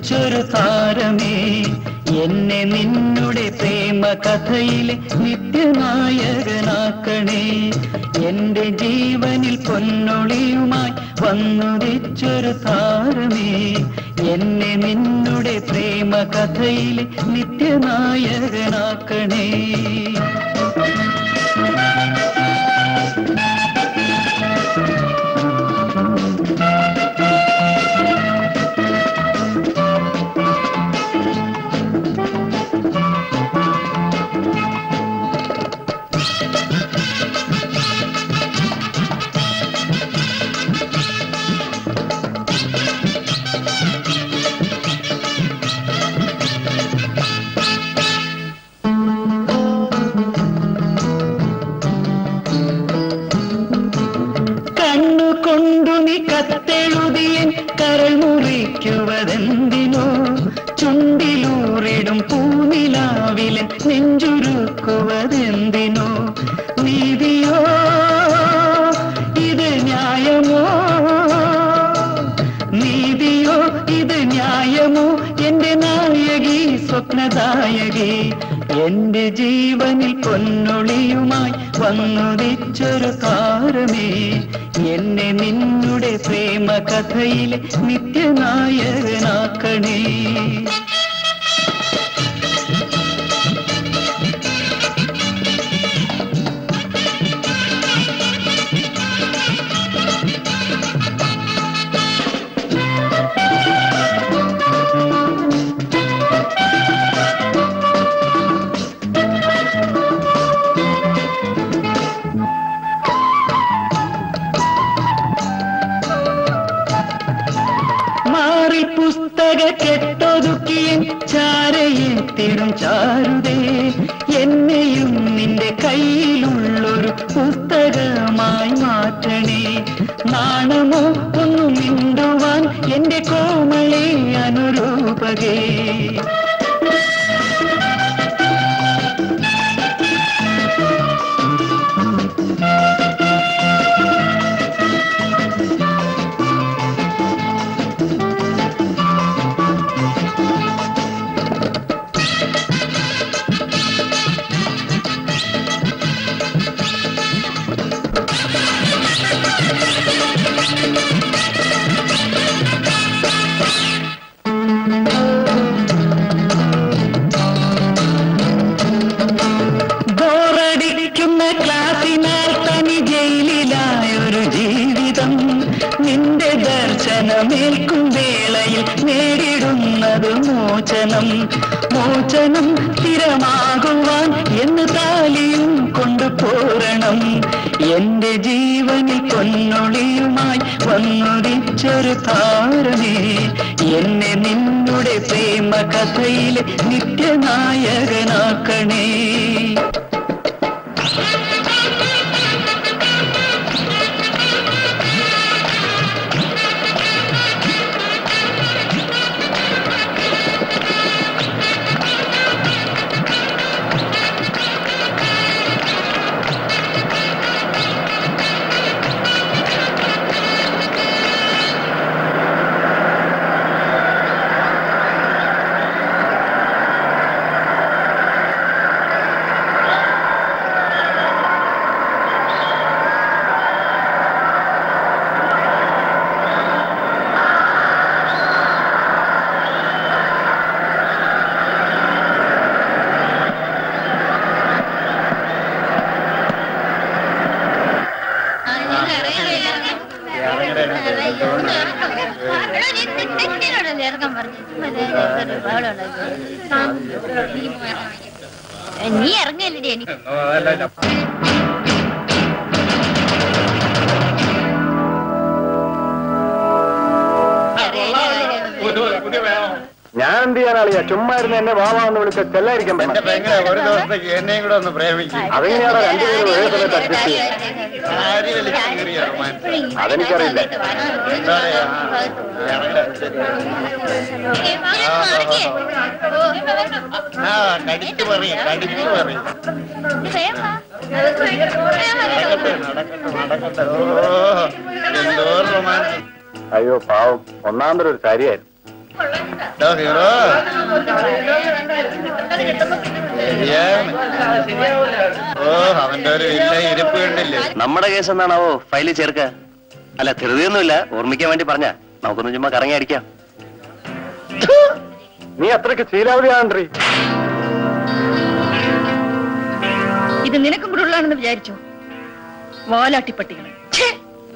വന്നുദിച്ചൊരു താരമേ എന്നെ നിന്നുടെ പ്രേമ കഥയിലെ നിത്യനായകനാക്കണേ എന്റെ ജീവനിൽ പൊന്നൊളിയുമായി വന്നുദിച്ചൊരു താരമേ എന്നെ നിന്നുടെ പ്രേമ കഥയിലെ നിത്യനായകനാക്കണേ കണ്ണുകൊണ്ടു നീ കത്തെഴുതിയൻ കരൾ മുറിക്കുവതെന്തിനോ ചുണ്ടിലൂറിടും പൂനിലാവിലെ നെഞ്ചുരുക്കുവതെന്തിനോ നീതിയോ ഇത് ന്യായമോ നീതിയോ ഇത് ന്യായമോ എന്റെ നായകി സ്വപ്നദായകി എന്റെ ജീവനിൽ പൊന്നൊളിയുമായി വന്നുദിച്ചൊരു താരമേ എന്നെ നിന്നുടെ പ്രേമ കഥയിലെ നിത്യനായകനാക്കണേ മാറി പുസ്തക കെട്ടൊതുക്കിയൻ ചാരയെത്തിടും ചാരുതേ എന്നെയും നിന്റെ കയ്യിലുള്ളൊരു പുസ്തകമായി മാറ്റണേ നാണമോ ഒന്നു മിണ്ടുവാൻ എന്റെ കോമളെ അനുരൂപകേ ബോറടിക്കുന്ന ക്ലാസിനാൽ തനി ജയിലിലായൊരു ജീവിതം നിന്റെ ദർശനമേൽക്കും വേളയിൽ നേരിടുന്നത് മോചനം മോചനം സ്ഥിരമാകുവാൻ എന്ന് താലിയും കൊണ്ടു പോരണം എന്റെ ജീവനിൽ പൊന്നൊളിയുമായി വന്നുദിച്ചൊരു താരമേ എന്നെ നിന്നുടെ പ്രേമ കഥയിലെ നിത്യനായകനാക്കണേ നീ ഇറങ്ങല്ലേ എനിക്ക് ഞാൻ എന്ത് ചെയ്യാനാളിയാ ചുമ്മാ ഇരുന്ന് എന്നെ വാവാന്ന് വിളിച്ച ചെല്ലായിരിക്കാൻ എന്റെ പെങ്ങളെ ഒരു ദിവസത്തേക്ക് എന്നെയും കൂടെ ഒന്ന് പ്രേമിക്കും അതെങ്ങനെയാണോ രണ്ടുപേരും ഒരേ സമയത്ത് അഡ്ജസ്റ്റ് ചെയ്യാം ആര് വലിച്ചു കീറിയ റൊമാൻസ് അതെനിക്കറിയില്ല ആ കടിച്ചു പറയും കടിച്ചു പറയും നടക്കട്ടെ നടക്കട്ടെ നടക്കട്ടെ ഓ എന്തോ റൊമാൻസ് അയ്യോ പാവം ഒന്നാമതൊരു കാര്യമായിരുന്നു കേട്ടോ ഹീറോ ശരിയാണ്. ഓ അവന്റെ ഒരു വില്ല ഇരിപ്പ് കണ്ടില്ലേ നമ്മുടെ കേസ് എന്നാണാവോ ഫയലിൽ ചേർക്ക അല്ല ധൃതിയൊന്നുമില്ല ഓർമ്മിക്കാൻ വേണ്ടി പറഞ്ഞ നമുക്കൊന്ന് ചുമ്മാ കറങ്ങി അടിക്കാം നീ അത്രയ്ക്ക് ശീലാവധിയാണ്ട്രീ ഇത് നിനക്കും കൂടെ ഉള്ളതാണെന്ന് വിചാരിച്ചു വാലാട്ടിപ്പട്ടികൾ ഛേ!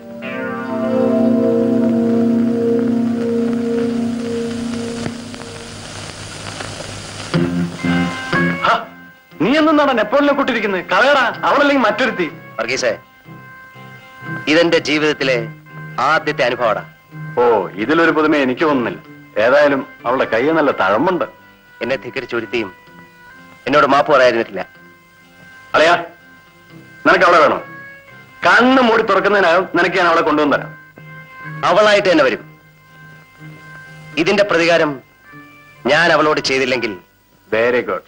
ഹ, നീ എന്താണ് നെപ്പോളിനെ കൂട്ടിരിക്കുന്നത് കളയടാ അവളല്ലെങ്കിൽ മറ്റൊരുത്തി വർഗീസേ ഇതെന്റെ ജീവിതത്തിലെ ആദ്യത്തെ അനുഭവടാ ഓ ഇതിലൊരു പുതുമ എനിക്ക് തോന്നുന്നില്ല ഏതായാലും അവളുടെ കൈ നല്ല തഴമ്പുണ്ട് എന്നെ ധിക്കരിച്ച് ഒരുത്തിയും എന്നോട് മാപ്പ് പറയാതിരുന്നിട്ടില്ല അളയാ നിനക്ക് അവളെ വേണോ കണ്ണ് മൂടി തുറക്കുന്നതിനകം നിനക്ക് ഞാൻ അവളെ കൊണ്ടുവന്നു തരാം അവളായിട്ട് തന്നെ വരും ഇതിന്റെ പ്രതികാരം ഞാൻ അവളോട് ചെയ്തില്ലെങ്കിൽ വെരി ഗുഡ്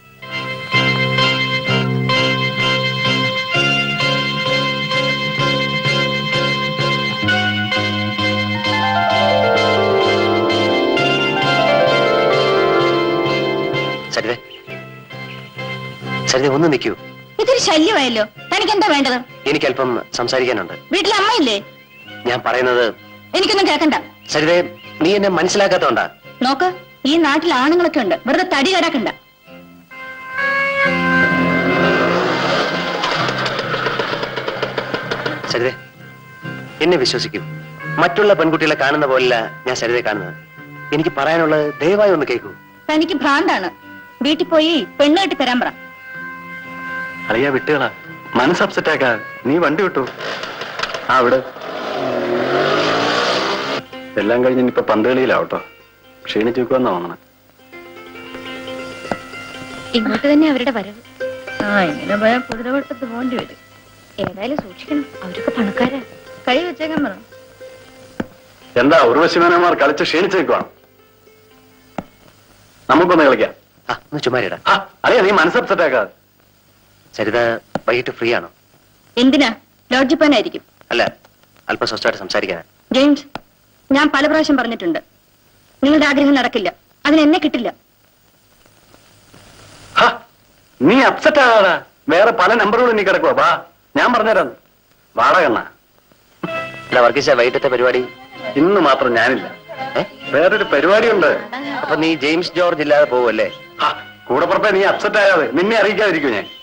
സരിത സരിത ഒന്ന് നിൽക്കൂ ഇതൊരു ശല്യമായല്ലോ തനിക്ക് എന്താ വേണ്ടത് എനിക്ക് അല്പം സംസാരിക്കാനുണ്ട് വീട്ടിൽ അമ്മയില്ലേ ഞാൻ പറയുന്നത് എനിക്കൊന്നും കേൾക്കണ്ട സരിതേ നീ എന്നെ മനസ്സിലാക്കാത്തോണ്ടാ നോക്ക് ഈ നാട്ടിൽ ആണുങ്ങളൊക്കെ ഉണ്ട് വെറുതെ തടി കടാക്കണ്ട സരിതേ എന്നെ വിശ്വസിക്കൂ മറ്റുള്ള പെൺകുട്ടികളെ കാണുന്ന പോലല്ല ഞാൻ സരിതയെ കാണുന്നത് എനിക്ക് പറയാനുള്ളത് ദയവായി ഒന്ന് കേൾക്കൂ തനിക്ക് ഭ്രാന്താണ് വീട്ടിൽ പോയി പെണ്ണ് കെട്ടി തരാൻ പറ അളിയാ വിട്ടുകളാ മനസ്സ് അപ്സെറ്റ് ആക്കാ നീ വണ്ടി വിട്ടു ആ ഇവിടെ എല്ലാം കഴിഞ്ഞ് ഇനിയിപ്പൊ പന്ത് കളിയിലാവട്ടോ ക്ഷീണിച്ചു വെക്കുവെന്നാ തോന്നണേ ഇങ്ങോട്ട് തന്നെ അവരുടെ വരവ് ആ ഇങ്ങനെ പോയാൽ കുതിരവട്ടത്ത് പോകേണ്ടി വരും ഏതായാലും സൂക്ഷിക്കണം അവരൊക്കെ പണക്കാരാ കൈ വെച്ചേക്കാൻ പറ എന്താ ഉർവശിമനമാർ കളിച്ച് ക്ഷീണിച്ചു വെക്കുവാണ് നമുക്കൊന്ന് കളിക്കാം ആ ഒന്ന് ചുമ്മാരിടാ ആ അളിയാ നീ മനസ്സ് അപ്സെറ്റ് ആക്കാ സരിത വൈകിട്ട് ഫ്രീ ആണോ എന്തിനാ ലോഡ്ജിൽ പോകാനായിരിക്കും അല്ല അല്പം സ്വസ്ഥമായിട്ട് സംസാരിക്കാനാ ജെയിംസ് ഞാൻ പല പ്രാവശ്യം പറഞ്ഞിട്ടുണ്ട് നിങ്ങളുടെ ആഗ്രഹം നടക്കില്ല അതിന് എന്നെ കിട്ടില്ല ഹ, നീ അപ്സെറ്റ് ആകാടാ വേറെ പല നമ്പറുകളും നീ കിടക്കുവാ വാ ഞാൻ പറഞ്ഞുതരാം വാടകണ്ണ അല്ല വർഗീസ വൈകിട്ടത്തെ പരിപാടി ഇന്ന് മാത്രം ഞാനില്ല ഏ വേറൊരു പരിപാടിയുണ്ട് അപ്പൊ നീ ജെയിംസ് ജോർജ് ഇല്ലാതെ പോവല്ലേ ഹ, കൂടെ പുറപ്പെ നീ അപ്സെറ്റ് ആകാതെ നിന്നെ അറിയിക്കാതിരിക്കും ഞാൻ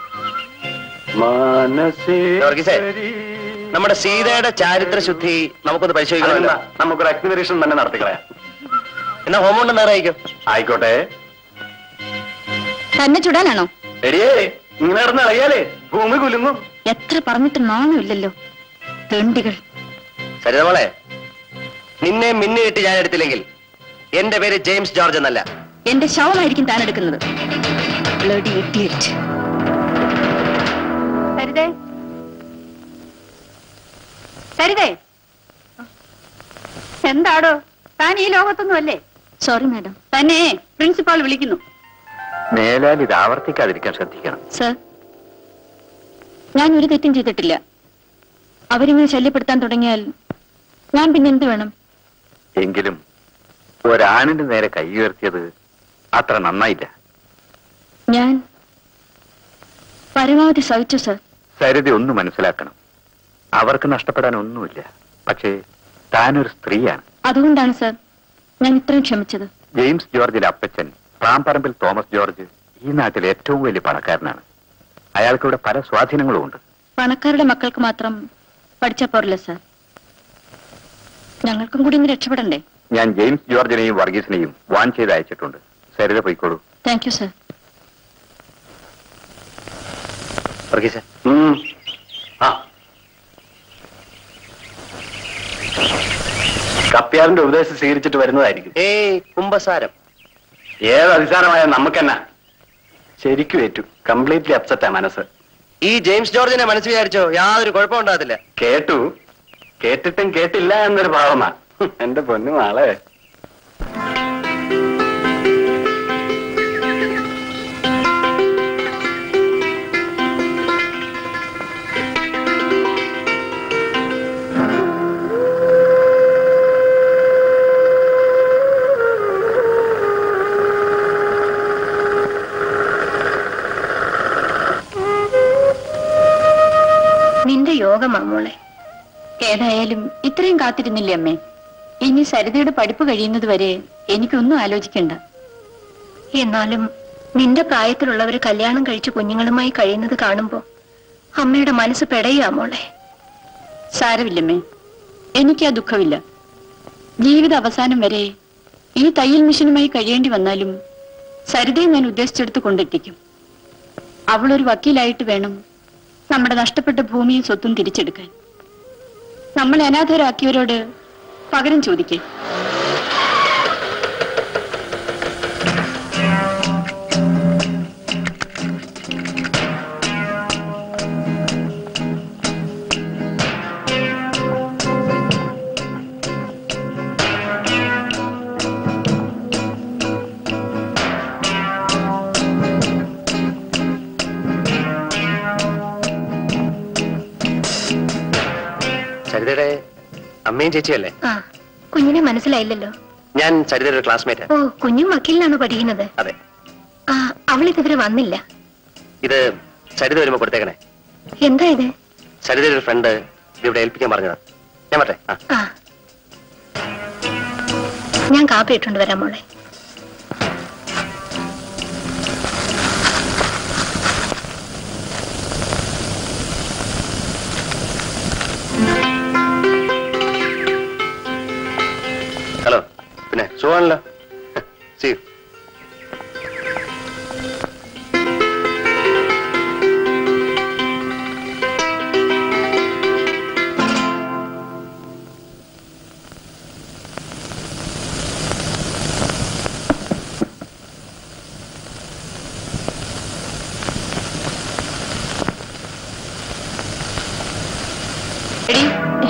വർഗീസേ, നമ്മുടെ സീതയുടെ ചാരിത്ര ശുദ്ധി നമുക്കൊന്ന് പരിശോധിക്കണമല്ലോ അതെന്താ നമുക്കൊരു അഗ്നിപരീക്ഷണം തന്നെ നടത്തിക്കളയാം എന്നാ ഹോമോണ്ട് നേറായിക്കോ ആയിക്കോട്ടെ തന്നെ ചുടാനാണോ എടിയേ ഇങ്ങനെ നടന്ന് അറിയാലേ ഭൂമി കുലുങ്ങും എത്ര പറഞ്ഞിട്ട് നാണമില്ലല്ലോ തെണ്ടികൾ സരിത മോളെ നിന്നെ മിന്നിട്ട് ഞാൻ എടുത്തില്ലെങ്കിൽ എന്റെ പേര് ജെയിംസ് ജോർജ് എന്നല്ല എന്റെ ശവമായിരിക്കും താൻ എടുക്കുന്നത് Bloody idiot. സരിതേ സരിതേ എന്താടോ താൻ ഈ ലോകത്തൊന്നും അല്ലേ സോറി മാഡം തന്നെ പ്രിൻസിപ്പാൾ വിളിക്കുന്നു മേലാൽ ഇത് ആവർത്തിക്കാതിരിക്കാൻ ശ്രദ്ധിക്കണം സർ ഞാൻ ഒരു തെറ്റും ചെയ്തിട്ടില്ല അവരിങ്ങനെ ശല്യപ്പെടുത്താൻ തുടങ്ങിയാൽ ഞാൻ പിന്നെ എന്ത് വേണം എങ്കിലും ഒരാണിന്റെ നേരെ കൈ ഉയർത്തിയത് അത്ര നന്നായില്ല ഞാൻ പരമാവധി സഹിച്ചു സർ സരിത ഒന്ന് മനസ്സിലാക്കണം അവർക്ക് നഷ്ടപ്പെടാൻ ഒന്നുമില്ല പക്ഷേ താനൊരു സ്ത്രീയാണ് അതുകൊണ്ടാണ് സർ ഞാൻ ഇത്രയും ക്ഷമിച്ചത് ജെയിംസ് ജോർജിലെ അപ്പച്ചൻ പ്രാംപറമ്പിൽ തോമസ് ജോർജ് ഈ നാട്ടിലെ ഏറ്റവും വലിയ പണക്കാരനാണ് അയാൾക്ക് ഇവിടെ പല സ്വാധീനങ്ങളും ഉണ്ട് പണക്കാരുടെ മക്കൾക്ക് മാത്രം പഠിച്ചാ പോരല്ല സർ ഞങ്ങൾക്കും കൂടി ഒന്ന് രക്ഷപ്പെടണ്ടേ ഞാൻ ജെയിംസ് ജോർജിനെയും വർഗീസിനെയും വാൺ ചെയ്ത് അയച്ചിട്ടുണ്ട് സരിത പോയിക്കോളൂ താങ്ക് യു സർ വർഗീസ കപ്പ്യാറിന്റെ ഉപദേശം സ്വീകരിച്ചിട്ട് വരുന്നതായിരിക്കും ഏയ് കുംഭസാരം ഏത് അതിസാരമായ നമുക്കെന്നാ ശരിക്കും ഏറ്റു കംപ്ലീറ്റ്ലി അപ്സെറ്റാ മനസ്സ് ഈ ജെയിംസ് ജോർജിനെ മനസ്സ് വിചാരിച്ചോ യാതൊരു കുഴപ്പമുണ്ടാകത്തില്ല കേട്ടു കേട്ടിട്ടും കേട്ടില്ല എന്നൊരു ഭാവമാ ഹും, എന്റെ പൊന്നു നാളെ യോഗമാ മോളെ ഏതായാലും ഇത്രയും കാത്തിരുന്നില്ലേ അമ്മേ ഇനി സരിതയുടെ പഠിപ്പ് കഴിയുന്നത് വരെ എനിക്കൊന്നും ആലോചിക്കണ്ട എന്നാലും നിന്റെ പ്രായത്തിലുള്ളവർ കല്യാണം കഴിച്ച് കുഞ്ഞുങ്ങളുമായി കഴിയുന്നത് കാണുമ്പോ അമ്മയുടെ മനസ്സ് പെടയുക മോളെ സാരമില്ലമ്മേ എനിക്ക് ആ ദുഃഖമില്ല ജീവിത അവസാനം വരെ ഈ തയ്യൽ മിഷനുമായി കഴിയേണ്ടി വന്നാലും സരിതയെ ഞാൻ ഉദ്ദേശിച്ചെടുത്ത് കൊണ്ടെത്തിക്കും അവളൊരു വക്കീലായിട്ട് വേണം നമ്മുടെ നഷ്ടപ്പെട്ട ഭൂമിയും സ്വത്തും തിരിച്ചെടുക്കാൻ നമ്മളെ അനാഥരാക്കിയവരോട് പകരം ചോദിക്കേ സരിതയുടെ അമ്മയും ചേച്ചിയല്ലേ ആ കുഞ്ഞിനെ മനസ്സിലായില്ലല്ലോ ഞാൻ സരിതയുടെ ക്ലാസ്മേറ്റ് ഓ കുഞ്ഞും വക്കീലിനാണ് പഠിക്കുന്നത് അതെ ആ അവൾ ഇതുവരെ വന്നില്ല ഇത് സരിത വരുമ്പോ കൊടുത്തേക്കണേ എന്താ ഇത് സരിതയുടെ ഒരു ഫ്രണ്ട് ഇവിടെ ഏൽപ്പിക്കാൻ പറഞ്ഞതാ ഞാൻ പറ്റേ ആ ആ ഞാൻ കാപ്പി ഇട്ടുകൊണ്ട് വരാം മോളെ ഹലോ പിന്നെ സുഖമാണല്ലോ സി എടി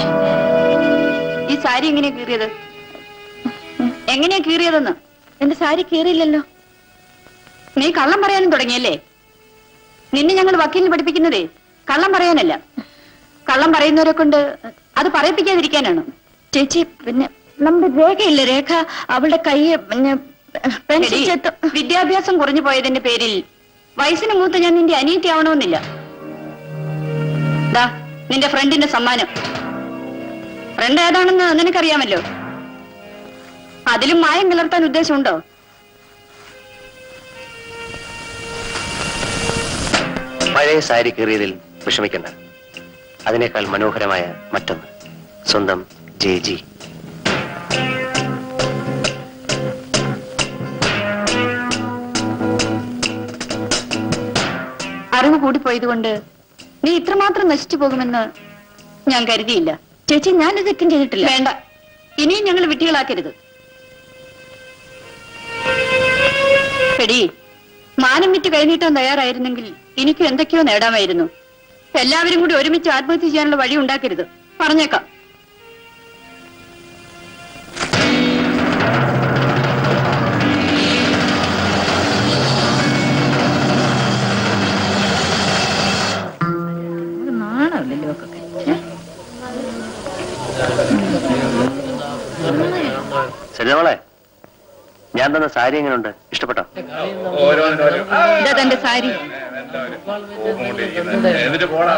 ഈ സാരി എങ്ങനെയാ കീറിയത് എങ്ങനെയാ കീറിയതെന്ന് എന്റെ സാരി കീറിയില്ലല്ലോ നീ കള്ളം പറയാനും തുടങ്ങിയല്ലേ നിന്നെ ഞങ്ങൾ വക്കീലിന് പഠിപ്പിക്കുന്നതേ കള്ളം പറയാനല്ല കള്ളം പറയുന്നവരെ കൊണ്ട് അത് പറയിപ്പിക്കാതിരിക്കാനാണ് ചേച്ചി പിന്നെ നമ്മുടെ രേഖയില്ല രേഖ അവളുടെ കൈ പിന്നെ പെൻസിൽ എടി, ചെത്ത് വിദ്യാഭ്യാസം കുറഞ്ഞു പോയതിന്റെ പേരിൽ വയസ്സിന് മൂത്ത് ഞാൻ നിന്റെ അനിയത്തി ആവണമെന്നില്ല ദാ നിന്റെ ഫ്രണ്ടിന്റെ സമ്മാനം ഫ്രണ്ട് ഏതാണെന്ന് നിനക്കറിയാമല്ലോ അതിലും മായം കലർത്താൻ ഉദ്ദേശമുണ്ടോ പഴയ സാരി കീറിയതിൽ വിഷമിക്കണ്ട അതിനേക്കാൾ മനോഹരമായ മറ്റൊന്ന് സ്വന്തം ജെ ജി അറിവ് കൂടിപ്പോയതുകൊണ്ട് നീ ഇത്രമാത്രം നശിച്ചു പോകുമെന്ന് ഞാൻ കരുതിയില്ല ചേച്ചി ഞാനത് തെറ്റും ചെയ്തിട്ടില്ല വേണ്ട ഇനിയും ഞങ്ങൾ വിട്ടികളാക്കരുത് എടി മാനം വിറ്റ് കൈനീട്ടാൻ തയ്യാറായിരുന്നെങ്കിൽ എനിക്കും എന്തൊക്കെയോ നേടാമായിരുന്നു എല്ലാവരും കൂടി ഒരുമിച്ച് ആത്മഹത്യ ചെയ്യാനുള്ള വഴി ഉണ്ടാക്കരുത് പറഞ്ഞേക്കാം നാണമില്ലല്ലോ സരിതമോളെ ഞാൻ തന്ന സാരി എങ്ങനെയുണ്ട് ഇഷ്ടപ്പെട്ടോ ഇതാ തന്റെ സാരി എന്നിട്ട് പോടാ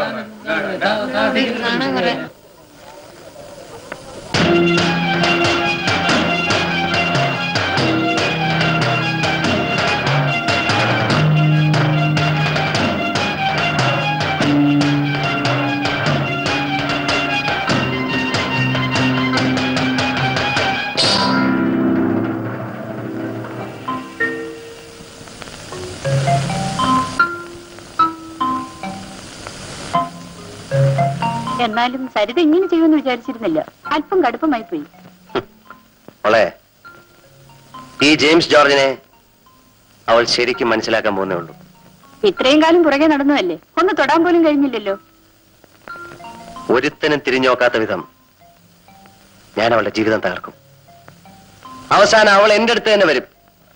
എന്നാലും സരിത ഇങ്ങനെ ചെയ്യുമെന്ന് വിചാരിച്ചിരുന്നില്ല അല്പം കടുപ്പമായി പോയി മോളെ ഈ ജെയിംസ് ജോർജിനെ അവൾ ശരിക്കും മനസ്സിലാക്കാൻ പോകുന്നേ ഉള്ളൂ ഇത്രയും കാലം പുറകെ നടന്നതല്ലേ ഒന്ന് തൊടാൻ പോലും കഴിഞ്ഞില്ലല്ലോ ഒരുത്തനും തിരിഞ്ഞു നോക്കാത്ത വിധം ഞാൻ അവളുടെ ജീവിതം തകർക്കും അവസാനം അവൾ എന്റെ അടുത്ത് തന്നെ വരും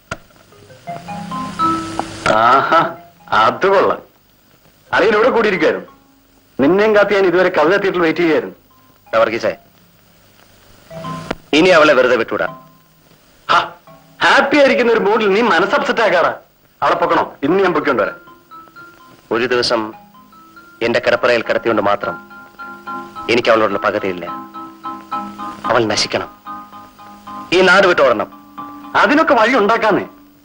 ആഹാ അത് കൊള്ളാം അറിയാൻ ഇവിടെ കൂടിയിരിക്കായിരുന്നു നിന്നെയും കാത്തി ഞാൻ ഇതുവരെ കവിത തിയേറ്ററിൽ വെയിറ്റ് ചെയ്യായിരുന്നു ദാ വർഗീസേ ഇനി അവളെ വെറുതെ വിട്ടുവിടാം ഹാപ്പി ആയിരിക്കുന്ന ഒരു മൂഡിൽ നീ മനസ്സ് അപ്സെറ്റ് ആക്കാറാ അവിടെ പൊക്കണോ ഇന്ന് ഞാൻ പൊക്കിക്കൊണ്ട് വരാം ഒരു ദിവസം എന്റെ കിടപ്പറയിൽ കിടത്തിക്കൊണ്ട് മാത്രം എനിക്ക് അവളോടുള്ള പകതയില്ല അവൾ നശിക്കണം ഈ നാട് വിട്ടോടണം അതിനൊക്കെ വഴി ഉണ്ടാക്കാന്നേ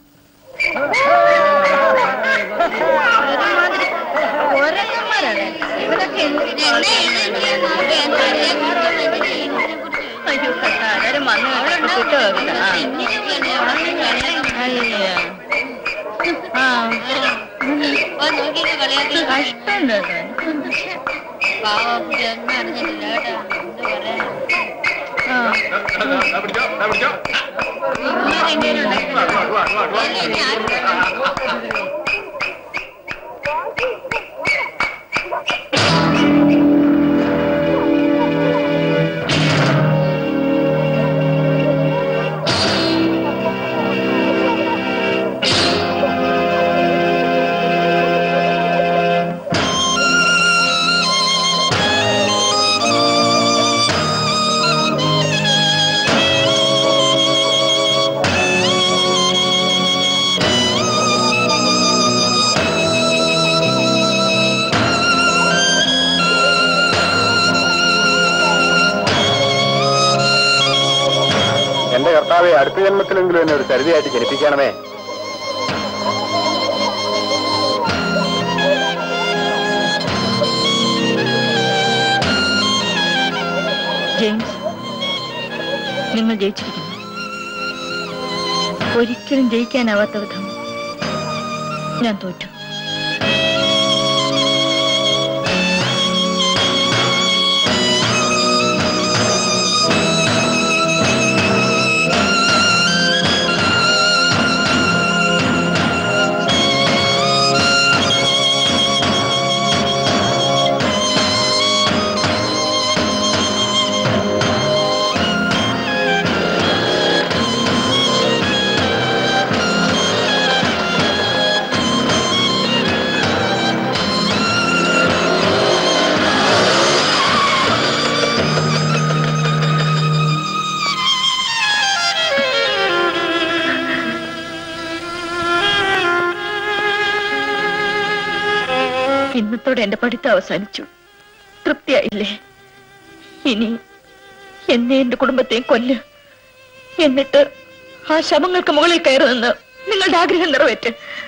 അയ്യോ കത്താരും വന്നു കിട്ടുമോ ആ കഷ്ടം എന്റെ കർത്താവെ അടുത്ത ജന്മത്തിലെങ്കിലും എന്നെ ഒരു കരുതിയായിട്ട് ജനിപ്പിക്കണമേ ജെയിംസ് നിങ്ങൾ ജയിച്ചിരിക്കുന്നു ഒരിക്കലും ജയിക്കാനാവാത്ത വിധം ഞാൻ തോറ്റു ഇന്നത്തോടെ എന്റെ പഠിത്തം അവസാനിച്ചു തൃപ്തിയായില്ലേ ഇനി എന്നെ എന്റെ കുടുംബത്തെയും കൊല്ല് എന്നിട്ട് ആ ശവങ്ങൾക്ക് മുകളിൽ കയറി നിന്ന് നിങ്ങളുടെ ആഗ്രഹം നിറവേറ്റ്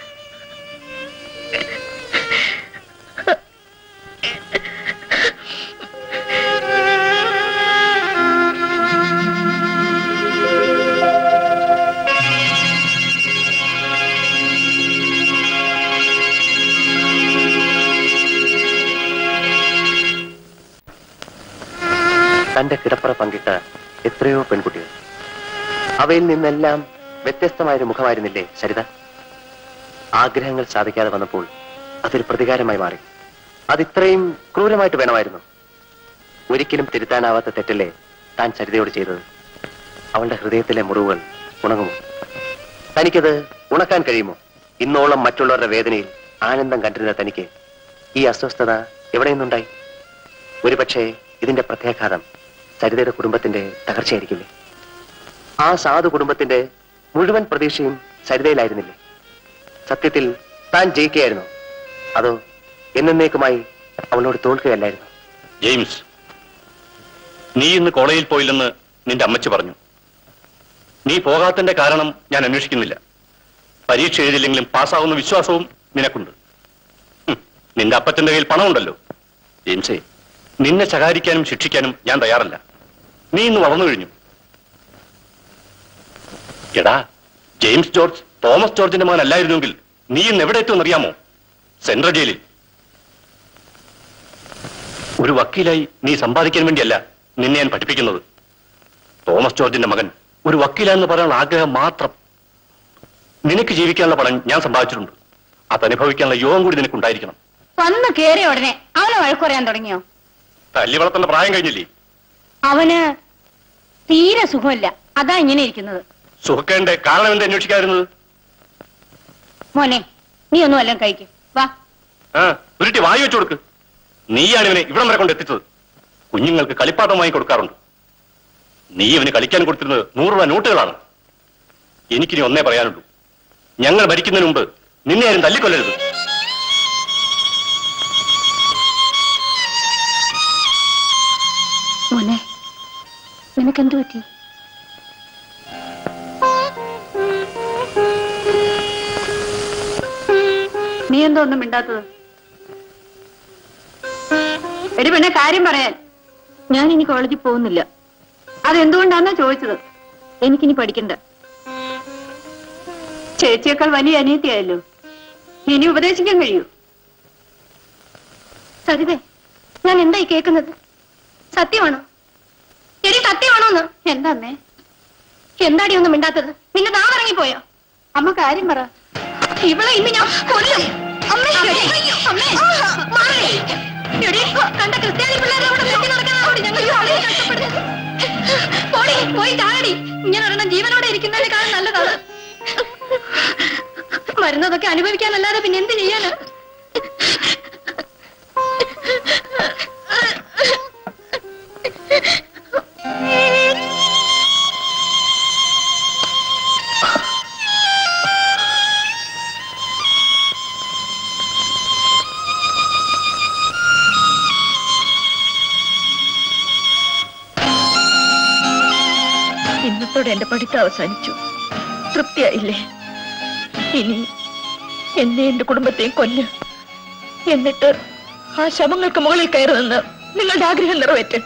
തന്റെ കിടപ്പറ പങ്കിട്ട എത്രയോ പെൺകുട്ടികൾ അവയിൽ നിന്നെല്ലാം വ്യത്യസ്തമായൊരു മുഖമായിരുന്നില്ലേ സരിത ആഗ്രഹങ്ങൾ സാധിക്കാതെ വന്നപ്പോൾ അതൊരു പ്രതികാരമായി മാറി അതിത്രയും ക്രൂരമായിട്ട് വേണമായിരുന്നു ഒരിക്കലും തിരുത്താനാവാത്ത തെറ്റല്ലേ താൻ സരിതയോട് ചെയ്തത് അവളുടെ ഹൃദയത്തിലെ മുറിവുകൾ ഉണങ്ങുമോ തനിക്കത് ഉണക്കാൻ കഴിയുമോ ഇന്നോളം മറ്റുള്ളവരുടെ വേദനയിൽ ആനന്ദം കണ്ടിരുന്ന തനിക്ക് ഈ അസ്വസ്ഥത എവിടെ നിന്നുണ്ടായി ഒരുപക്ഷെ ഇതിന്റെ പ്രത്യാഘാതം സരിതയുടെ കുടുംബത്തിന്റെ തകർച്ചയായിരിക്കില്ലേ ആ സാധു കുടുംബത്തിന്റെ മുഴുവൻ പ്രതീക്ഷയും സരിതയിലായിരുന്നില്ലേ സത്യത്തിൽ താൻ ജയിക്കുകയായിരുന്നു അതോ എന്നേക്കുമായി അവളോട് തോൽക്കുകയല്ലായിരുന്നു ജെയിംസ് നീ ഇന്ന് കോളേജിൽ പോയില്ലെന്ന് നിന്റെ അമ്മച്ചി പറഞ്ഞു നീ പോകാത്തതിന്റെ കാരണം ഞാൻ അന്വേഷിക്കുന്നില്ല പരീക്ഷ എഴുതില്ലെങ്കിലും പാസ്സാവുന്ന വിശ്വാസവും നിനക്കുണ്ട് ഹും, നിന്റെ അപ്പച്ചന്റെ കയ്യിൽ പണമുണ്ടല്ലോ ജെയിംസേ നിന്നെ ശകാരിക്കാനും ശിക്ഷിക്കാനും ഞാൻ തയ്യാറല്ല നീ ഇന്ന് വളർന്നു കഴിഞ്ഞു എടാ ജെയിംസ് ജോർജ് തോമസ് ജോർജിന്റെ മകൻ അല്ലായിരുന്നെങ്കിൽ നീ ഇന്ന് എവിടെ എത്തുമെന്നറിയാമോ സെൻട്രൽ ജയിലിൽ ഒരു വക്കീലായി നീ സമ്പാദിക്കാൻ വേണ്ടിയല്ല നിന്നെ ഞാൻ പഠിപ്പിക്കുന്നത് തോമസ് ജോർജിന്റെ മകൻ ഒരു വക്കീലാന്ന് പറയാനുള്ള ആഗ്രഹം മാത്രം നിനക്ക് ജീവിക്കാനുള്ള പണം ഞാൻ സമ്പാദിച്ചിട്ടുണ്ട് അതനുഭവിക്കാനുള്ള യോഗം കൂടി നിനക്കുണ്ടായിരിക്കണം വന്ന് കേറിയ ഉടനെ അവനെ വഴക്ക് പറയാൻ തുടങ്ങിയോ തല്ലി വളർത്തേണ്ട പ്രായം കഴിഞ്ഞില്ലേ അവന് തീരെ സുഖമില്ല അതാ ഇങ്ങനെ ഇരിക്കുന്നത് സുഹക്കേണ്ട കാരണം എന്താ അന്വേഷിക്കാതിരുന്നത് മോനെ നീ ഒന്നും വല്ലതും കഴിക്കും വാ ആ ഉരുട്ടി വായു വെച്ചു കൊടുക്ക് നീയാണ് ഇവനെ ഇവിടം വരെ കൊണ്ട് എത്തിച്ചത് കുഞ്ഞുങ്ങൾക്ക് കളിപ്പാട്ടം വാങ്ങി കൊടുക്കാറുണ്ട് നീ ഇവന് കളിക്കാൻ കൊടുത്തിരുന്നത് നൂറ് രൂപ നോട്ടുകളാണ് എനിക്കിനി ഒന്നേ പറയാനുള്ളൂ ഞങ്ങൾ മരിക്കുന്നതിന് മുമ്പ് നിന്നെ ആരും തല്ലിക്കൊല്ലരുത് നിനക്കെന്തു പറ്റി നീ എന്തോ ഒന്നും മിണ്ടാത്തത് എടി പെണ്ണെ കാര്യം പറയാൻ ഞാൻ ഇനി കോളേജിൽ പോകുന്നില്ല അതെന്തുകൊണ്ടാന്നാ ചോദിച്ചത് എനിക്കിനി പഠിക്കണ്ട ചേച്ചിയേക്കാൾ വലിയ അനിയത്തിയായല്ലോ ഇനി ഉപദേശിക്കാൻ കഴിയൂ സരിതേ ഞാൻ എന്തായി കേൾക്കുന്നത് സത്യമാണോ എടി സത്യമാണോന്ന് എന്താ അമ്മേ എന്താടി ഒന്നും മിണ്ടാത്തത് നിന്നെ നാം ഇറങ്ങിപ്പോയോ അമ്മ കാര്യം പറ ഇവളെ ഇന്ന് ഞാൻ കൊല്ലും അമ്മേ അമ്മേ മാറി എടി കണ്ട ക്രിസ്ത്യാനി പിള്ളേരെ അവിടെ വെട്ടി നടക്കാനാണ് ഞങ്ങൾ വളരെ കഷ്ടപ്പെടുന്നത് പോടി പോയി ചാടി ഇങ്ങനെ ഒരെണ്ണം ജീവനോടെ ഇരിക്കുന്നതിനേക്കാളും നല്ലതാണ് വരുന്നതൊക്കെ അനുഭവിക്കാനല്ലാതെ പിന്നെ എന്ത് ചെയ്യാന് ഇന്നത്തോടെ എന്റെ പഠിത്തം അവസാനിച്ചു തൃപ്തിയായില്ലേ ഇനി എന്നെ എന്റെ കുടുംബത്തെയും കൊല്ല് എന്നിട്ട് ആ ശവങ്ങൾക്ക് മുകളിൽ കയറി നിന്ന് നിങ്ങളുടെ ആഗ്രഹം നിറവേറ്റ്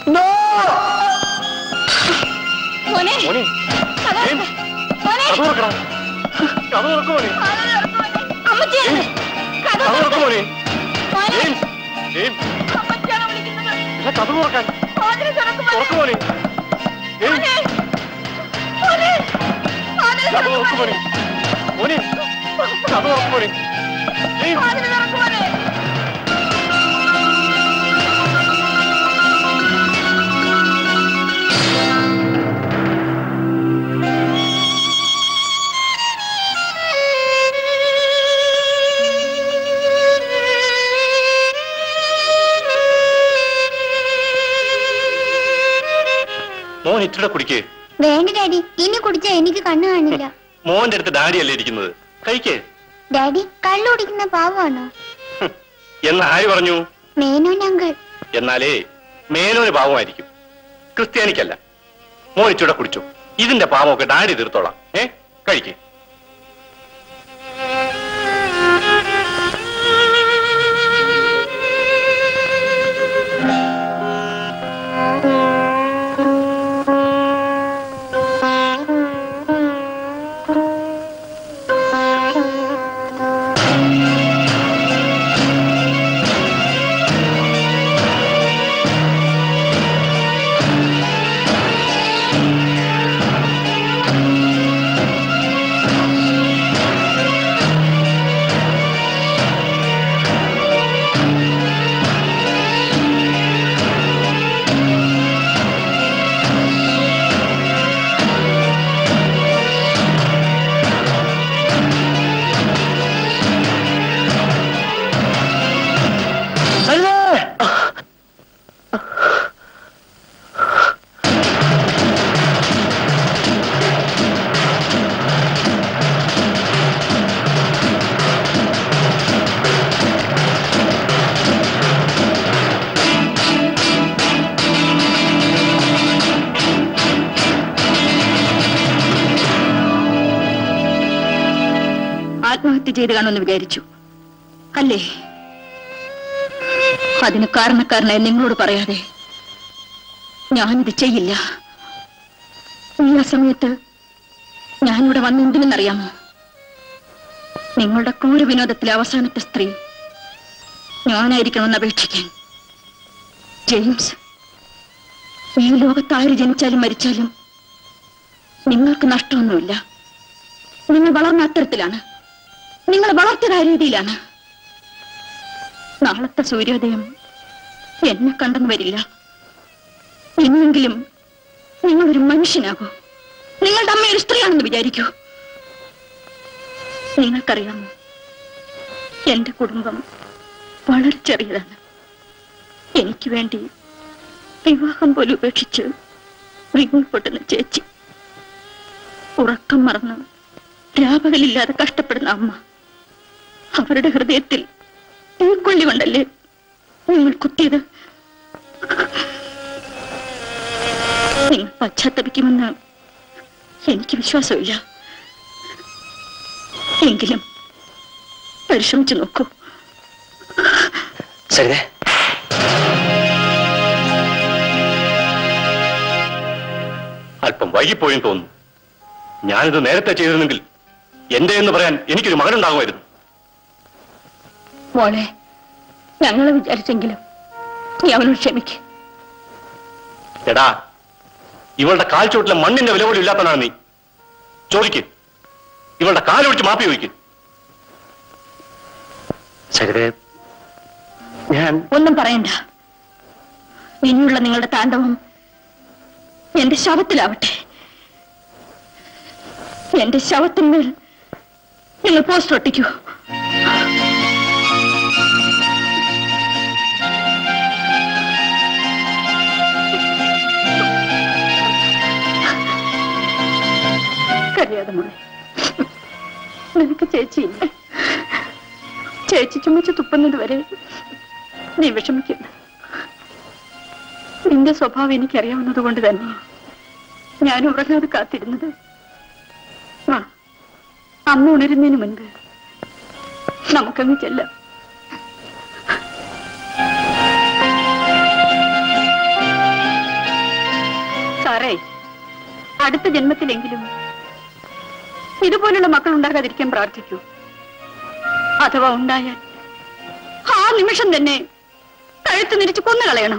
മോനെ മോനെ അതാ, ഏം? മോനെ, അത് തുറക്കടാ. അത് തുറക്ക് മോനെ അത് തുറക്ക് മോനെ. അമ്മച്ചിയാണ്. കഥ അത് തുറക്ക് മോനെ മോനെ, ഏം? ഏം? അമ്മച്ചിയാണ് വിളിക്കുന്നത്. ഇതാ കഥ തുറക്കാൻ വാതില് തുറക്ക് മോനെ. തുറക്ക് മോനെ ഏം? മോനെ, മോനെ, വാതില് കഥ തുറക്ക് തുറക്ക് മോനെ. മോനെ മോനെ കഥ തുറക്ക് മോനെ ഏം? വാതില് തുറക്ക് മോനെ. മോൻ ഇച്ചിരി കുടിക്കേ വേണ്ട ഡാഡി ഇനി കുടിച്ചാ എനിക്ക് കണ്ണു കാണില്ല മോന്റെ അടുത്ത് ഡാഡിയല്ലേ ഇരിക്കുന്നത് കഴിക്കേ ഡാഡി കള്ളു കുടിക്കുന്ന പാവമാണോ എന്ന് ആര് പറഞ്ഞു മേനോൻ അങ്കിൾ എന്നാലേ മേനോന് പാവമായിരിക്കും ക്രിസ്ത്യാനിക്കല്ല മോൻ ഇച്ചൂടെ കുടിച്ചു ഇതിന്റെ പാവമൊക്കെ ഡാഡി തീർത്തോളാം ഏ കഴിക്കേ ആത്മഹത്യ ചെയ്ത് കാണുമെന്ന് വിചാരിച്ചു അല്ലേ അതിന് കാരണക്കാരനായി നിങ്ങളോട് പറയാതെ ഞാനിത് ചെയ്യില്ല ഈ ആ സമയത്ത് ഞാനിവിടെ വന്ന എന്തിനെന്നറിയാമോ നിങ്ങളുടെ ക്രൂര വിനോദത്തിലെ അവസാനത്തെ സ്ത്രീ ഞാനായിരിക്കണമെന്ന് അപേക്ഷിക്കാൻ ജെയിംസ് ഈ ലോകത്ത് ആര് ജനിച്ചാലും മരിച്ചാലും നിങ്ങൾക്ക് നഷ്ടമൊന്നുമില്ല നിങ്ങൾ വളർന്ന അത്തരത്തിലാണ് നിങ്ങൾ വളർത്തിയ ആ രീതിയിലാണ് നാളത്തെ സൂര്യോദയം എന്നെ കണ്ടെന്ന് വരില്ല എന്നെങ്കിലും നിങ്ങളൊരു മനുഷ്യനാകൂ നിങ്ങളുടെ അമ്മ ഒരു സ്ത്രീയാണെന്ന് വിചാരിക്കൂ നിങ്ങൾക്കറിയാമോ എന്റെ കുടുംബം വളരെ ചെറിയതാണ് എനിക്ക് വേണ്ടി വിവാഹം പോലും ഉപേക്ഷിച്ച് റിങ്ങിൽ പൊട്ടുന്ന ചേച്ചി ഉറക്കം മറന്ന് രാപകലില്ലാതെ കഷ്ടപ്പെടുന്ന അമ്മ അവരുടെ ഹൃദയത്തിൽ തീക്കൊള്ളി കൊണ്ടല്ലേ നിങ്ങൾ കുത്തിയത് നിങ്ങൾ പശ്ചാത്തപിക്കുമെന്ന് എനിക്ക് വിശ്വാസമില്ല എങ്കിലും പരിശ്രമിച്ചു നോക്കൂ സരിതേ അല്പം വൈകിപ്പോയെന്ന് തോന്നുന്നു ഞാനിത് നേരത്തെ ചെയ്തിരുന്നെങ്കിൽ എന്റെ എന്ന് പറയാൻ എനിക്കൊരു മകനുണ്ടാകുമായിരുന്നു മോളെ ഞങ്ങളെ വിചാരിച്ചെങ്കിലും നീ അവനോട് ക്ഷമിക്ക് എടാ ഇവളുടെ കാൽ ചുവട്ടിലെ മണ്ണിന്റെ വില പോലും ഇല്ലാത്തവനാണ് നീ ചോദിക്ക് ഇവളുടെ കാലൊഴിച്ച് മാപ്പി ചോദിക്ക് സരിതേ ഞാൻ ഒന്നും പറയണ്ട ഇനിയുള്ള നിങ്ങളുടെ താണ്ഡവം എന്റെ ശവത്തിലാവട്ടെ എന്റെ ശവത്തിന്മേൽ നിങ്ങൾ പോസ്റ്റർ ഒട്ടിക്കൂ കരയാതെ മോളെ നിനക്ക് ചേച്ചിയില്ല ചേച്ചി ചുമച്ച് തുപ്പുന്നത് വരെ നീ വിഷമിക്കണ്ട നിന്റെ സ്വഭാവം എനിക്കറിയാവുന്നത് കൊണ്ട് തന്നെയാ ഞാൻ ഉറങ്ങാതെ കാത്തിരുന്നത് ആ അമ്മ ഉണരുന്നതിന് മുൻപ് നമുക്കങ്ങ് ചെല്ലാം സാറേ അടുത്ത ജന്മത്തിലെങ്കിലും ഇതുപോലുള്ള മക്കൾ ഉണ്ടാകാതിരിക്കാൻ പ്രാർത്ഥിക്കൂ അഥവാ ഉണ്ടായാൽ ആ നിമിഷം തന്നെ കഴുത്ത് നിരിച്ച് കൊന്നു കളയണം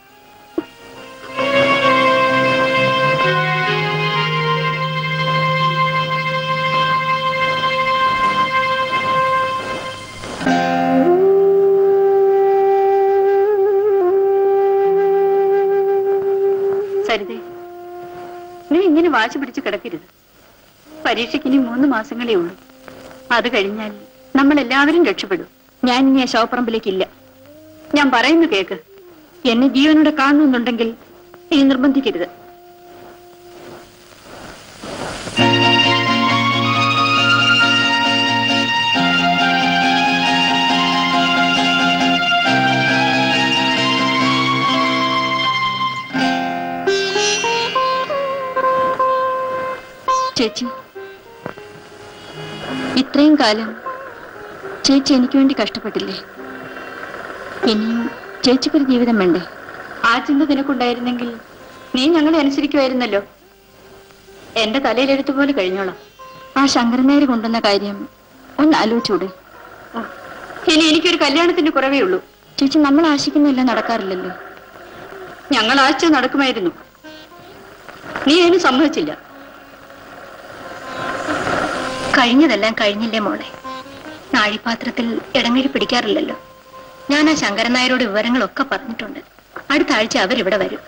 സരിതേ നീ ഇങ്ങനെ വാശി പിടിച്ച് കിടക്കരുത് പരീക്ഷയ്ക്ക് ഇനി മൂന്ന് മാസങ്ങളേ ഉള്ളൂ അത് കഴിഞ്ഞാൽ നമ്മൾ എല്ലാവരും രക്ഷപ്പെടും ഞാൻ ഇനി ആ ശവപ്പറമ്പിലേക്കില്ല ഞാൻ പറയുന്നു കേക്ക് എന്നെ ജീവനോടെ കാണുന്നുണ്ടെങ്കിൽ ഇനി നിർബന്ധിക്കരുത് ചേച്ചി ഇത്രയും കാലം ചേച്ചി എനിക്ക് വേണ്ടി കഷ്ടപ്പെട്ടില്ലേ ഇനിയും ചേച്ചിക്കൊരു ജീവിതം വേണ്ടേ ആ ചിന്ത നിനക്കുണ്ടായിരുന്നെങ്കിൽ നീ ഞങ്ങളെ അനുസരിക്കുമായിരുന്നല്ലോ എന്റെ തലയിലെഴുത്ത് പോലെ കഴിഞ്ഞോളാം ആ ശങ്കരനേര് കൊണ്ടുവന്ന കാര്യം ഒന്ന് ആലോചിച്ചൂടെ ഇനി എനിക്കൊരു കല്യാണത്തിന്റെ കുറവേ ഉള്ളൂ ചേച്ചി നമ്മൾ ആശിക്കുന്നില്ല നടക്കാറില്ലല്ലോ ഞങ്ങൾ ആശിച്ച നടക്കുമായിരുന്നു നീ അതിന് സമ്മതിച്ചില്ല കഴിഞ്ഞതെല്ലാം കഴിഞ്ഞില്ലേ മോളെ നാഴിപാത്രത്തിൽ ഇടങ്ങഴി പിടിക്കാറില്ലല്ലോ ഞാൻ ആ ശങ്കരൻ നായരോട് വിവരങ്ങളൊക്കെ പറഞ്ഞിട്ടുണ്ട് അടുത്ത ആഴ്ച അവരിവിടെ വരും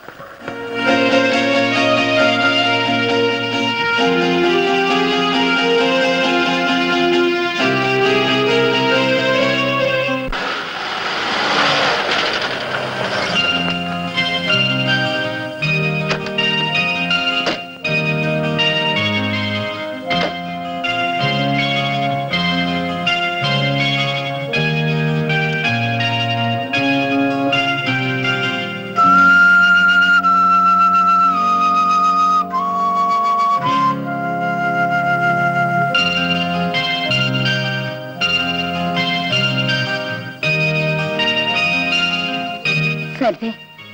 സരിതേ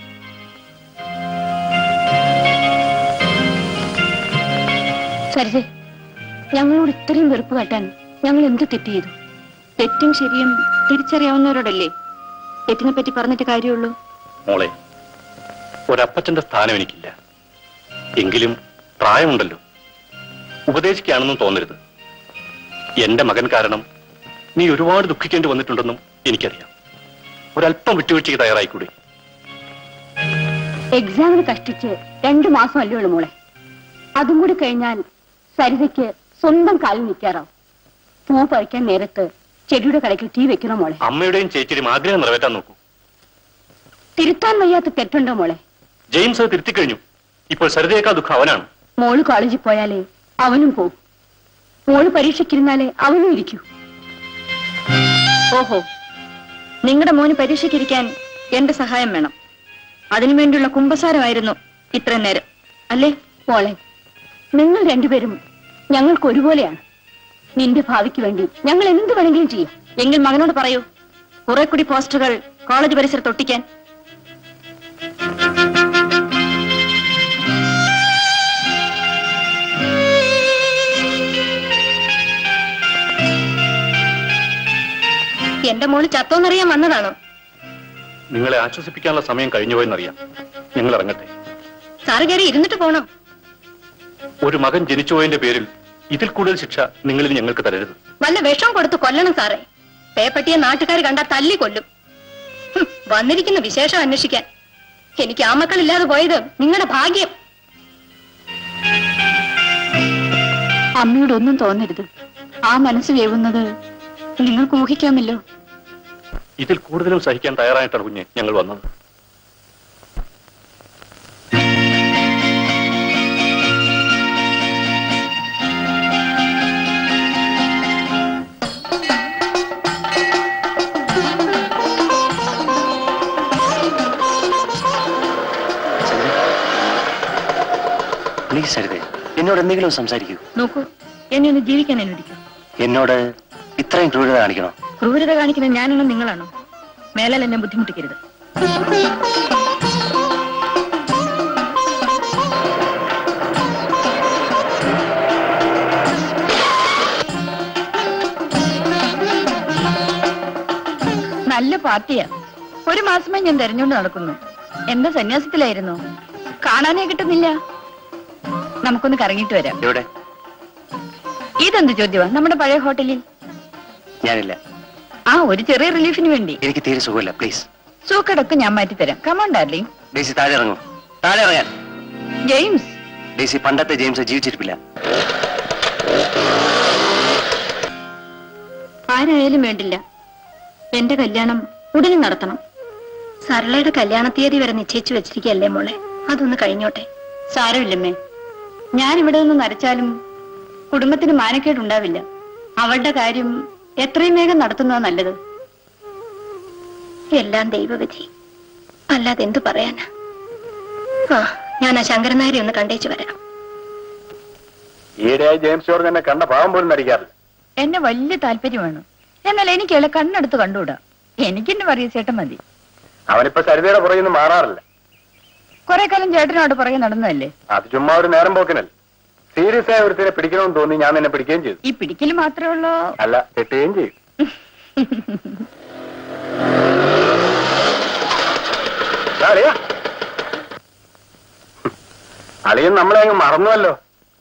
സരിതേ ഞങ്ങളോട് ഇത്രയും വെറുപ്പ് കാട്ടാൻ ഞങ്ങൾ എന്ത് തെറ്റ് ചെയ്തു തെറ്റും ശരിയും തിരിച്ചറിയാവുന്നവരോടല്ലേ തെറ്റിനെ പറ്റി പറഞ്ഞിട്ട് കാര്യമുള്ളൂ മോളെ ഒരപ്പച്ചന്റെ സ്ഥാനം എനിക്കില്ല എങ്കിലും പ്രായമുണ്ടല്ലോ ഉപദേശിക്കുകയാണെന്നും തോന്നരുത് എന്റെ മകൻ കാരണം നീ ഒരുപാട് ദുഃഖിക്കേണ്ടി വന്നിട്ടുണ്ടെന്നും എനിക്കറിയാം ഒരല്പം വിട്ടുവീഴ്ചയ്ക്ക് തയ്യാറായിക്കൂടി എക്സാമിന് കഷ്ടിച്ച് രണ്ടു മാസം അല്ലേ ഉള്ളൂ മോളെ അതും കൂടി കഴിഞ്ഞാൽ സരിതയ്ക്ക് സ്വന്തം കാലിൽ നിൽക്കാറാവും പൂ പറിക്കാൻ നേരത്ത് ചെടിയുടെ കടയ്ക്ക് തീ വെക്കണം മോളെ അമ്മയുടെയും ചേച്ചിയുടെയും ആഗ്രഹം നിറവേറ്റാൻ നോക്കൂ തിരുത്താൻ വയ്യാത്ത തെറ്റുണ്ടോ മോളെ ജെയിംസ് അത് തിരുത്തിക്കഴിഞ്ഞു ഇപ്പോൾ സരിതയേക്കാൾ ദുഃഖം അവനാണ് മോള് കോളേജിൽ പോയാലേ അവനും പോകും മോള് പരീക്ഷയ്ക്കിരുന്നാലേ അവനും ഇരിക്കൂ ഓഹോ നിങ്ങളുടെ മോന് പരീക്ഷയ്ക്കിരിക്കാൻ എന്റെ സഹായം വേണം അതിനുവേണ്ടിയുള്ള കുമ്പസാരമായിരുന്നു ഇത്രയും നേരം അല്ലേ മോളെ നിങ്ങൾ രണ്ടുപേരും ഞങ്ങൾക്ക് ഒരുപോലെയാണ് നിന്റെ ഭാവിക്ക് വേണ്ടി ഞങ്ങൾ എന്ത് വേണമെങ്കിലും ചെയ്യും എങ്കിൽ മകനോട് പറയൂ കുറെ കൂടി പോസ്റ്ററുകൾ കോളേജ് പരിസരത്ത് ഒട്ടിക്കാൻ എന്റെ മോള് ചത്തോന്നറിയാൻ വന്നതാണോ നിങ്ങളെ ആശ്വസിപ്പിക്കാനുള്ള സമയം കഴിഞ്ഞുപോയെന്നറിയാം നിങ്ങൾ ഇറങ്ങട്ടെ സാറ് കയറി ഇരുന്നിട്ട് പോണം ഒരു മകൻ ജനിച്ചുപോയതിന്റെ പേരിൽ ഇതിൽ കൂടുതൽ ശിക്ഷ നിങ്ങളിൽ ഞങ്ങൾക്ക് തരരുത് വല്ല വിഷം കൊടുത്ത് കൊല്ലണം സാറേ പേപ്പട്ടിയെ നാട്ടുകാർ കണ്ടാ തല്ലി കൊല്ലും ഹും, വന്നിരിക്കുന്ന വിശേഷം അന്വേഷിക്കാൻ എനിക്ക് ആ മക്കളില്ലാതെ പോയത് നിങ്ങളുടെ ഭാഗ്യം അമ്മയോട് ഒന്നും തോന്നരുത് ആ മനസ്സ് വേവുന്നത് നിങ്ങൾക്ക് ഊഹിക്കാമല്ലോ ഇതിൽ കൂടുതലും സഹിക്കാൻ തയ്യാറായിട്ടാണ് കുഞ്ഞ് ഞങ്ങൾ വന്നത് പ്ലീസ് സരിതേ എന്നോട് എന്തെങ്കിലും സംസാരിക്കൂ നോക്കൂ എന്നെ ഒന്ന് ജീവിക്കാൻ അനുവദിക്കും എന്നോട് ഇത്രയും ക്രൂരത കാണിക്കണോ ക്രൂരത കാണിക്കുന്ന ഞാനാണോ നിങ്ങളാണോ മേലാൽ എന്നെ ബുദ്ധിമുട്ടിക്കരുത് നല്ല പാർട്ടിയാ ഒരു മാസമായി ഞാൻ തെരഞ്ഞുകൊണ്ട് നടക്കുന്നു എന്താ സന്യാസത്തിലായിരുന്നു കാണാനേ കിട്ടുന്നില്ല നമുക്കൊന്ന് കറങ്ങിയിട്ട് വരാം എവിടെ ഇതെന്ത് ചോദ്യമാ നമ്മുടെ പഴയ ഹോട്ടലിൽ ഞാനില്ല ആ ഒരു ചെറിയ റിലീഫിന് വേണ്ടി എനിക്ക് തീരെ സുഖമില്ല പ്ലീസ് സൂക്കടൊക്കെ ഞാൻ മാറ്റിത്തരാം കമോൺ ഡാർലിംഗ് ഡേസി താഴെ ഇറങ്ങും താഴെ ഇറങ്ങാൻ ജെയിംസ് ഡേസി പണ്ടത്തെ ജെയിംസ് ജീവിച്ചിരിപ്പില്ല ആരായാലും വേണ്ടില്ല എന്റെ കല്യാണം ഉടനെ നടത്തണം സരളയുടെ കല്യാണ തീയതി വരെ നിശ്ചയിച്ചു വെച്ചിരിക്കല്ലേ മോളെ അതൊന്ന് കഴിഞ്ഞോട്ടെ സാരമില്ലമ്മേ ഞാൻ ഇവിടെ നിന്ന് നരച്ചാലും കുടുംബത്തിന് മാനക്കേടുണ്ടാവില്ല അവളുടെ കാര്യം എത്രയും വേഗം നടത്തുന്നതാ നല്ലത് എല്ലാം ദൈവവിധി അല്ലാതെ എന്തു പറയാനാ ആ ഞാൻ ആ ശങ്കരൻ നായരെ ഒന്ന് കണ്ടേച്ചു വരാം ഈയിടെയായി ജെയിംസ് ജോർജ് എന്നെ കണ്ട പാവം പോലും നടിക്കാറില്ല എന്നെ വലിയ താല്പര്യമാണ് എന്നാൽ എനിക്ക് ഇള കണ്ണെടുത്ത് കണ്ടുകൂടാ എനിക്കെന്നെ പറയ ചേട്ടൻ മതി അവനിപ്പോ സരിതയുടെ പുറകിൽ നിന്ന് മാറാറില്ല കുറെ കാലം ചേട്ടനോട് പുറകെ നടന്നതല്ലേ അത് ചുമ്മാ ഒരു നേരം പോക്കിനല്ല സീരിയസ് ആയ ഒരുത്തിനെ പിടിക്കണമെന്ന് തോന്നി ഞാൻ നിന്നെ പിടിക്കുകയും ചെയ്തു ഈ പിടിക്കൽ മാത്രമേ ഉള്ളൂ അല്ല കെട്ടുകയും ചെയ്യും ദാ അളിയാ. അളിയൻ നമ്മളെ അങ്ങ് മറന്നുവല്ലോ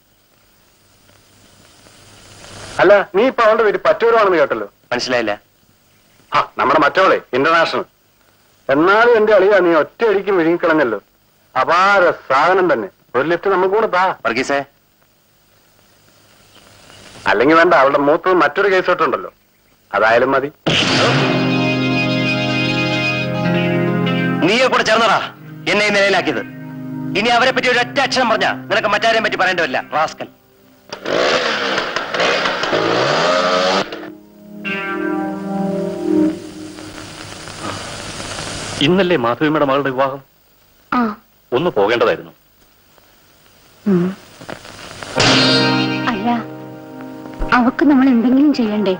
അല്ല നീ ഇപ്പൊ അവളുടെ വീട്ടിൽ പറ്റൂരാണെന്ന് കേട്ടല്ലോ മനസ്സിലായില്ല ആ നമ്മുടെ മറ്റവളെ ഇന്റർനാഷണൽ എന്നാലും എന്റെ അളിയാ നീ ഒറ്റയടിക്ക് വിഴുങ്ങിക്കളഞ്ഞല്ലോ അപാര സാധനം തന്നെ ഒരു ലിഫ്റ്റ് നമുക്ക് കൂടെ താ വർഗീസേ അല്ലെങ്കിൽ വേണ്ട അവളുടെ മൂത്ത് മറ്റൊരു കേസ് തൊട്ടുണ്ടല്ലോ അതായാലും മതി നീയെ കൂടെ ചേർന്നടാ എന്നെ ഈ നിലയിലാക്കിയത് ഇനി അവരെ പറ്റി ഒരു ഒറ്റ അക്ഷരം പറഞ്ഞ നിനക്ക് മറ്റാരെയും പറ്റി പറയേണ്ടതില്ല റാസ്കൽ ഇന്നല്ലേ മാധവിയമ്മയുടെ മകളുടെ വിവാഹം ആ ഒന്ന് പോകേണ്ടതായിരുന്നു അല്ല അവക്ക് നമ്മൾ എന്തെങ്കിലും ചെയ്യണ്ടേ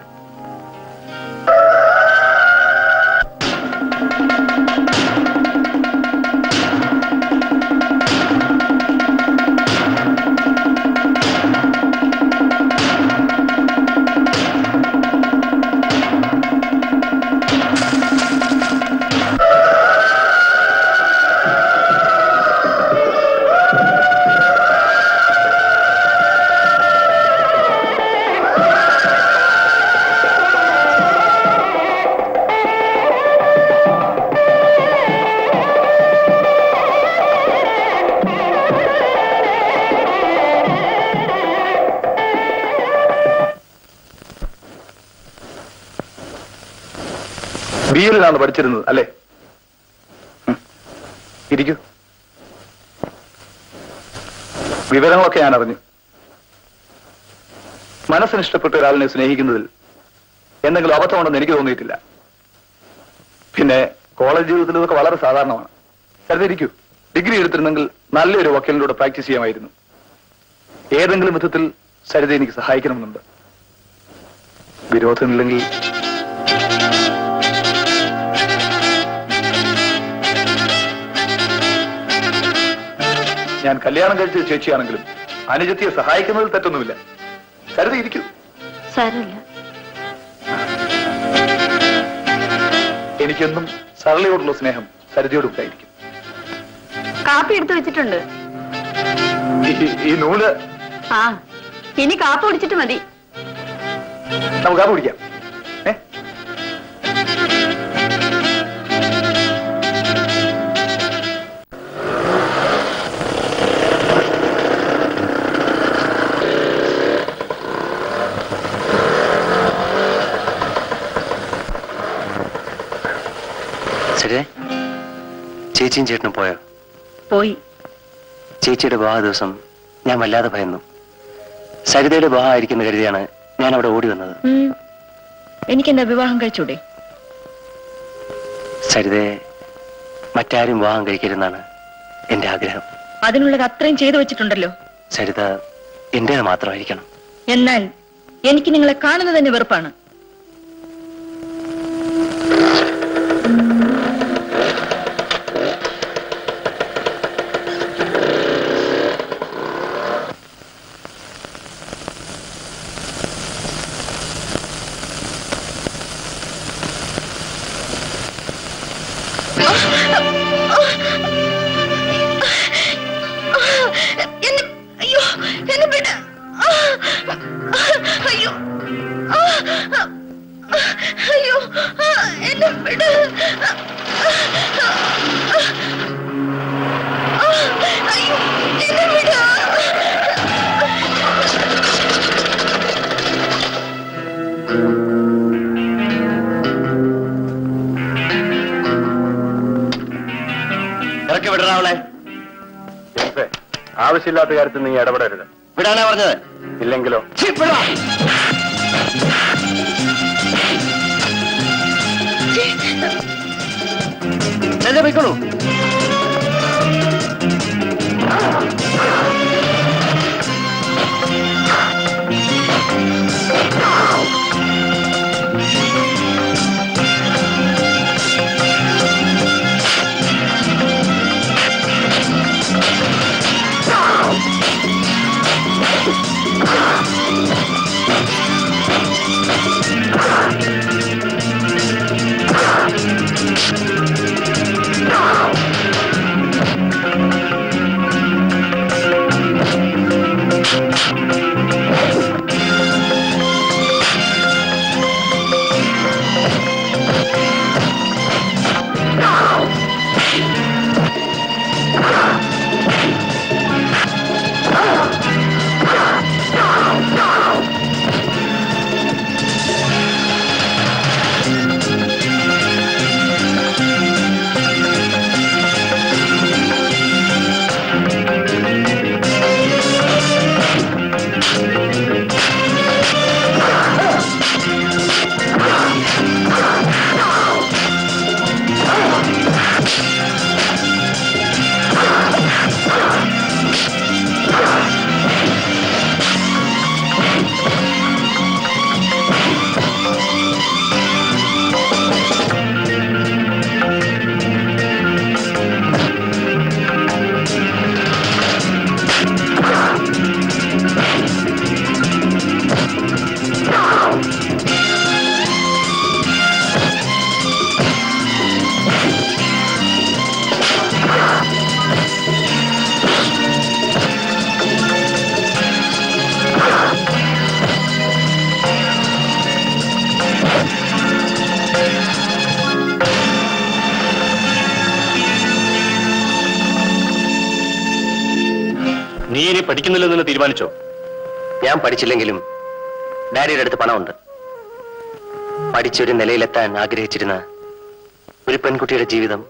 ബി എല്ലിലാണ് പഠിച്ചിരുന്നത് അല്ലേ ഉം. ഇരിക്കൂ വിവരങ്ങളൊക്കെ ഞാൻ അറിഞ്ഞു മനസ്സിന് ഇഷ്ടപ്പെട്ട ഒരാളിനെ സ്നേഹിക്കുന്നതിൽ എന്തെങ്കിലും അബദ്ധമുണ്ടെന്ന് എനിക്ക് തോന്നിയിട്ടില്ല പിന്നെ കോളേജ് ജീവിതത്തിൽ ഇതൊക്കെ വളരെ സാധാരണമാണ് കരുതിരിക്കൂ ഡിഗ്രി എടുത്തിരുന്നെങ്കിൽ നല്ലൊരു വക്കീലിലൂടെ പ്രാക്ടീസ് ചെയ്യാമായിരുന്നു ഏതെങ്കിലും വിധത്തിൽ സരിത എനിക്ക് സഹായിക്കണമെന്നുണ്ട് വിരോധമില്ലെങ്കിൽ ഞാൻ കല്യാണം കഴിച്ച ചേച്ചിയാണെങ്കിലും അനുജത്തിയെ സഹായിക്കുന്നതിൽ തെറ്റൊന്നുമില്ല സരിത ഇരിക്കൂ സാരമില്ല എനിക്കെന്നും സരളയോടുള്ള സ്നേഹം സരിതയോട് ഉണ്ടായിരിക്കും കാപ്പി എടുത്തു വെച്ചിട്ടുണ്ട് ഈ- ഈ നൂല് ആ ഇനി കാപ്പി കുടിച്ചിട്ട് മതി നമുക്ക് ആ കുടിക്കാം ഏ ശരിയേ ചേച്ചിയും ചേട്ടനും പോയോ പോയി ചേച്ചിയുടെ വിവാഹ ദിവസം ഞാൻ വല്ലാതെ ഭയന്നു സരിതയുടെ വിവാഹം ആയിരിക്കുന്ന കരുതിയാണ് ഞാൻ അവിടെ ഓടി വന്നത് ഉം. എനിക്കെന്താ വിവാഹം കഴിച്ചൂടെ സരിതയെ മറ്റാരും വിവാഹം കഴിക്കരുതെന്നാണ് എന്റെ ആഗ്രഹം അതിനുള്ളത് അത്രയും ചെയ്തു വെച്ചിട്ടുണ്ടല്ലോ സരിത എന്റേത് മാത്രമായിരിക്കണം എന്നാൽ എനിക്ക് നിങ്ങളെ കാണുന്നത് തന്നെ വെറുപ്പാണ് എന്നെ അയ്യോ എന്നെ വിട അയ്യോ അയ്യോ എന്നെ വിട അയ്യോ എന്നെ വിട ഇറക്കി വിടണ അവളെ ജെയിംസേ, ആവശ്യമില്ലാത്ത കാര്യത്തിൽ നീ ഇടപെടരുത് വിടാനാ പറഞ്ഞത് ഇല്ലെങ്കിലോ ഛീ, വിടാ. സരിത പോയിക്കോളൂ നീ ഇനി പഠിക്കുന്നില്ലെന്ന് തീരുമാനിച്ചോ ഞാൻ പഠിച്ചില്ലെങ്കിലും ഡാഡിയുടെ അടുത്ത് പണമുണ്ട് പഠിച്ചൊരു നിലയിലെത്താൻ ആഗ്രഹിച്ചിരുന്ന ഒരു പെൺകുട്ടിയുടെ ജീവിതം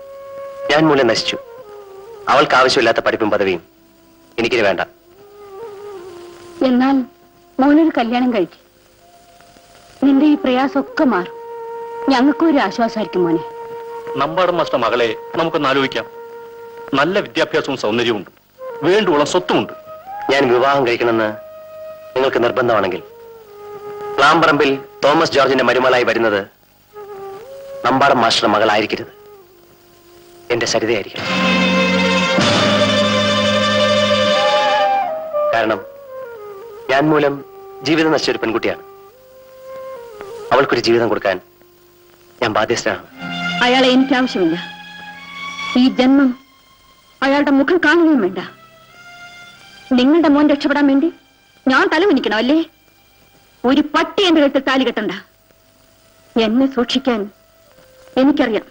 ഞാൻ മൂലം നശിച്ചു അവൾക്ക് ആവശ്യമില്ലാത്ത പഠിപ്പും പദവിയും എനിക്കിനി വേണ്ട എന്നാൽ മോനൊരു കല്യാണം കഴിക്കും നിന്റെ ഈ പ്രയാസമൊക്കെ മാറും ഞങ്ങൾക്കും ഒരു ആശ്വാസമായിരിക്കും മോനെ നമ്പാടം മാസ്റ്റർ മകളെ നമുക്കൊന്ന് ആലോചിക്കാം നല്ല വിദ്യാഭ്യാസവും സൗന്ദര്യവുമുണ്ട് വേണ്ടുവോളം സ്വത്തുമുണ്ട് ഞാൻ വിവാഹം കഴിക്കണമെന്ന് നിങ്ങൾക്ക് നിർബന്ധമാണെങ്കിൽ പ്ലാമ്പറമ്പിൽ തോമസ് ജോർജിന്റെ മരുമകളായി വരുന്നത് നമ്പാടം മാസ്റ്ററുടെ മകളായിരിക്കരുത് എന്റെ സരിതയായിരിക്കണം കാരണം ഞാൻ മൂലം ജീവിതം നശിച്ച ഒരു പെൺകുട്ടിയാണ് അവൾക്കൊരു ജീവിതം കൊടുക്കാൻ ഞാൻ ബാധ്യസ്ഥനാണ് അയാളെ എനിക്ക് ആവശ്യമില്ല ഈ ജന്മം അയാളുടെ മുഖം കാണുകയും വേണ്ട നിങ്ങളുടെ മോൻ രക്ഷപ്പെടാൻ വേണ്ടി ഞാൻ തലമുനിക്കണം അല്ലേ ഒരു പട്ടി എന്റെ കഴുത്തിൽ താലി കെട്ടണ്ട എന്നെ സൂക്ഷിക്കാൻ എനിക്കറിയാം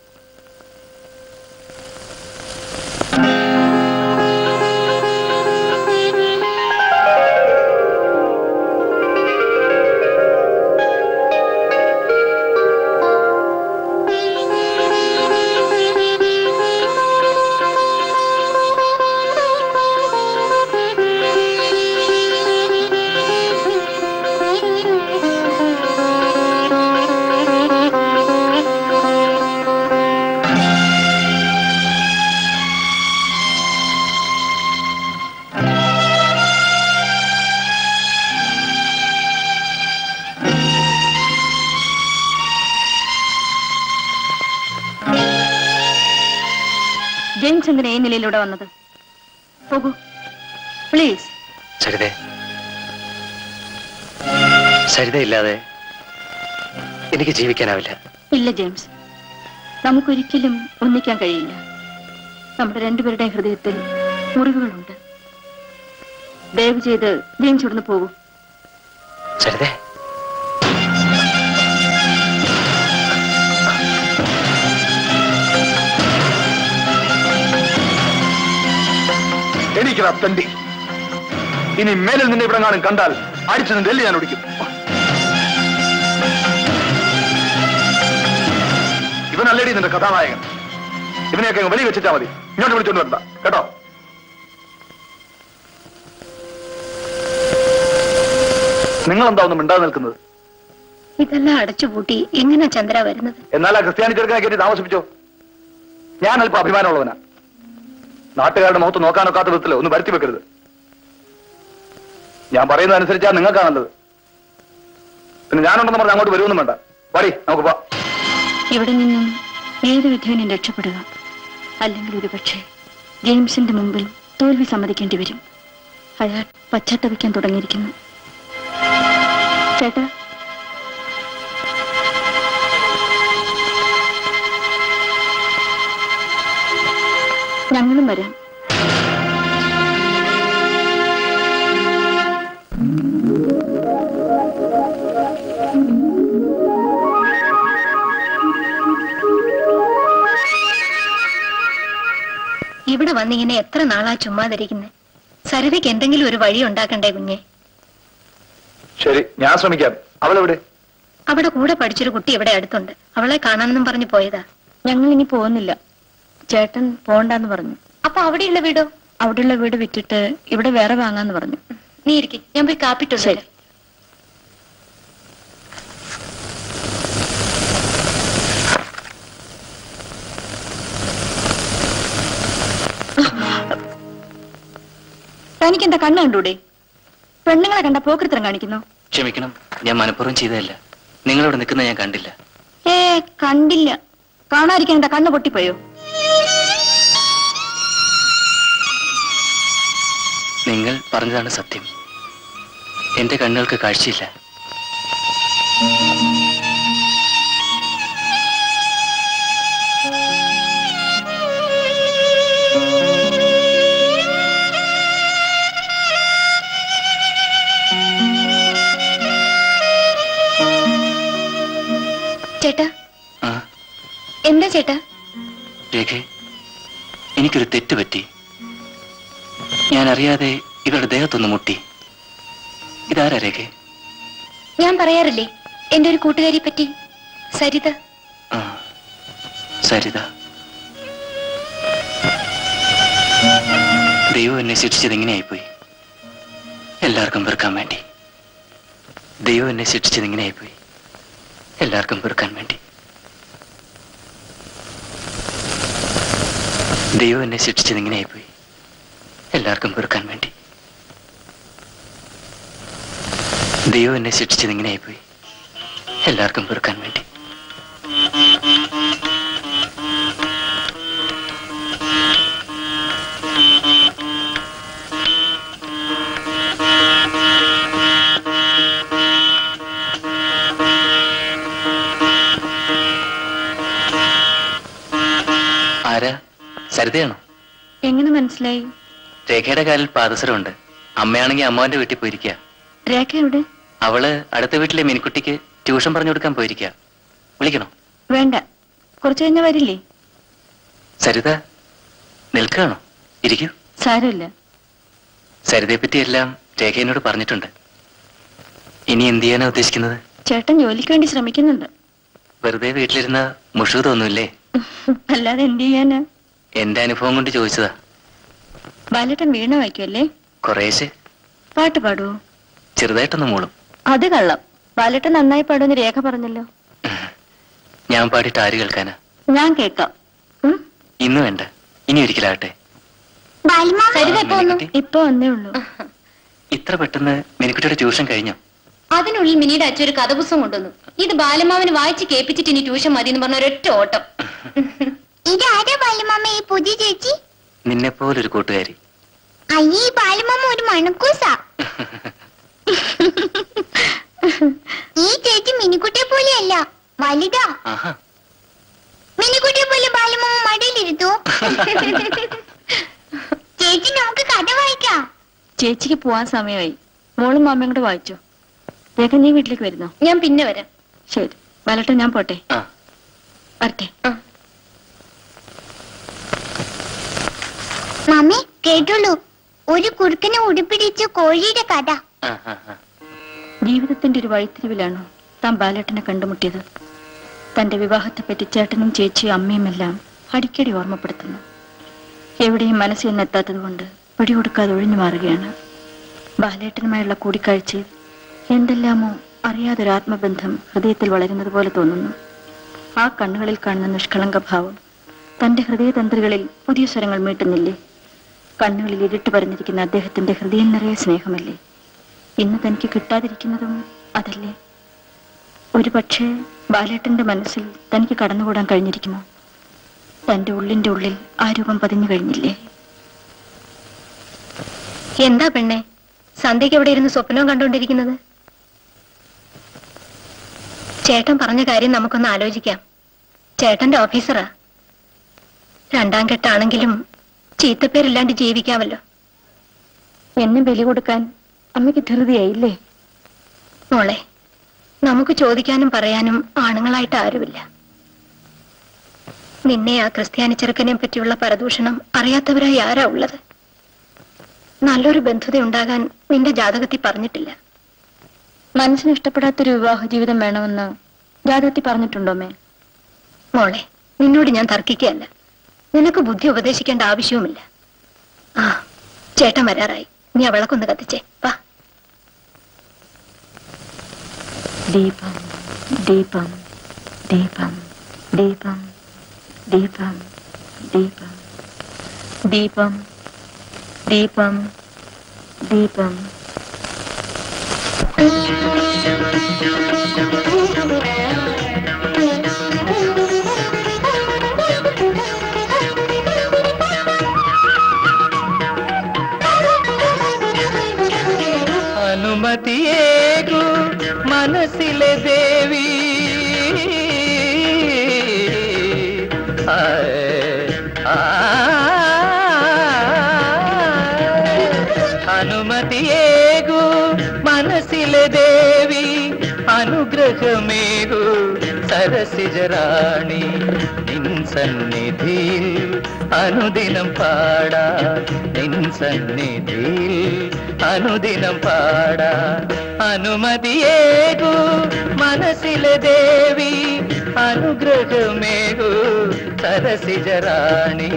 ജെയിംസ് എന്തിനാ ഈ നിലയിലൂടെ വന്നത് പോകൂ പ്ലീസ് സരിതേ സരിതയില്ലാതെ എനിക്ക് ജീവിക്കാനാവില്ല ഇല്ല ജെയിംസ് നമുക്കൊരിക്കലും ഒന്നിക്കാൻ കഴിയില്ല നമ്മുടെ രണ്ടുപേരുടെയും ഹൃദയത്തിൽ മുറിവുകളുണ്ട് ദയവ് ചെയ്ത് ജെയിംസ് ഇവിടുന്ന് പോകൂ സരിതേ എനിക്കടാ തണ്ടി ഇനി മേലിൽ നിന്നെ ഇവിടെ കാണും കണ്ടാൽ അടിച്ചു നിന്ന് ഡൽഹി ഞാൻ ഓടിക്കും ഇവനല്ലേടി നിന്റെ കഥാനായകൻ ഇവനെയൊക്കെ അങ്ങ് വെളി വെച്ചിട്ടാ മതി ഇങ്ങോട്ട് വിളിച്ചോണ്ട് വരണ്ട കേട്ടോ നിങ്ങൾ എന്താ ഒന്നും മിണ്ടാതെ നിൽക്കുന്നത് ഇതെല്ലാം അടച്ചുപൂട്ടി എങ്ങനെയാ ചന്ദ്ര വരുന്നത് എന്നാൽ ആ ക്രിസ്ത്യാനി ചെറുക്കനെ കയറ്റി താമസിപ്പിച്ചോ ഞാൻ അല്പം അഭിമാനമുള്ളവനാ നാട്ടുകാരുടെ മുഖത്ത് നോക്കാനൊക്കാത്ത വിധത്തിൽ ഒന്ന് വരുത്തി വെക്കരുത് ഞാൻ പറയുന്നത് അനുസരിച്ചാ നിങ്ങൾക്കാ നല്ലത് പിന്നെ ഞാനുണ്ടെന്ന് പറഞ്ഞ് അങ്ങോട്ട് വരുമൊന്നും വേണ്ട വടി നമുക്ക് പോ ഇവിടെ നിന്നും ഏത് വിധേനയും രക്ഷപ്പെടുക അല്ലെങ്കിൽ ഒരു പക്ഷേ ജെയിംസിന്റെ മുമ്പിൽ തോൽവി സമ്മതിക്കേണ്ടി വരും അയാൾ പശ്ചാത്തപിക്കാൻ തുടങ്ങിയിരിക്കുന്നു ചേട്ടാ ഞങ്ങളും വരാം ഇവിടെ വന്നിങ്ങനെ എത്ര നാളാ ചുമ്മാതിരിക്കുന്നത് സരിതയ്ക്ക് എന്തെങ്കിലും ഒരു വഴി ഉണ്ടാക്കണ്ടേ കുഞ്ഞെ ശരി ഞാൻ ശ്രമിക്കാം അവളെവിടെ അവിടെ കൂടെ പഠിച്ചൊരു കുട്ടി ഇവിടെ അടുത്തുണ്ട് അവളെ കാണാനെന്നും പറഞ്ഞു പോയതാ ഞങ്ങൾ ഇനി പോകുന്നില്ല ചേട്ടൻ പോണ്ടെന്ന് പറഞ്ഞു അപ്പൊ അവിടെയുള്ള വീടോ അവിടെയുള്ള വീട് വിറ്റിട്ട് ഇവിടെ വേറെ വാങ്ങാന്ന് പറഞ്ഞു നീ ഇരിക്കെ ഞാൻ പോയി കാപ്പിട്ടുണ്ട് ശരി. തനിക്ക് എന്താ കണ്ണ് കണ്ടൂടെ പെണ്ണുങ്ങളെ കണ്ട പോക്കൃത്തരം കാണിക്കുന്നു ക്ഷമിക്കണം ഞാൻ മനഃപൂർവ്വം ചെയ്തതല്ല നിങ്ങളിവിടെ നിൽക്കുന്ന ഞാൻ കണ്ടില്ല ഏ കണ്ടില്ല കാണാതിരിക്കാൻ എന്താ കണ്ണ് പൊട്ടിപ്പോയോ നിങ്ങൾ പറഞ്ഞതാണ് സത്യം എന്റെ കണ്ണുകൾക്ക് കാഴ്ചയില്ല ചേട്ടാ ആ എന്താ ചേട്ടാ രേഖേ എനിക്കൊരു തെറ്റ് പറ്റി ഞാൻ അറിയാതെ ഇവരുടെ ദേഹത്തൊന്ന് മുട്ടി ഇതാരാ രേഖേ ഞാൻ പറയാറില്ലേ എന്റെ ഒരു കൂട്ടുകാരിയെ പറ്റി സരിത ആ സരിത ദൈവം എന്നെ ശിക്ഷിച്ചത് ഇങ്ങനെയായിപ്പോയി എല്ലാവർക്കും വെറുക്കാൻ വേണ്ടി ദൈവം എന്നെ ശിക്ഷിച്ചത് ഇങ്ങനെയായിപ്പോയി എല്ലാവർക്കും വെറുക്കാൻ വേണ്ടി ദൈവം എന്നെ ശിക്ഷിച്ചത് ഇങ്ങനെയായിപ്പോയി എല്ലാവർക്കും പൊറുക്കാൻ വേണ്ടി ദൈവം എന്നെ ശിക്ഷിച്ചത് ഇങ്ങനെയായിപ്പോയി എല്ലാവർക്കും പൊറുക്കാൻ വേണ്ടി ആരാ സരിതയാണോ എങ്ങനെ മനസ്സിലായി രേഖയുടെ കാലിൽ പാദസരമുണ്ട് അമ്മയാണെങ്കിൽ അമ്മാവന്റെ വീട്ടിൽ പോയിരിക്കുക രേഖ എവിടെ അവള് അടുത്ത വീട്ടിലെ മിനിക്കുട്ടിക്ക് ട്യൂഷൻ പറഞ്ഞു കൊടുക്കാൻ പോയിരിക്കുക വിളിക്കണോ വേണ്ട കുറച്ചു കഴിഞ്ഞാൽ വരില്ലേ സരിത നിൽക്കുകയാണോ ഇരിക്കൂ സാരമില്ല സരിതയെ പറ്റി എല്ലാം രേഖ എന്നോട് പറഞ്ഞിട്ടുണ്ട് ഇനി എന്ത് ചെയ്യാനാ ഉദ്ദേശിക്കുന്നത് ചേട്ടൻ ജോലിക്ക് വേണ്ടി ശ്രമിക്കുന്നുണ്ട് വെറുതെ വീട്ടിലിരുന്ന മുഷു തോന്നൂല്ലേ അല്ലാതെ എന്ത് ചെയ്യാനാ എന്റെ അനുഭവം കൊണ്ട് ചോദിച്ചതാ ബാലേട്ടൻ വീണ വായിക്കുമല്ലേ കുറേശ്ശെ പാട്ട് പാടുവോ ചെറുതായിട്ടൊന്ന് മൂളും അത് കള്ളം ബാലേട്ടൻ നന്നായി പാടുമെന്ന് രേഖ പറഞ്ഞല്ലോ ഞാൻ പാടിയിട്ട് ആര് കേൾക്കാനാ ഞാൻ കേൾക്കാം ഉം? ഇന്ന് വേണ്ട ഇനി ഒരിക്കലാകട്ടെ സരിത ഇപ്പൊ വന്നു ഇപ്പൊ വന്നേ ഉള്ളൂ ഇത്ര പെട്ടെന്ന് മിനിക്കുട്ടിയുടെ ട്യൂഷൻ കഴിഞ്ഞോ അതിനുള്ളിൽ മിനിയുടെ അച്ഛൻ ഒരു കഥപുസ്തകം കൊണ്ടുവന്നു ഇത് ബാലമാവന് വായിച്ച് കേൾപ്പിച്ചിട്ട് ഇനി ട്യൂഷൻ മതി എന്ന് പറഞ്ഞ ഒരൊറ്റ ഓട്ടം ഇതാരാ ബാലമാമ ഈ പുതിയ ചേച്ചി നിന്നെ പോലൊരു കൂട്ടുകാരി അയ്യേ ഈ ബാലമാമ ഒരു മണക്കൂസാ ഈ ചേച്ചി മിനിക്കുട്ടിയെ പോലെയല്ല വലുതാ ആഹാ മിനിക്കുട്ടിയെ പോലെ ബാലമാമ മടിയിലിരുത്തു ചേച്ചി നമുക്ക് കഥ വായിക്കാം ചേച്ചിക്ക് പോവാൻ സമയമായി മോളും മാമയും കൂടെ വായിച്ചോ രേഖ നീ വീട്ടിലേക്ക് വരുന്നോ ഞാൻ പിന്നെ വരാം ശരി ബാലേട്ടൻ ഞാൻ പോട്ടെ ആ വരട്ടെ മമ്മി കേട്ടോളൂ ഒരു കുറുക്കനെ ഉടുപ്പിടിച്ച കോഴിയുടെ കഥ ആ ആ ആ ജീവിതത്തിന്റെ ഒരു വഴിത്തിരിവിലാണോ താൻ ബാലേട്ടനെ കണ്ടുമുട്ടിയത് തന്റെ വിവാഹത്തെപ്പറ്റി ചേട്ടനും ചേച്ചിയും അമ്മയുമെല്ലാം അടിക്കടി ഓർമ്മപ്പെടുത്തുന്നു എവിടെയും മനസ്സിൽ നിന്നെത്താത്തത് കൊണ്ട് പിടികൊടുക്കാതെ ഒഴിഞ്ഞു മാറുകയാണ് ബാലേട്ടനുമായുള്ള കൂടിക്കാഴ്ചയിൽ എന്തെല്ലാമോ അറിയാതൊരു ആത്മബന്ധം ഹൃദയത്തിൽ വളരുന്നത് പോലെ തോന്നുന്നു ആ കണ്ണുകളിൽ കാണുന്ന നിഷ്കളങ്ക ഭാവം തന്റെ ഹൃദയതന്ത്രികളിൽ പുതിയ സ്വരങ്ങൾ മീട്ടുന്നില്ലേ കണ്ണുകളിൽ ഇരുട്ട് പറഞ്ഞിരിക്കുന്ന അദ്ദേഹത്തിന്റെ ഹൃദയം നിറയെ സ്നേഹമല്ലേ ഇന്ന് തനിക്ക് കിട്ടാതിരിക്കുന്നതും അതല്ലേ ഒരു പക്ഷേ ബാലേട്ടന്റെ മനസ്സിൽ തനിക്ക് കടന്നുകൂടാൻ കഴിഞ്ഞിരിക്കുമോ തന്റെ ഉള്ളിന്റെ ഉള്ളിൽ ആ രൂപം പതിഞ്ഞു കഴിഞ്ഞില്ലേ എന്താ പെണ്ണെ സന്ധ്യക്ക് എവിടെ ഇരുന്ന് സ്വപ്നവും കണ്ടുകൊണ്ടിരിക്കുന്നത് ചേട്ടൻ പറഞ്ഞ കാര്യം നമുക്കൊന്ന് ആലോചിക്കാം ചേട്ടന്റെ ഓഫീസറാ രണ്ടാം കെട്ടാണെങ്കിലും ചീത്തപ്പേരില്ലാണ്ട് ജീവിക്കാമല്ലോ എന്നെ ബലി കൊടുക്കാൻ അമ്മയ്ക്ക് ധൃതിയായില്ലേ മോളെ നമുക്ക് ചോദിക്കാനും പറയാനും ആണുങ്ങളായിട്ട് ആരുമില്ല നിന്നെ ആ ക്രിസ്ത്യാനി ചെറുക്കനെ പറ്റിയുള്ള പരദൂഷണം അറിയാത്തവരായി ആരാ ഉള്ളത് നല്ലൊരു ബന്ധുത ഉണ്ടാകാൻ നിന്റെ ജാതകത്തിൽ പറഞ്ഞിട്ടില്ല മനസ്സിന് ഇഷ്ടപ്പെടാത്തൊരു വിവാഹ ജീവിതം വേണമെന്ന് ജാതകത്തിൽ പറഞ്ഞിട്ടുണ്ടോ മേ മോളെ നിന്നോട് ഞാൻ തർക്കിക്കുകയല്ല നിനക്ക് ബുദ്ധി ഉപദേശിക്കേണ്ട ആവശ്യവുമില്ല ആ ചേട്ടൻ വരാറായി നീ ആ വിളക്കൊന്ന് കത്തിച്ചേ വാ ദീപം ദീപം ദീപം ദീപം ദീപം ദീപം ദീപം ദീപം ദീപം അനുമതിയേകു മനസ്സിലെ ദേവി അനുമതിയേകു മനസ്സിലെ ദേവി അനുഗ്രഹമേകു സരസിജറാണി നിൻ സന്നിധിയിൽ അനുദിനം പാടാ നിൻ സന്നിധിയിൽ അനുദിനം പാടാ അനുമതിയേകു മനസ്സിലെ ദേവി അനുഗ്രഹമേകു സരസിജറാണി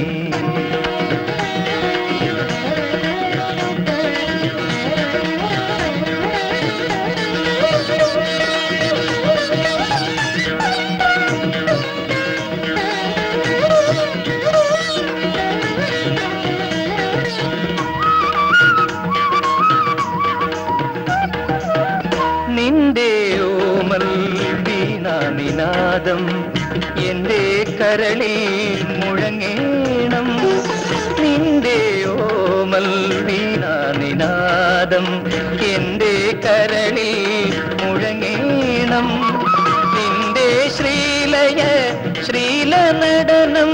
കരളിൽ മുഴങ്ങേണം നിന്റെ ഓമൽ വീണ നിനാദം എന്റെ കരളിൽ മുഴങ്ങേണം നിന്റെ ശ്രീലയ ശ്രീല നടനം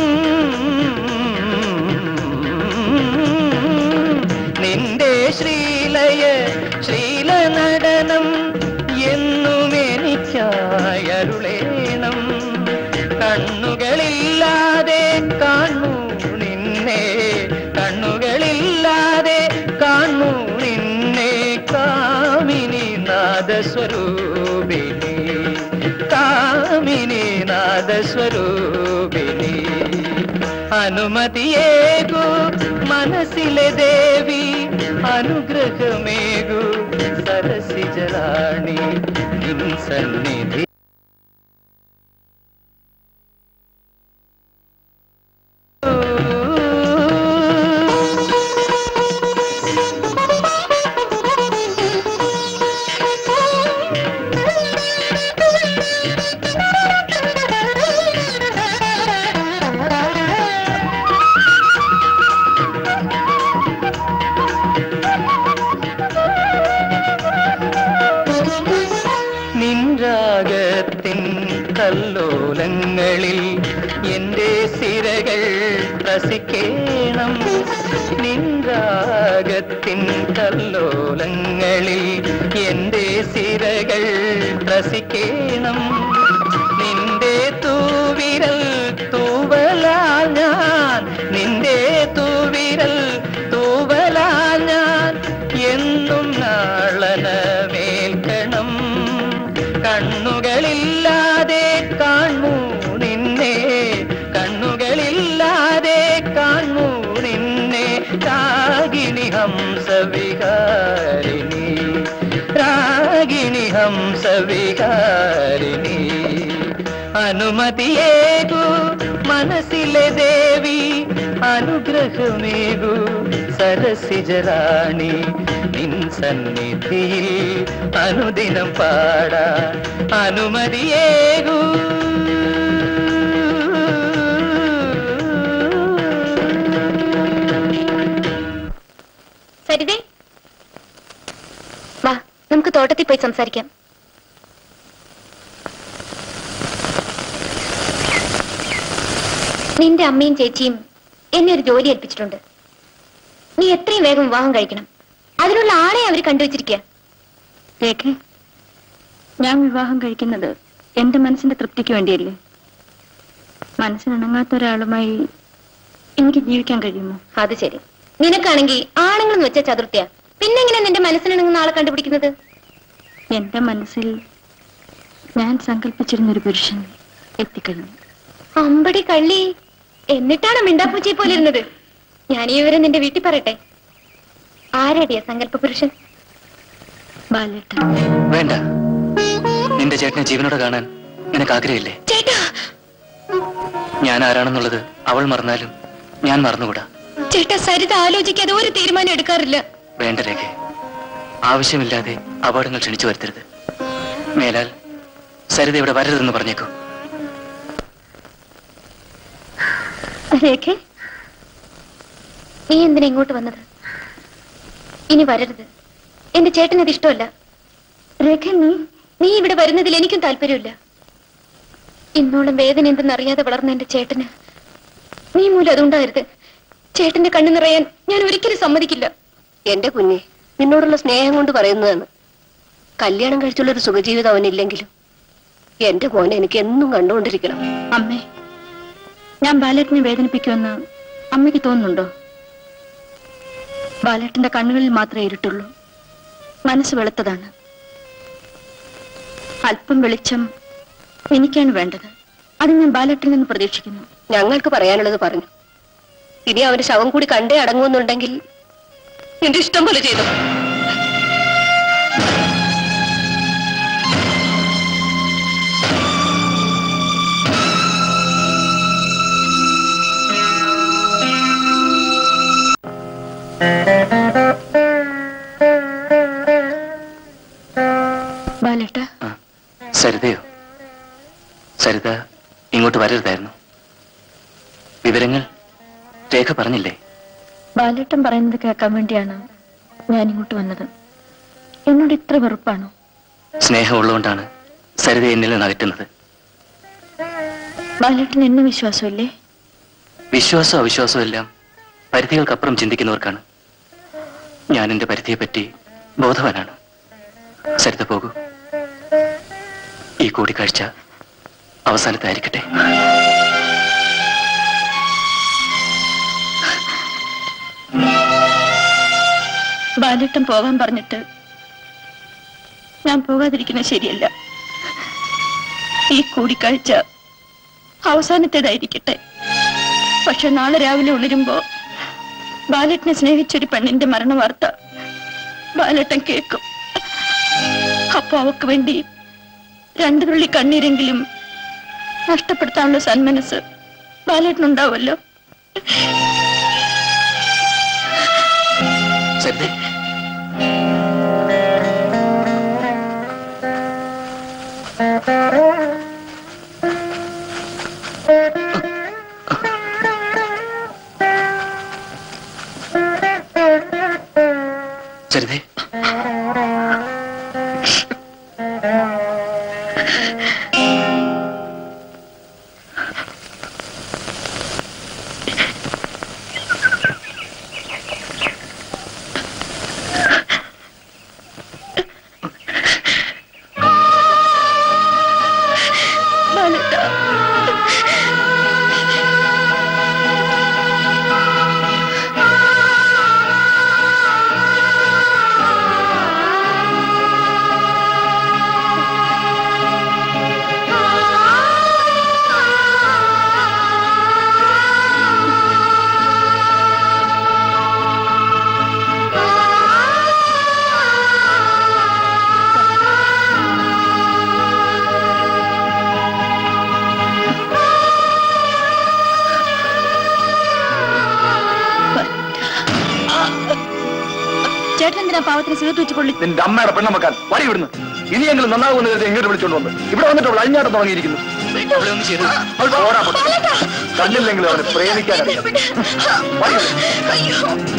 നിന്റെ ശ്രീലയ ശ്രീല നടനം എന്നും എനിക്കായി അരുളേണം കണ്ണുകളില്ലാതെ കാണൂ നിന്നെ കണ്ണുകളില്ലാതെ കാണൂ നിന്നെ കാമിനി നാദസ്വരൂപിണി കാമിനി നാദസ്വരൂപിണി അനുമതിയേകു മനസ്സിലെ ദേവി അനുഗ്രഹമേകു സരസിജറാണി നിൻ സന്നിധി നിൻരാഗത്തിൻ കല്ലോലങ്ങളിൽ എന്റെ സിരകൾ രസിക്കേണം നിൻരാഗത്തിൻ കല്ലോലങ്ങളിൽ എന്റെ സിരകൾ രസിക്കേണം നിന്റെ തൂവിരൽ തൂവലാൽ ഞാൻ നിന്റെ തൂവിരൽ തൂവലാൽ ഞാൻ എന്നും നാളനമേൽക്കണം കണ്ണുകളില്ലാതെ കാണൂ നിന്നെ കണ്ണുകളില്ലാതെ കാണൂ നിന്നെ രാഗിണി ഹംസവിഹാരിണി രാഗിണി ഹംസവിഹാരിണി അനുമതിയേകു മനസ്സിലെ ദേവി അനുഗ്രഹമേകു സരസിജറാണി നിൻ സന്നിധിയിൽ അനുദിനം പാടാ അനുമതിയേകൂ സരിതേ വാ നമുക്ക് തോട്ടത്തിൽ പോയി സംസാരിക്കാം നിന്റെ അമ്മയും ചേച്ചിയും എന്നെ ഒരു ജോലി ഏൽപ്പിച്ചിട്ടുണ്ട് നീ എത്രയും വേഗം വിവാഹം കഴിക്കണം അതിനുള്ള ആളെ അവർ കണ്ടുവച്ചിരിക്കുക രേഖ ഞാൻ വിവാഹം കഴിക്കുന്നത് എന്റെ മനസ്സിന്റെ തൃപ്തിക്ക് വേണ്ടിയല്ലേ മനസ്സിനിണങ്ങാത്ത ഒരാളുമായി എനിക്ക് ജീവിക്കാൻ കഴിയുമോ അത് ശരി നിനക്കാണെങ്കിൽ ആണുങ്ങളെന്ന് വെച്ച ചതുർത്ഥ്യ പിന്നെങ്ങനെ നിന്റെ മനസ്സിനിണങ്ങുന്ന ആളെ കണ്ടുപിടിക്കുന്നത് എന്റെ മനസ്സിൽ ഞാൻ സങ്കല്പിച്ചിരുന്നൊരു പുരുഷൻ എത്തിക്കഴിഞ്ഞു അമ്പടി കള്ളി എന്നിട്ടാണ് മിണ്ടാപ്പൂച്ചിയെ പോലെ ഇരുന്നത് ഞാൻ ഈ വിവരം നിന്റെ വീട്ടിൽ പറയട്ടെ ആരടിയ സങ്കല്പ പുരുഷൻ ബാലേട്ടൻ വേണ്ട നിന്റെ ചേട്ടനെ ജീവനോടെ കാണാൻ നിനക്ക് ആഗ്രഹമില്ലേ ചേട്ടാ ഞാൻ ആരാണെന്നുള്ളത് അവൾ മറന്നാലും ഞാൻ മറന്നുകൂടാ ചേട്ടാ സരിത ആലോചിക്കാതെ ഒരു തീരുമാനം എടുക്കാറില്ല വേണ്ട രേഖ ആവശ്യമില്ലാതെ അപകടങ്ങൾ ക്ഷണിച്ചു വരുത്തരുത് മേലാൽ സരിത ഇവിടെ വരരുതെന്ന് പറഞ്ഞേക്കൂ രേഖ നീ എന്തിനാ ഇങ്ങോട്ട് വന്നത് ഇനി വരരുത് എന്റെ ചേട്ടന് അത് ഇഷ്ടമല്ല രേഖ നീ നീ ഇവിടെ വരുന്നതിൽ എനിക്കും താല്പര്യമില്ല ഇന്നോളം വേദന എന്തെന്നറിയാതെ വളർന്ന എന്റെ ചേട്ടന് നീ മൂലം അതുണ്ടാകരുത് ചേട്ടന്റെ കണ്ണു നിറയാൻ ഞാൻ ഒരിക്കലും സമ്മതിക്കില്ല എന്റെ കുഞ്ഞെ നിന്നോടുള്ള സ്നേഹം കൊണ്ട് പറയുന്നതാണ് കല്യാണം കഴിച്ചുള്ള ഒരു സുഖജീവിതം അവനില്ലെങ്കിലും എന്റെ മോനെ എനിക്ക് എന്നും കണ്ടുകൊണ്ടിരിക്കണം അമ്മേ ഞാൻ ബാലേട്ടനെ വേദനിപ്പിക്കുമെന്ന് അമ്മയ്ക്ക് തോന്നുന്നുണ്ടോ ബാലേട്ടന്റെ കണ്ണുകളിൽ മാത്രമേ ഇരുട്ടുള്ളൂ മനസ്സ് വെളുത്തതാണ് അല്പം വെളിച്ചം എനിക്കാണ് വേണ്ടത് അത് ഞാൻ ബാലേട്ടിൽ നിന്ന് പ്രതീക്ഷിക്കുന്നു ഞങ്ങൾക്ക് പറയാനുള്ളത് പറഞ്ഞു ഇനി അവന്റെ ശവം കൂടി കണ്ടേ അടങ്ങുമെന്നുണ്ടെങ്കിൽ നിന്റെ ഇഷ്ടം പോലെ ചെയ്തു ബാലേട്ട സരിതയോ സരിത ഇങ്ങോട്ട് വരരുതായിരുന്നു രേഖ പറഞ്ഞില്ലേ ബാലേട്ടൻ പറയുന്നത് കേൾക്കാൻ വേണ്ടിയാണ് ഞാൻ ഇങ്ങോട്ട് വന്നത് എന്നോട് ഇത്ര വെറുപ്പാണോ സ്നേഹമുള്ളതുകൊണ്ടാണ് സരിത എന്നിൽ നിന്ന് അകറ്റുന്നത് ബാലേട്ടൻ എന്നെ വിശ്വാസമില്ലേ വിശ്വാസവും അവിശ്വാസവും എല്ലാം പരിധികൾക്കപ്പുറം ചിന്തിക്കുന്നവർക്കാണ് ഞാൻ എന്റെ പരിധിയെപ്പറ്റി ബോധവാനാണ് സരിത പോകൂ ഈ കൂടിക്കാഴ്ച അവസാനത്തായിരിക്കട്ടെ ബാലേട്ടൻ പോകാൻ പറഞ്ഞിട്ട് ഞാൻ പോകാതിരിക്കുന്നത് ശരിയല്ല ഈ കൂടിക്കാഴ്ച അവസാനത്തേതായിരിക്കട്ടെ പക്ഷെ നാളെ രാവിലെ ഉണരുമ്പോ ബാലേട്ടനെ സ്നേഹിച്ചൊരു പെണ്ണിന്റെ മരണ വാർത്ത ബാലേട്ടൻ കേൾക്കും അപ്പൊ അവക്ക് വേണ്ടി രണ്ടു തുള്ളി കണ്ണീരെങ്കിലും നഷ്ടപ്പെടുത്താനുള്ള സന്മനസ് ബാലേട്ടനുണ്ടാവുമല്ലോ സരിതേ സരിതേ ബാലേട്ടാ ചേട്ടൻ എന്തിനാ പാവത്തിന് സിഗരറ്റ് വെച്ച് കൊള്ളി നിന്റെ അമ്മയുടെ പെണ്ണമക്കാൻ വടി വിടുന്നു ഇനിയെങ്കിലും നന്നാകുമെന്ന് കരുതി ഇങ്ങോട്ട് വിളിച്ചോണ്ട് വന്ന് ഇവിടെ വന്നിട്ട് അവൾ അഴിഞ്ഞാട്ടം തുടങ്ങിയിരിക്കുന്നു അവളെ ഒന്ന് ചെയ്തു അവൾ പോരാ പൊട്ടെ. കണ്ടില്ലെങ്കിലും അവനെ പ്രേമിക്കാനറിയാം വടി വിട്.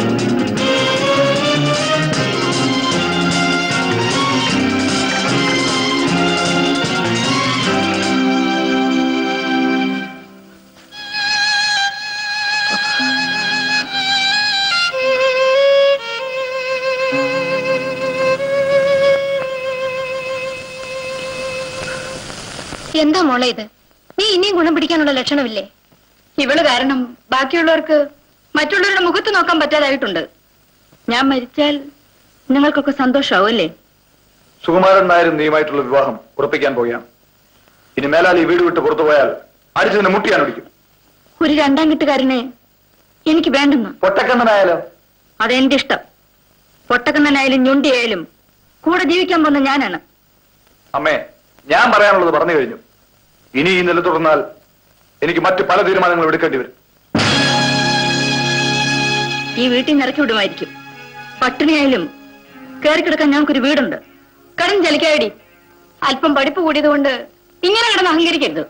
എന്താ മോളെ ഇത് നീ ഇനിയും ഗുണം പിടിക്കാനുള്ള ലക്ഷണമില്ലേ ഇവള് കാരണം ബാക്കിയുള്ളവർക്ക് മറ്റുള്ളവരുടെ മുഖത്ത് നോക്കാൻ പറ്റാതായിട്ടുണ്ട് ഞാൻ മരിച്ചാൽ നിങ്ങൾക്കൊക്കെ സന്തോഷമാവും അല്ലേ സുകുമാരൻ നായരും നീയുമായിട്ടുള്ള വിവാഹം ഉറപ്പിക്കാൻ പോവുകയാണ് ഇനി മേലാൽ ഈ വീട് വിട്ട് പുറത്തു പോയാൽ അടിച്ചതിന് മുട്ടിയാൻ ഒടിക്കും ഒരു രണ്ടാം കെട്ടുകാരനെ എനിക്ക് വേണ്ടെന്ന് പൊട്ടക്കണ്ണനായാലോ അതെന്റെ ഇഷ്ടം പൊട്ടക്കണ്ണനായാലും ഞൊണ്ടിയായാലും കൂടെ ജീവിക്കാൻ പോകുന്ന ഞാനാണ് അമ്മേ ഞാൻ പറയാനുള്ളത് പറഞ്ഞു കഴിഞ്ഞു ഇനി ഈ നില തുടർന്നാൽ എനിക്ക് മറ്റു പല തീരുമാനങ്ങളും എടുക്കേണ്ടി വരും ഈ വീട്ടിൽ നിന്ന് ഇറക്കി വിടുമായിരിക്കും പട്ടിണിയായാലും കയറി കിടക്കാൻ ഞങ്ങൾക്കൊരു വീടുണ്ട് കടം ചലിക്കായടി അല്പം പഠിപ്പ് കൂടിയതുകൊണ്ട് ഇങ്ങനെ കിടന്ന് അഹങ്കരിക്കരുത്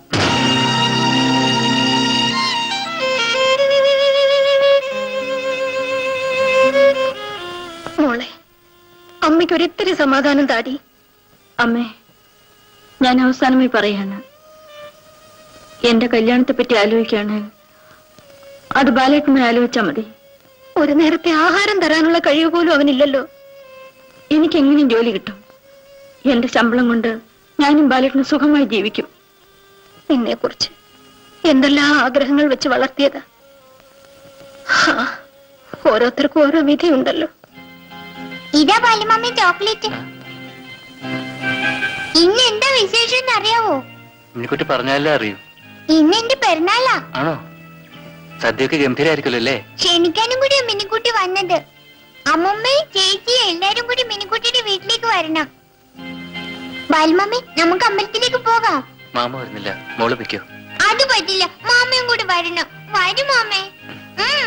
മോളെ അമ്മയ്ക്ക് ഒരിത്തിരി സമാധാനം താടി അമ്മേ ഞാൻ അവസാനമായി പറയാണ് എന്റെ കല്യാണത്തെ പറ്റി ആലോചിക്കാണ് അത് ബാലേട്ടനെ ആലോചിച്ചാ മതി ഒരു നേരത്തെ ആഹാരം തരാനുള്ള കഴിവ് പോലും അവനില്ലല്ലോ എനിക്ക് എങ്ങനെയും ജോലി കിട്ടും എന്റെ ശമ്പളം കൊണ്ട് ഞാനും ബാലേട്ടന് സുഖമായി ജീവിക്കും നിന്നെ കുറിച്ച് എന്തെല്ലാം ആഗ്രഹങ്ങൾ വെച്ച് വളർത്തിയതാ ഹാ, ഓരോരുത്തർക്കും ഓരോ വിധിയുണ്ടല്ലോ ഇതാ ബാലുമമ്മി ചോക്ലേറ്റ് ഇന്ന് എന്താ വിശേഷം എന്ന് അറിയാവോ മിനിക്കുട്ടി പറഞ്ഞാലേ അറിയൂ ഇന്ന് എന്റെ പെരുന്നാളാ ആണോ സദ്യയൊക്കെ ഗംഭീരായിരിക്കുമല്ലോ അല്ലേ ക്ഷണിക്കാനും കൂടി മിനിക്കുട്ടി വന്നത് അമ്മമ്മയും ചേച്ചിയും എല്ലാരും കൂടി മിനിക്കുട്ടിയുടെ വീട്ടിലേക്ക് വരണം ബാലുമമ്മി നമുക്ക് അമ്പലത്തിലേക്ക് പോകാം മാമ വരുന്നില്ല മോള് വെക്കോ അത് പറ്റില്ല മാമയും കൂടി വരണം വരും മാമേ ഉം.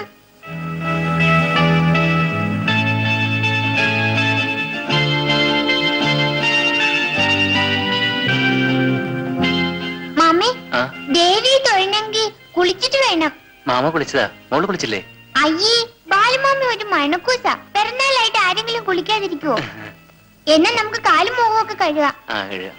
മാമേ ആ ദേവി തൊഴണമെങ്കിൽ കുളിച്ചിട്ട് വേണം മാമ കുളിച്ചതാ മോള് കുളിച്ചില്ലേ അയ്യേ ബാലുമാമി ഒരു മണക്കൂസ പിറന്നാളായിട്ട് ആരെങ്കിലും കുളിക്കാതിരിക്കുവോ എന്നാ നമുക്ക് കാലും മുഖവും ഒക്കെ കഴുകാം ആ കഴിയാം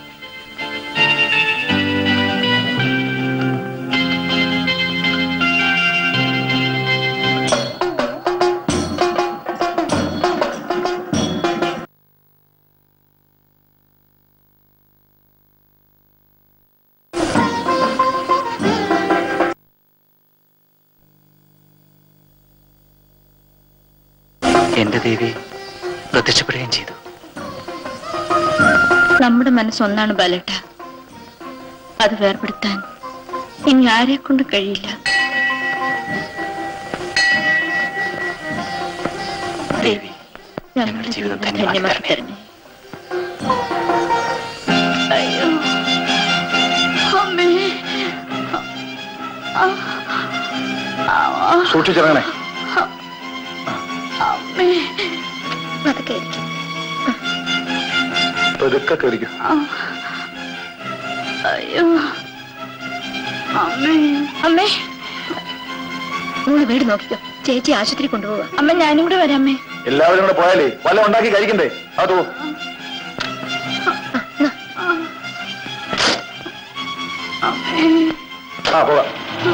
എന്റെ ദേവി പ്രത്യക്ഷപ്പെടുകയും ചെയ്തു നമ്മുടെ മനസ്സൊന്നാണ് ബാലേട്ട അത് വേർപെടുത്താൻ ഇനി ആരെ കൊണ്ട് കഴിയില്ല ദേവി ഞങ്ങളുടെ ജീവിതം ധന്യമാക്കി തരണേ അയ്യോ അമ്മേ ആ. ആ. സൂക്ഷിച്ചിറങ്ങണേ അമ്മേ അതൊക്കെ ആയിരിക്കും പതുക്കെ കയറിക്കും ആ. അയ്യോ അമ്മേ അമ്മേ മോള് വീട് നോക്കിക്കോ ചേച്ചി ആശുപത്രി കൊണ്ടുപോവാ അമ്മ ഞാനും കൂടെ വരാമേ എല്ലാവരും കൂടെ പോയാലേ വല്ല ഉണ്ടാക്കി കഴിക്കണ്ടേ അതോ അമ്മേ ആ പോവാം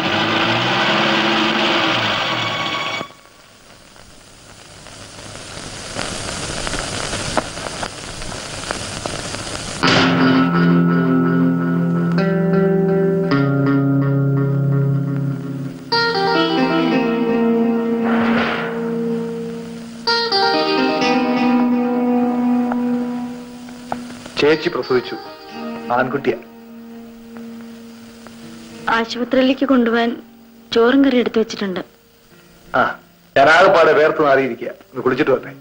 ചേച്ചി പ്രസവിച്ചു ആൺകുട്ടിയാ ആശുപത്രിയിലേക്ക് കൊണ്ടുപോകാൻ ചോറും കറി എടുത്തു വെച്ചിട്ടുണ്ട് ആ ഞാൻ ആകെപ്പാടെ വേർത്ത് മാറിയിരിക്കുക ഒന്ന് കുളിച്ചിട്ട് വന്നേ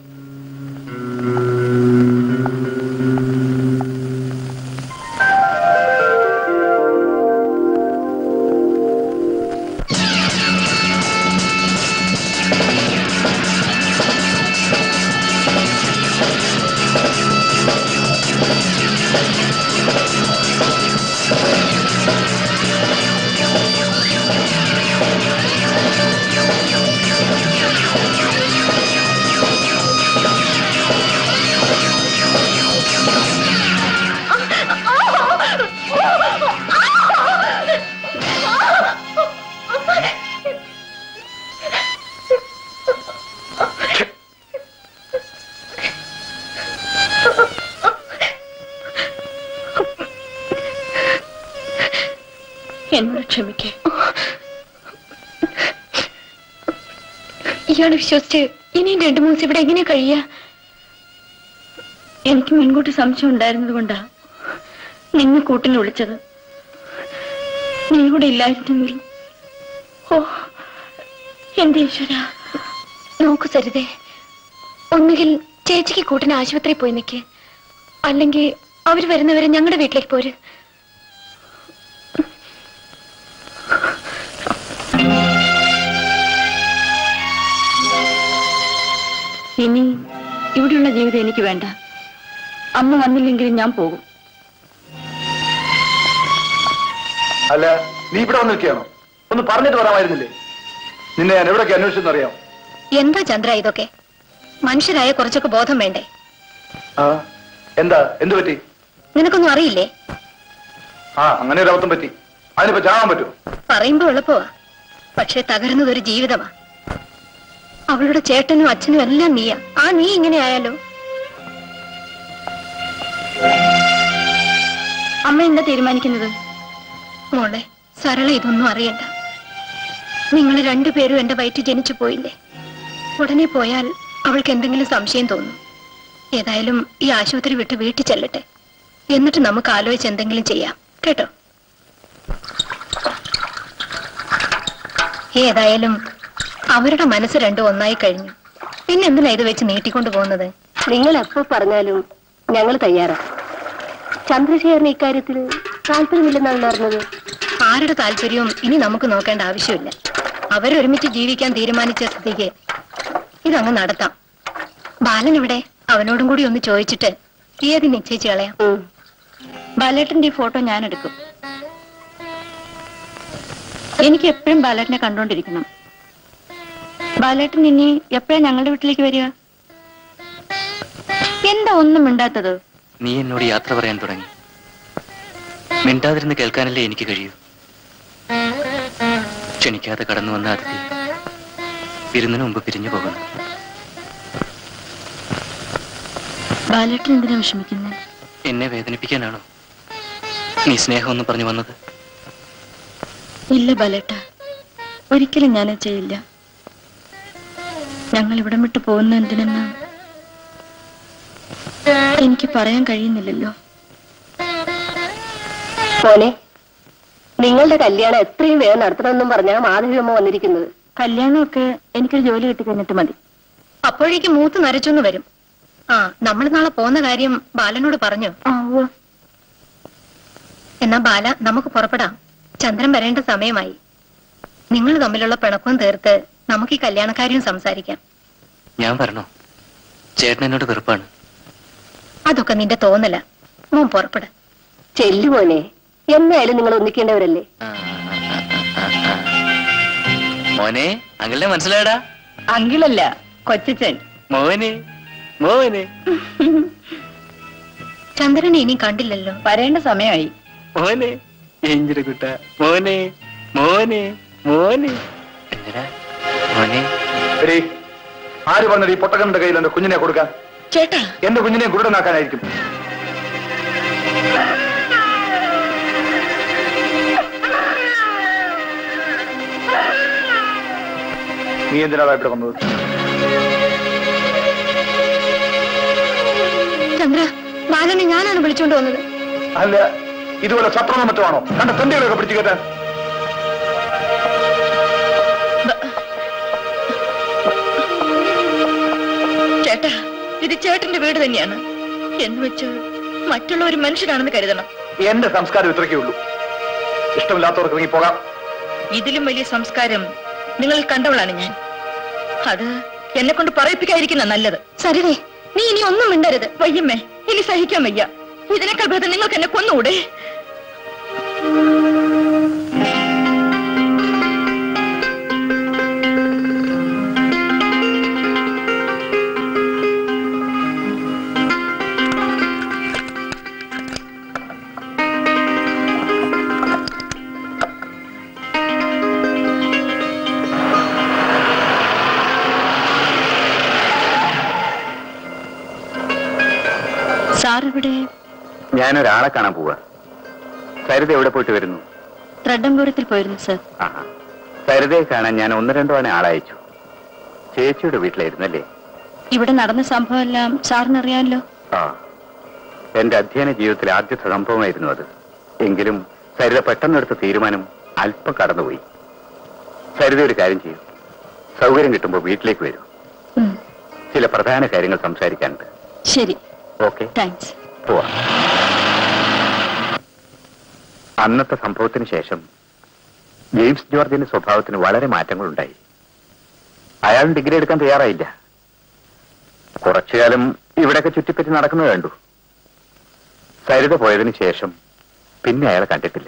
എന്നോട് ക്ഷമിക്കേ ഇയാളെ വിശ്വസിച്ച് ഇനിയും രണ്ടു മൂന്ന് ദിവസം ഇവിടെ എങ്ങനെ കഴിയാ എനിക്ക് മുൻകൂട്ടി സംശയം ഉണ്ടായിരുന്നത് കൊണ്ടാ നിന്നെ കൂട്ടിന് വിളിച്ചത് നീ ഇവിടെ ഇല്ലായിരുന്നെങ്കിൽ ഓ എന്റെ ഈശ്വര നോക്കൂ സരിതേ ഒന്നുകിൽ ചേച്ചിക്ക് കൂട്ടിന് ആശുപത്രിയിൽ പോയി നിൽക്ക് അല്ലെങ്കിൽ അവര് വരുന്നവരെ ഞങ്ങളുടെ വീട്ടിലേക്ക് പോര് ഇനി ഇവിടെയുള്ള ജീവിതം എനിക്ക് വേണ്ട അമ്മ വന്നില്ലെങ്കിലും ഞാൻ പോകും അല്ല നീ ഇവിടെ വന്ന് നിൽക്കുകയാണോ ഒന്ന് പറഞ്ഞിട്ട് വരാമായിരുന്നില്ലേ നിന്നെ ഞാൻ എവിടൊക്കെ അന്വേഷിച്ചെന്നറിയാം എന്താ ചന്ദ്ര ഇതൊക്കെ മനുഷ്യരായ കുറച്ചൊക്കെ ബോധം വേണ്ടേ ആ എന്താ എന്തു പറ്റി നിനക്കൊന്നും അറിയില്ലേ ആ അങ്ങനെ ഒരു അബദ്ധം പറ്റി അതിനിപ്പോ ചാകാൻ പറ്റുമോ പറയുമ്പോ എളുപ്പമാ പക്ഷെ തകരുന്നത് ഒരു ജീവിതമാ അവളുടെ ചേട്ടനും അച്ഛനും എല്ലാം നീയാ ആ നീ ഇങ്ങനെ ആയാലോ അമ്മ എന്താ തീരുമാനിക്കുന്നത് മോളെ സരള ഇതൊന്നും അറിയണ്ട നിങ്ങൾ രണ്ടുപേരും എന്റെ വയറ്റിൽ ജനിച്ചു പോയില്ലേ ഉടനെ പോയാൽ അവൾക്ക് എന്തെങ്കിലും സംശയം തോന്നും ഏതായാലും ഈ ആശുപത്രി വിട്ട് വീട്ടിൽ ചെല്ലട്ടെ എന്നിട്ട് നമുക്ക് ആലോചിച്ച് എന്തെങ്കിലും ചെയ്യാം കേട്ടോ ഏതായാലും അവരുടെ മനസ്സ് രണ്ടും ഒന്നായി കഴിഞ്ഞു പിന്നെ എന്തിനാ ഇത് വെച്ച് നീട്ടിക്കൊണ്ടു പോകുന്നത് നിങ്ങൾ എപ്പോ പറഞ്ഞാലും ഞങ്ങൾ തയ്യാറാ ചന്ദ്രശേഖരന് ഇക്കാര്യത്തിൽ താല്പര്യമില്ലെന്നാണ് അറിഞ്ഞത് ആരുടെ താല്പര്യവും ഇനി നമുക്ക് നോക്കേണ്ട ആവശ്യമില്ല അവരൊരുമിച്ച് ജീവിക്കാൻ തീരുമാനിച്ച സ്ഥിതിക്ക് ഇതങ്ങ് നടത്താം ബാലൻ ഇവിടെ അവനോടും കൂടി ഒന്ന് ചോദിച്ചിട്ട് തീയതി നിശ്ചയിച്ച് കളയാം ബാലേട്ടന്റെ ഈ ഫോട്ടോ ഞാൻ എടുക്കും എനിക്ക് എപ്പോഴും ബാലേട്ടനെ കണ്ടോണ്ടിരിക്കണം ബാലേട്ടൻ ഇനി എപ്പോഴാ ഞങ്ങളുടെ വീട്ടിലേക്ക് വരിക എന്താ ഒന്നും മിണ്ടാത്തത് നീ എന്നോട് യാത്ര പറയാൻ തുടങ്ങി മിണ്ടാതിരുന്ന് കേൾക്കാനല്ലേ എനിക്ക് കഴിയൂ ക്ഷണിക്കാതെ കടന്നു വന്ന അതിഥി വിരുന്നിന് മുമ്പ് പിരിഞ്ഞു പോകുന്നു ബാലേട്ടൻ എന്തിനാ വിഷമിക്കുന്നത് എന്നെ വേദനിപ്പിക്കാനാണോ നീ സ്നേഹമൊന്നും പറഞ്ഞു വന്നത് ഇല്ല ബാലേട്ട ഒരിക്കലും ഞാനത് ചെയ്യില്ല ഞങ്ങൾ ഇവിടം വിട്ട് പോകുന്ന എന്തിനെന്ന് എനിക്ക് പറയാൻ കഴിയുന്നില്ലല്ലോ മോനെ നിങ്ങളുടെ കല്യാണം എത്രയും വേഗം നടത്തണമെന്നും പറഞ്ഞാ മാധവിയമ്മ വന്നിരിക്കുന്നത് കല്യാണമൊക്കെ എനിക്കൊരു ജോലി കിട്ടി കഴിഞ്ഞിട്ട് മതി അപ്പോഴേക്കും മൂത്ത് നരച്ചൊന്ന് വരും ആ നമ്മൾ നാളെ പോകുന്ന കാര്യം ബാലനോട് പറഞ്ഞു ആ ഉവ്വ്. എന്നാ ബാല നമുക്ക് പുറപ്പെടാം ചന്ദ്രൻ വരേണ്ട സമയമായി നിങ്ങൾ തമ്മിലുള്ള പിണക്കവും തീർത്ത് നമുക്ക് ഈ കല്യാണക്കാര്യം സംസാരിക്കാം ഞാൻ പറഞ്ഞോ ചേട്ടൻ എന്നോട് വെറുപ്പാണ് അതൊക്കെ നിന്റെ തോന്നല മോൻ പുറപ്പെട ചെല്ലു മോനെ എന്നായാലും നിങ്ങൾ ഒന്നിക്കേണ്ടവരല്ലേ മോനെ അങ്കിളിനെ മനസ്സിലായടാ അങ്കിളല്ല കൊച്ചച്ചൻ മോനെ മോനെ ചന്ദ്രനെ ഇനി കണ്ടില്ലല്ലോ വരേണ്ട സമയമായി മോനെ എഞ്ചിര കുട്ട മോനെ മോനെ മോനെ എന്തിനാ മോനെ എടീ, ആര് പറഞ്ഞത് ഈ പൊട്ടക്കന്റെ കയ്യിൽ എന്റെ കുഞ്ഞിനെ കൊടുക്കാൻ ചേട്ടാ എന്റെ കുഞ്ഞിനെ ഗുരുടനാക്കാനായിരിക്കും നീ എന്തിനാ ഇവിടെ വന്നത് ചന്ദ്ര ബാലനെ ഞാനാണ് വിളിച്ചുകൊണ്ട് വന്നത് അല്ല ഇതുപോലെ സത്രമോ മറ്റോ ആണോ കണ്ട തൊണ്ടികളൊക്കെ പിടിച്ചു കയറ്റാൻ ചേട്ടാ ഇത് ചേട്ടന്റെ വീട് തന്നെയാണ് എന്ന് വെച്ച് മറ്റുള്ള ഒരു മനുഷ്യനാണെന്ന് കരുതണം എന്റെ സംസ്കാരം ഇത്രയ്ക്കേ ഉള്ളൂ ഇഷ്ടമില്ലാത്തവർക്ക് ഇറങ്ങി പോകാം ഇതിലും വലിയ സംസ്കാരം നിങ്ങൾ കണ്ടവളാണ് ഞാൻ അത് എന്നെ കൊണ്ട് പറയിപ്പിക്കാതിരിക്കുന്ന നല്ലത് സരിതേ നീ ഇനി ഒന്നും മിണ്ടരുത് വയ്യമ്മേ ഇനി സഹിക്കാൻ വയ്യ ഇതിനേക്കാൾ ഭേദം നിങ്ങൾക്ക് എന്നെ കൊന്നുകൂടെ സാർ ഇവിടെ ഞാനൊരാളെ കാണാൻ പോവാ സരിത എവിടെ പോയിട്ട് വരുന്നു ത്രഡംപുരത്തിൽ പോയിരുന്നു സർ ആഹാ. സരിതയെ കാണാൻ ഞാൻ ഒന്ന് രണ്ടോ തവണ ആളയച്ചു ചേച്ചിയുടെ വീട്ടിലായിരുന്നല്ലേ ഇവിടെ നടന്ന സംഭവമെല്ലാം സാറിനറിയാമല്ലോ ആ എന്റെ അധ്യയന ജീവിതത്തിലെ ആദ്യത്തെ സംഭവമായിരുന്നു അത് എങ്കിലും സരിത പെട്ടെന്നെടുത്ത തീരുമാനം അല്പം കടന്നുപോയി സരിത ഒരു കാര്യം ചെയ്യൂ സൗകര്യം കിട്ടുമ്പോൾ വീട്ടിലേക്ക് വരൂ ഉം, ചില പ്രധാന കാര്യങ്ങൾ സംസാരിക്കാനുണ്ട് ശരി ഓക്കെ താങ്ക്സ് പോവാം അന്നത്തെ സംഭവത്തിന് ശേഷം ജെയിംസ് ജോർജിന്റെ സ്വഭാവത്തിന് വളരെ മാറ്റങ്ങളുണ്ടായി അയാൾ ഡിഗ്രി എടുക്കാൻ തയ്യാറായില്ല കുറച്ചുകാലം ഇവിടെയൊക്കെ ചുറ്റിപ്പറ്റി നടക്കുന്നത് കണ്ടു സരിത പോയതിനു ശേഷം പിന്നെ അയാളെ കണ്ടിട്ടില്ല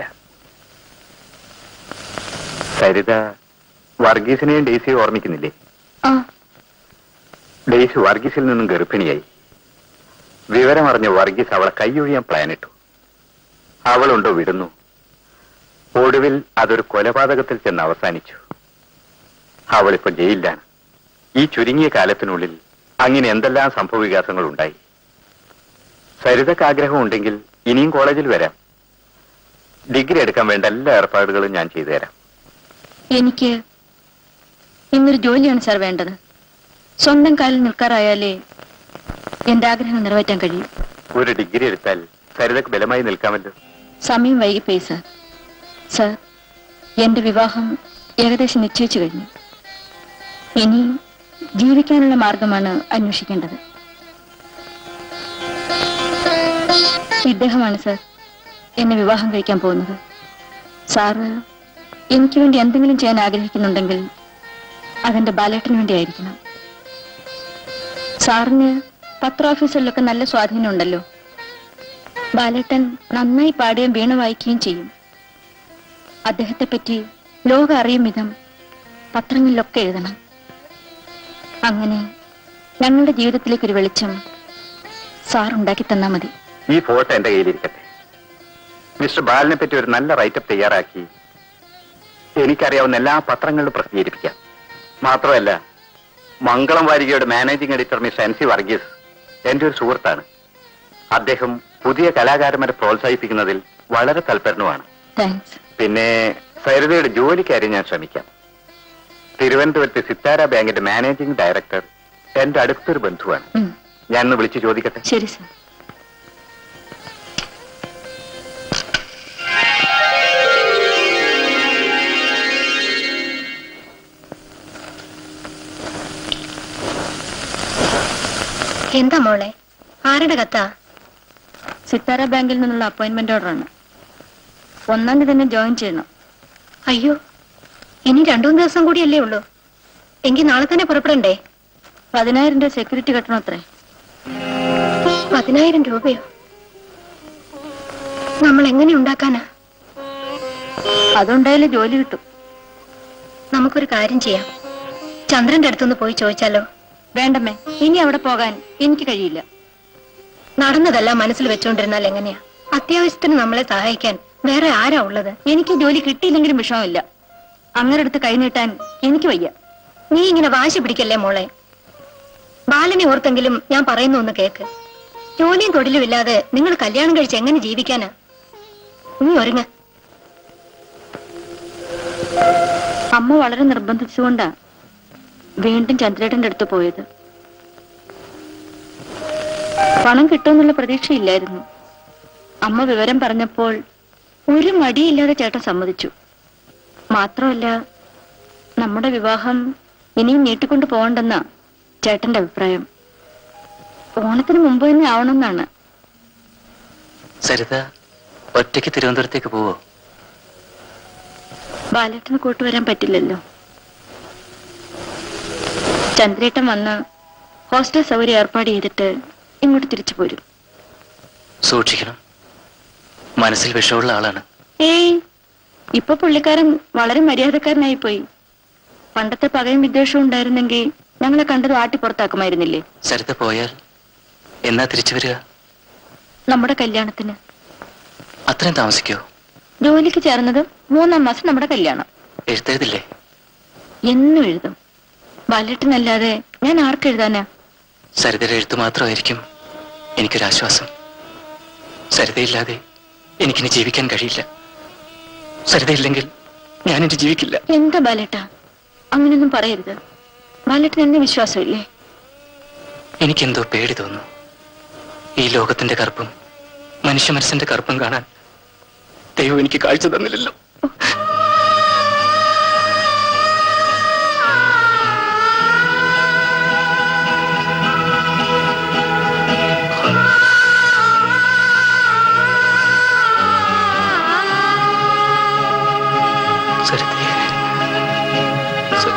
സരിത വർഗീസിനെയും ഡെയ്സിയും ഓർമ്മിക്കുന്നില്ലേ ആ ഡെയ്സി വർഗീസിൽ നിന്നും ഗർഭിണിയായി വിവരമറിഞ്ഞ വർഗീസ് അവളെ കൈയൊഴിയാൻ പ്ലാനിട്ടു അവളുണ്ടോ വിടുന്നു ഒടുവിൽ അതൊരു കൊലപാതകത്തിൽ ചെന്ന് അവസാനിച്ചു അവളിപ്പോ ജയിലിലാണ് ഈ ചുരുങ്ങിയ കാലത്തിനുള്ളിൽ അങ്ങനെ എന്തെല്ലാം സംഭവവികാസങ്ങൾ ഉണ്ടായി സരിതക്ക് ആഗ്രഹമുണ്ടെങ്കിൽ ഇനിയും കോളേജിൽ വരാം ഡിഗ്രി എടുക്കാൻ വേണ്ട എല്ലാ ഏർപ്പാടുകളും ഞാൻ ചെയ്തു തരാം എനിക്ക് ഇന്നൊരു ജോലിയാണ് സാർ വേണ്ടത് സ്വന്തം കാലിൽ നിൽക്കാറായാലേ എന്റെ ആഗ്രഹം നിറവേറ്റാൻ കഴിയും ഒരു ഡിഗ്രി എടുത്താൽ സരിതക്ക് ബലമായി നിൽക്കാമല്ലോ സമയം വൈകിപ്പോയി സാർ സാർ എന്റെ വിവാഹം ഏകദേശം നിശ്ചയിച്ചു കഴിഞ്ഞു ഇനി ജീവിക്കാനുള്ള മാർഗമാണ് അന്വേഷിക്കേണ്ടത് ഇദ്ദേഹമാണ് സാർ എന്നെ വിവാഹം കഴിക്കാൻ പോകുന്നത് സാറ് എനിക്ക് വേണ്ടി എന്തെങ്കിലും ചെയ്യാൻ ആഗ്രഹിക്കുന്നുണ്ടെങ്കിൽ അതെന്റെ ബാലേട്ടന് വേണ്ടിയായിരിക്കണം സാറിന് പത്രോഫീസിലൊക്കെ നല്ല സ്വാധീനം ഉണ്ടല്ലോ ബാലേട്ടൻ നന്നായി പാടുകയും വീണ വായിക്കുകയും ചെയ്യും അദ്ദേഹത്തെ പറ്റി ലോകം അറിയും വിധം പത്രങ്ങളിലൊക്കെ എഴുതണം അങ്ങനെ ഞങ്ങളുടെ ജീവിതത്തിലേക്ക് ഒരു വെളിച്ചം സാർ ഉണ്ടാക്കി തന്നാ മതി ഈ ഫോട്ടോ എന്റെ കയ്യിലിരിക്കട്ടെ മിസ്റ്റർ ബാലിനെ പറ്റി ഒരു നല്ല റൈറ്റപ്പ് തയ്യാറാക്കി എനിക്കറിയാവുന്ന എല്ലാ പത്രങ്ങളിലും പ്രസിദ്ധീകരിപ്പിക്കാം മാത്രമല്ല മംഗളം വാരികയുടെ managing editor miss N C Varghese എന്റെ ഒരു സുഹൃത്താണ് അദ്ദേഹം പുതിയ കലാകാരന്മാരെ പ്രോത്സാഹിപ്പിക്കുന്നതിൽ വളരെ താല്പര്യനുമാണ് താങ്ക്സ് പിന്നെ സരിതയുടെ ജോലിക്കാര്യം ഞാൻ ശ്രമിക്കാം തിരുവനന്തപുരത്തെ സിത്താര ബാങ്കിന്റെ മാനേജിംഗ് ഡയറക്ടർ എന്റെ അടുത്തൊരു ബന്ധുവാണ് ഉം. ഞാൻ ഒന്ന് വിളിച്ചു ചോദിക്കട്ടെ ശരി സാർ എന്താ മോളെ ആരുടെ കത്താ സിത്താര ബാങ്കിൽ നിന്നുള്ള അപ്പോയിന്റ്മെന്റ് ഓർഡറാണ് ഒന്നാം തീയതി തന്നെ ജോയിൻ ചെയ്യണം അയ്യോ ഇനി രണ്ടു മൂന്ന് ദിവസം കൂടിയല്ലേ ഉള്ളൂ എങ്കിൽ നാളെ തന്നെ പുറപ്പെടണ്ടേ പതിനായിരം രൂപ സെക്യൂരിറ്റി കെട്ടണം അത്രേ പതിനായിരം രൂപയോ നമ്മൾ എങ്ങനെ ഉണ്ടാക്കാനാ അതുണ്ടായാലേ ജോലി കിട്ടും നമുക്കൊരു കാര്യം ചെയ്യാം ചന്ദ്രന്റെ അടുത്തൊന്ന് പോയി ചോദിച്ചാലോ വേണ്ടമ്മേ ഇനി അവിടെ പോകാൻ എനിക്ക് കഴിയില്ല നടന്നതെല്ലാം മനസ്സിൽ വെച്ചുകൊണ്ടിരുന്നാൽ എങ്ങനെയാ അത്യാവശ്യത്തിന് നമ്മളെ സഹായിക്കാൻ വേറെ ആരാ ഉള്ളത് എനിക്ക് ജോലി കിട്ടിയില്ലെങ്കിലും വിഷമമില്ല അങ്ങനെ അടുത്ത് കൈ നീട്ടാൻ എനിക്ക് വയ്യ നീ ഇങ്ങനെ വാശി പിടിക്കല്ലേ മോളെ ബാലനെ ഓർത്തെങ്കിലും ഞാൻ പറയുന്ന ഒന്ന് കേക്ക് ജോലിയും തൊഴിലും ഇല്ലാതെ നിങ്ങൾ കല്യാണം കഴിച്ച് എങ്ങനെ ജീവിക്കാനാ നീ ഒരുങ്ങ അമ്മ വളരെ നിർബന്ധിച്ചുകൊണ്ടാ വീണ്ടും ചന്ദ്രേട്ടന്റെ അടുത്ത് പോയത് പണം കിട്ടുമെന്നുള്ള പ്രതീക്ഷയില്ലായിരുന്നു അമ്മ വിവരം പറഞ്ഞപ്പോൾ ഒരു മടിയില്ലാതെ ചേട്ടൻ സമ്മതിച്ചു മാത്രമല്ല നമ്മുടെ വിവാഹം ഇനിയും നീട്ടിക്കൊണ്ടു പോകണ്ടെന്നാ ചേട്ടന്റെ അഭിപ്രായം ഓണത്തിന് മുമ്പ് തന്നെ ആവണമെന്നാണ് സരിത ഒറ്റയ്ക്ക് തിരുവനന്തപുരത്തേക്ക് പോവോ ബാലേട്ടന് കൂട്ടുവരാൻ പറ്റില്ലല്ലോ ചന്ദ്രേട്ടൻ വന്ന് ഹോസ്റ്റൽ സൗകര്യം ഏർപ്പാട് ചെയ്തിട്ട് ഇങ്ങോട്ട് തിരിച്ചു പോരും സൂക്ഷിക്കണം മനസ്സിൽ വിഷമുള്ള ആളാണ് ഏയ് ഇപ്പൊ പുള്ളിക്കാരൻ വളരെ മര്യാദക്കാരനായി പോയി പണ്ടത്തെ പകയും വിദ്വേഷവും ഉണ്ടായിരുന്നെങ്കിൽ ഞങ്ങളെ കണ്ടത് ആട്ടി പുറത്താക്കുമായിരുന്നില്ലേ സരിത പോയാൽ എന്നാ തിരിച്ചു വരിക നമ്മുടെ കല്യാണത്തിന് അത്രയും താമസിക്കോ ജോലിക്ക് ചേർന്നത് മൂന്നാം മാസം നമ്മുടെ കല്യാണം എഴുത്തെഴുതില്ലേ എന്നും എഴുതും ബാലേട്ടനല്ലാതെ ഞാൻ ആർക്കെഴുതാനാ സരിതയുടെ എഴുത്ത് മാത്രമായിരിക്കും എനിക്കൊരാശ്വാസം സരിതയില്ലാതെ എനിക്കിനി ജീവിക്കാൻ കഴിയില്ല സരിതയില്ലെങ്കിൽ ഞാൻ ഇനി ജീവിക്കില്ല എന്താ ബാലേട്ട അങ്ങനെയൊന്നും പറയരുത് ബാലേട്ടൻ എന്നെ വിശ്വാസമില്ലേ എനിക്കെന്തോ പേടി തോന്നുന്നു ഈ ലോകത്തിന്റെ കറുപ്പും മനുഷ്യ മനസ്സിന്റെ കറുപ്പും കാണാൻ ദൈവം എനിക്ക് കാഴ്ച തന്നില്ലല്ലോ സരിതയെ സ-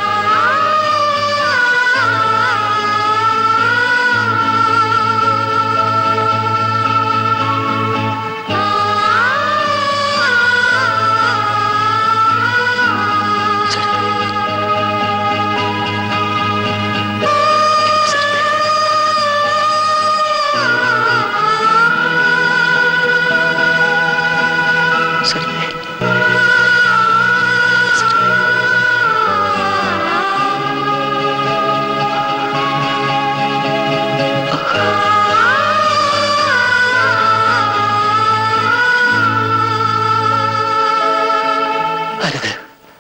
അരുത്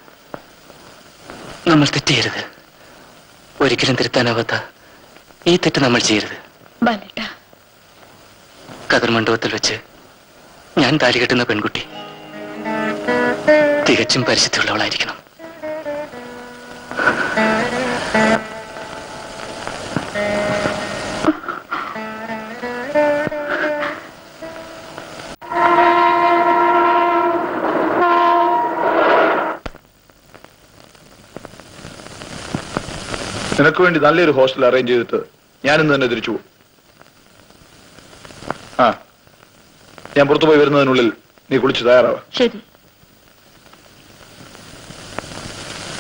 നമ്മൾ തെറ്റിയരുത് ഒരിക്കലും തിരുത്താനാവാത്ത ഈ തെറ്റ് നമ്മൾ ചെയ്യരുത് ബാലേട്ട കതിർ മണ്ഡപത്തിൽ വെച്ച് ഞാൻ താലി കെട്ടുന്ന പെൺകുട്ടി തികച്ചും പരിശുദ്ധിയുള്ളവളായിരിക്കണം നിനക്ക് വേണ്ടി നല്ലൊരു ഹോസ്റ്റൽ അറേഞ്ച് ചെയ്തിട്ട് ഞാനിന്ന് തന്നെ തിരിച്ചു പോകും ആ ഞാൻ പുറത്തു പോയി വരുന്നതിനുള്ളിൽ നീ കുളിച്ച് തയ്യാറാവാ ശരി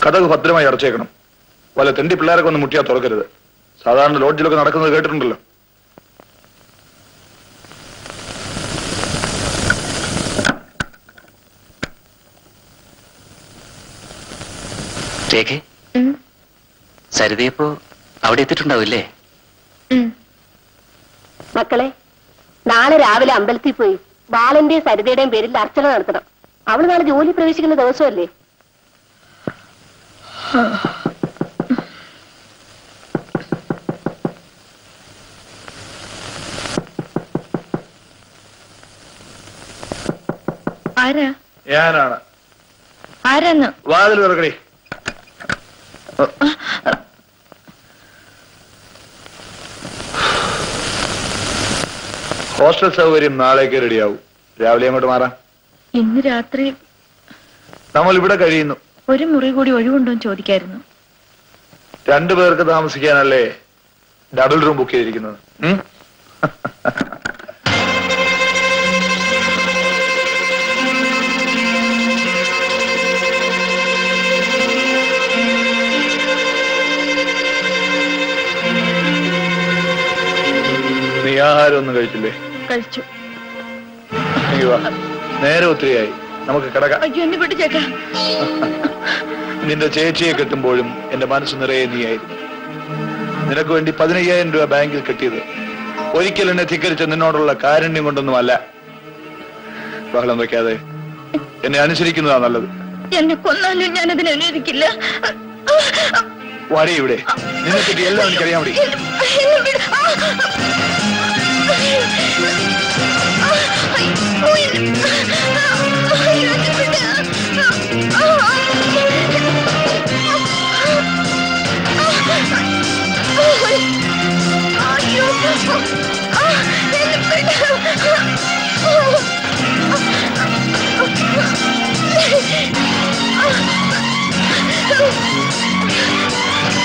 കഥക് ഭദ്രമായി അടച്ചേക്കണം വല്ല തെണ്ടി പിള്ളേരൊക്കെ ഒന്ന് മുട്ടിയാ തുറക്കരുത് സാധാരണ ലോഡ്ജിലൊക്കെ നടക്കുന്നത് കേട്ടിട്ടുണ്ടല്ലോ രേഖ സരിതയപ്പോ അവിടെ എത്തിയിട്ടുണ്ടാവില്ലേ മക്കളെ നാളെ രാവിലെ അമ്പലത്തിൽ പോയി ബാലന്റെയും സരിതയുടെയും പേരിൽ അർച്ചന നടത്തണം അവള് നാളെ ജോലി പ്രവേശിക്കുന്ന ദിവസമല്ലേ ആരാ ഞാനാണ് ആരാന്ന് വാതിൽ തുറക്കടി ഹോസ്റ്റൽ സൗകര്യം നാളേക്ക് റെഡിയാവും രാവിലെ അങ്ങോട്ട് മാറാം ഇന്ന് രാത്രി നമ്മൾ ഇവിടെ കഴിയുന്നു ഒരു മുറി കൂടി ഒഴിവുണ്ടോ എന്ന് ചോദിക്കായിരുന്നു രണ്ടു പേർക്ക് താമസിക്കാനല്ലേ ഡബിൾ റൂം ബുക്ക് ചെയ്തിരിക്കുന്നത് ഉം? നീ ആഹാരം ഒന്നും കഴിച്ചില്ലേ കഴിച്ചു നീ വാ നേരെ ഒത്തിരിയായി നമുക്ക് കിടക്കാം അയ്യോ എന്നെ വിട്ടുചേക്ക നിന്റെ ചേച്ചിയെ കെട്ടുമ്പോഴും എന്റെ മനസ്സ് നിറയെ നീയായിരുന്നു നിനക്ക് വേണ്ടി പതിനയ്യായിരം രൂപ ബാങ്കിൽ കെട്ടിയത് ഒരിക്കൽ എന്നെ ധിക്കരിച്ച നിന്നോടുള്ള കാരുണ്യം കൊണ്ടൊന്നുമല്ല ബഹളം വെക്കാതെ എന്നെ അനുസരിക്കുന്നതാ നല്ലത് എന്നെ കൊന്നാലും ഞാൻ അതിനെ അനുവദിക്കില്ല വാടി ഇവിടെ നിന്നെ പറ്റി എല്ലാം എനിക്കറിയാൻ വേണ്ടി എന്നെ വിട്. ആ. അയ്യോ, എന്നെ- അയ്യോ, എന്നെ വിട്. അയ്യോ, ആ, എന്നെ വിട്.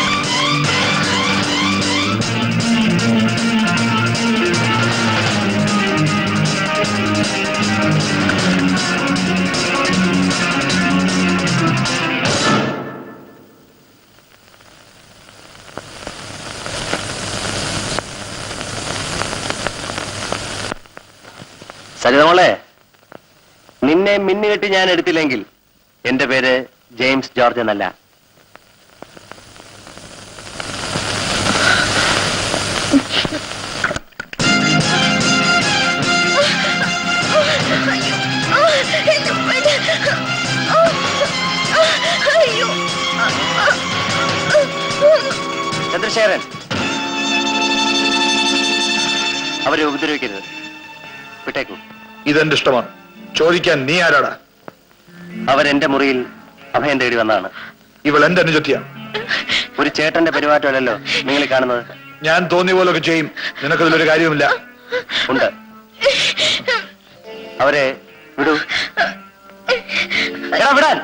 സരിതമോളെ നിന്നെ മിന്നുകെട്ടി ഞാൻ എടുത്തില്ലെങ്കിൽ എന്റെ പേര് ജെയിംസ് ജോർജ് എന്നല്ല ചന്ദ്രശേഖരൻ അവരെ ഉപദ്രവിക്കരുത് വിട്ടേക്കൂ ഇതെന്റെ ഇഷ്ടമാണ് ചോദിക്കാൻ നീ ആരാടാ അവരെന്റെ മുറിയിൽ അഭയം തേടി വന്നതാണ് ഇവൾ എന്റെ അനുജത്തിയാ ഒരു ചേട്ടന്റെ പെരുമാറ്റമല്ലല്ലോ നിങ്ങൾ ഈ കാണുന്നത് ഞാൻ തോന്നിയ പോലൊക്കെ ചെയ്യും നിനക്കതിലൊരു കാര്യവുമില്ല ഉണ്ട് അവരെ വിടൂ എടാ, വിടാൻ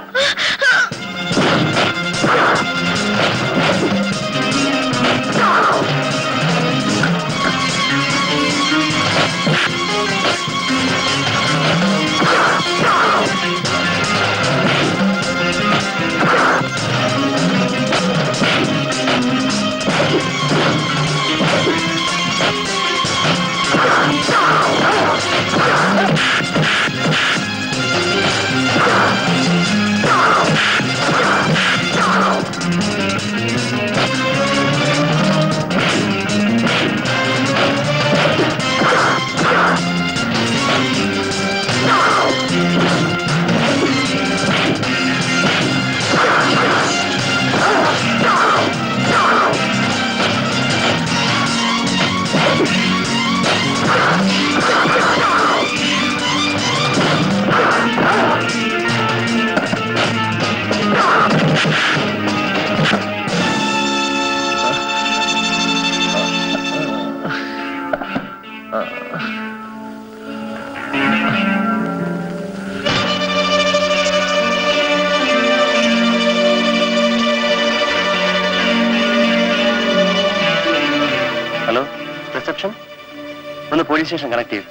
ഹലോ റിസപ്ഷൻ ഒന്ന് പോലീസ് സ്റ്റേഷൻ കണക്ട് ചെയ്യും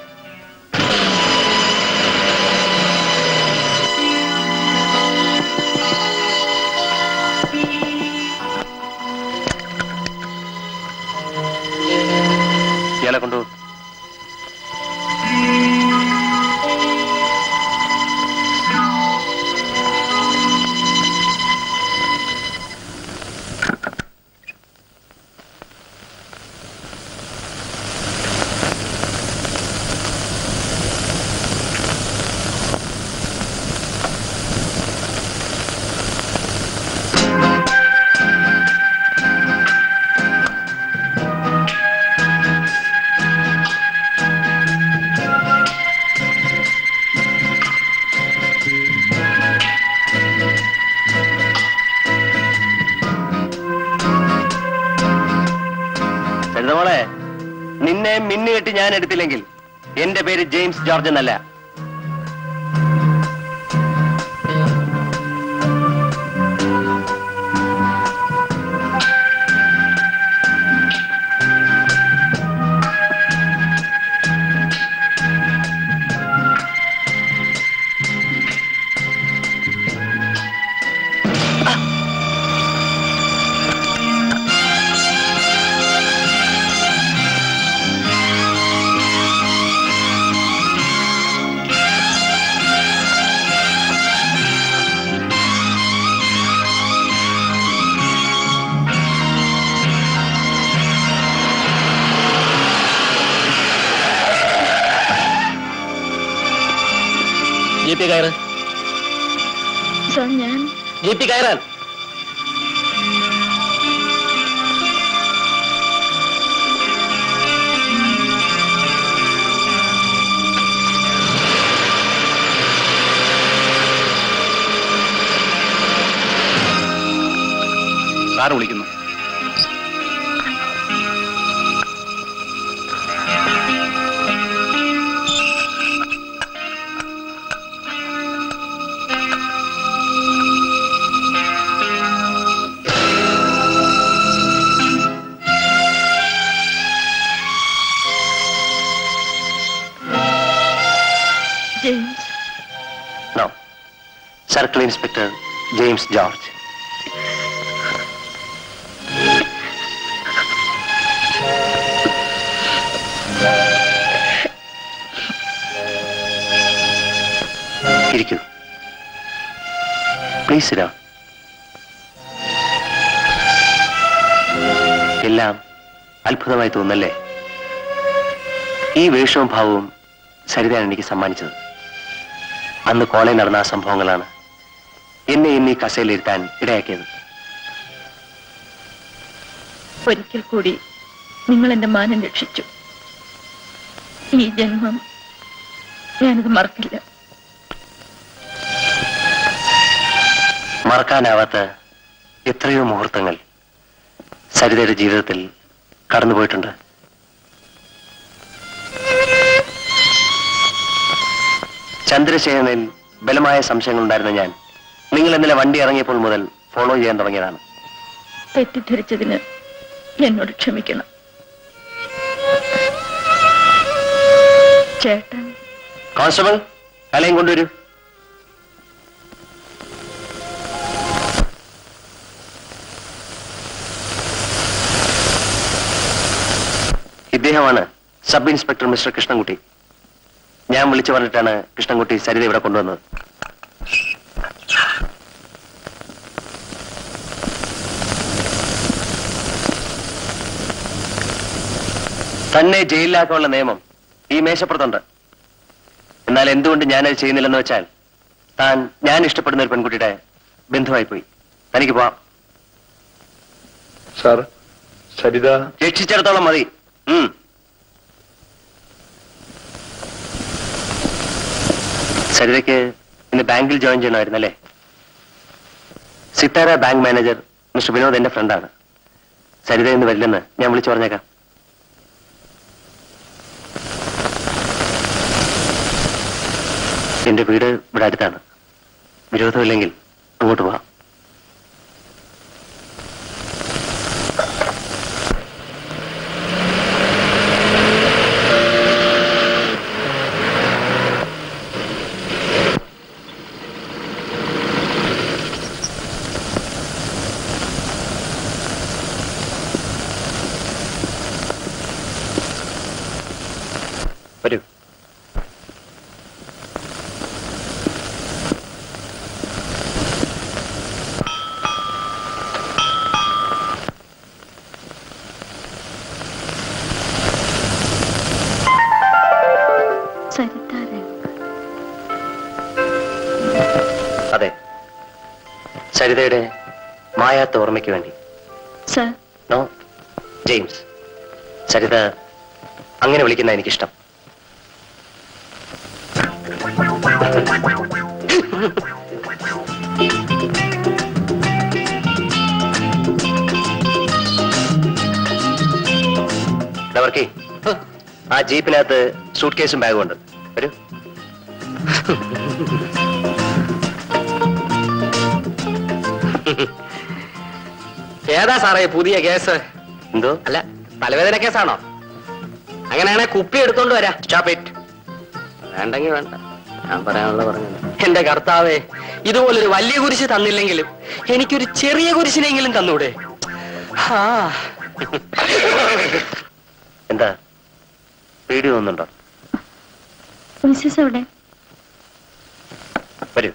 സരിതമോളെ നിന്നെ മിന്നുകെട്ടി ഞാൻ എടുത്തില്ലെങ്കിൽ എന്റെ പേര് ജെയിംസ് ജോർജ് എന്നല്ല ജീപ്പി കയറ് സാർ ഞാൻ ജീപ്പി കയറാൻ സാറ് വിളിക്കുന്നു James no circle inspector James George ഇരിക്കൂ പ്ലീസ് ഇരാ എല്ലാം അത്ഭുതമായി തോന്നല്ലേ ഈ വേഷവും ഭാവവും സരിതയാണ് എനിക്ക് സമ്മാനിച്ചത് അന്ന് കോളേജിൽ നടന്ന ആ സംഭവങ്ങളാണ് എന്നെ ഇന്ന് ഈ കസയിലിരുത്താൻ ഇടയാക്കിയത് ഒരിക്കൽ കൂടി നിങ്ങൾ എന്റെ മാനം രക്ഷിച്ചു ഈ ജന്മം ഞാനത് മറക്കില്ല മറക്കാനാവാത്ത എത്രയോ മുഹൂർത്തങ്ങൾ സരിതയുടെ ജീവിതത്തിൽ കടന്നുപോയിട്ടുണ്ട് ചന്ദ്രശേഖരനിൽ ബലമായ സംശയങ്ങൾ ഉണ്ടായിരുന്ന ഞാൻ നിങ്ങൾ ഇന്നലെ വണ്ടി ഇറങ്ങിയപ്പോൾ മുതൽ ഫോളോ ചെയ്യാൻ തുടങ്ങിയതാണ് തെറ്റിദ്ധരിച്ചതിന് എന്നോട് ക്ഷമിക്കണം ചേട്ടൻ കോൺസ്റ്റബിൾ കലയും കൊണ്ടുവരൂ ഇദ്ദേഹമാണ് സബ് ഇൻസ്പെക്ടർ മിസ്റ്റർ കൃഷ്ണൻകുട്ടി ഞാൻ വിളിച്ചു പറഞ്ഞിട്ടാണ് കൃഷ്ണൻകുട്ടി സരിത ഇവിടെ കൊണ്ടുവന്നത് തന്നെ ജയിലിലാക്കാനുള്ള നിയമം ഈ മേശപ്പുറത്തുണ്ട് എന്നാൽ എന്തുകൊണ്ട് ഞാനത് ചെയ്യുന്നില്ലെന്ന് വെച്ചാൽ താൻ ഞാൻ ഇഷ്ടപ്പെടുന്ന ഒരു പെൺകുട്ടിയുടെ ബന്ധുവായി പോയി തനിക്ക് പോവാം സാർ സരിത രക്ഷിച്ചിടത്തോളം മതി ഉം. സരിതയ്ക്ക് ഇന്ന് ബാങ്കിൽ ജോയിൻ ചെയ്യണമായിരുന്നല്ലേ Sithara bank manager mister Vinod എന്റെ ഫ്രണ്ടാണ് സരിത ഇന്ന് വരില്ലെന്ന് ഞാൻ വിളിച്ചു പറഞ്ഞേക്കാം എന്റെ വീട് ഇവിടെ അടുത്താണ് വിരോധമില്ലെങ്കിൽ അങ്ങോട്ട് പോവാം വരൂ സരിതാരൻ അതെ സരിതയുടെ മായാത്ത ഓർമ്മയ്ക്ക് വേണ്ടി സർ നോ ജെയിംസ് സരിത അങ്ങനെ വിളിക്കുന്ന എനിക്കിഷ്ടം വർക്കി ആ ജീപ്പിനകത്ത് സൂട്ട് കേസും ബാഗും ഉണ്ട് വരൂ ഏതാ സാറേ പുതിയ കേസ് എന്തോ അല്ല തലവേദന കേസാണോ അങ്ങനെയാണെ കുപ്പി എടുത്തോണ്ട് വരാം സ്റ്റോപ്പ് ഇറ്റ് വേണ്ടെങ്കിൽ വേണ്ട ഞാൻ പറയാനുള്ള പറഞ്ഞു എന്റെ കർത്താവേ ഇതുപോലൊരു വലിയ കുരിശ് തന്നില്ലെങ്കിലും എനിക്കൊരു ചെറിയ കുരിശിനെങ്കിലും തന്നൂടെ ആ എന്താ പേടി തോന്നുന്നുണ്ടോ മിസ്സസ് എവിടെ വരൂ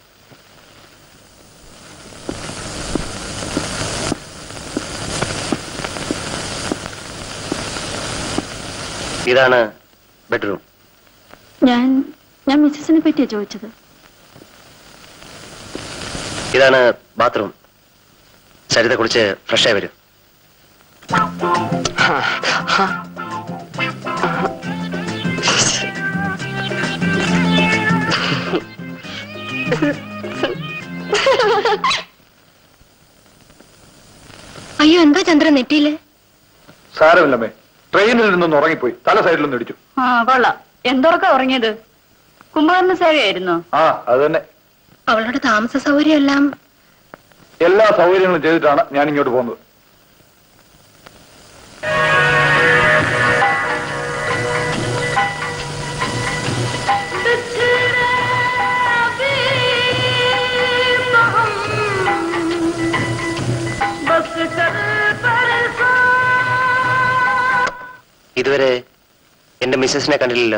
ഇതാണ് ബെഡ്റൂം ഞാൻ ഞാൻ മിസ്സസിനെ പറ്റിയാ ചോദിച്ചത് ഇതാണ് ബാത്റൂം സരിത കുളിച്ച് ഫ്രഷായി വരൂ അയ്യോ എന്താ ചന്ദ്രൻ നെറ്റിയില് സാരമില്ലമ്മേ ട്രെയിനിൽ നിന്നൊന്ന് ഉറങ്ങിപ്പോയി തല സൈഡിലൊന്ന് ഇടിച്ചു ആ കൊള്ളാം എന്തൊക്കെ ഉറങ്ങിയത് കുംഭകർണ സേവയായിരുന്നോ ആ അത് തന്നെ അവളുടെ താമസ സൗകര്യം എല്ലാം എല്ലാ സൗകര്യങ്ങളും ചെയ്തിട്ടാണ് ഞാൻ ഇങ്ങോട്ട് പോകുന്നത് ഇതുവരെ എന്റെ മിസ്സസിനെ കണ്ടില്ലല്ലോ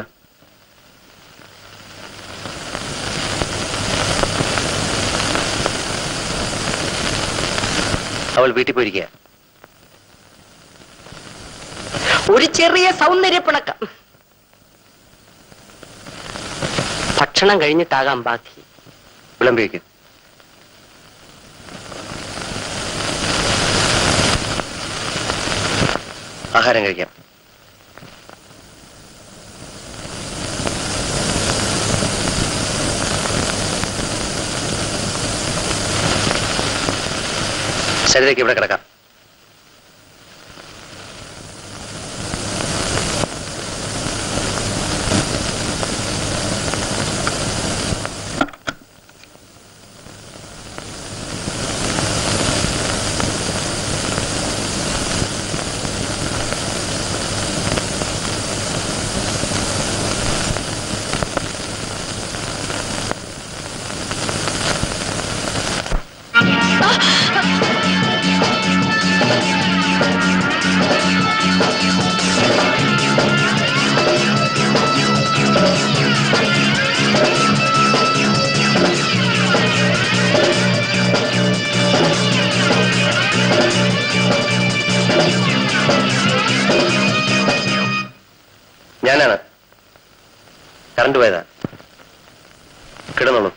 അവൾ വീട്ടിൽ പോയിരിക്കുക ഒരു ചെറിയ സൗന്ദര്യപ്പിണക്കം ഭക്ഷണം കഴിഞ്ഞിട്ടാകാം ബാക്കി വിളമ്പിവെക്കും ആഹാരം കഴിക്കാം ശരീരക്ക് ഇവിടെ കിടക്കാം ഞാനാണ് കറണ്ട് പോയതാ കിടന്നോളൂ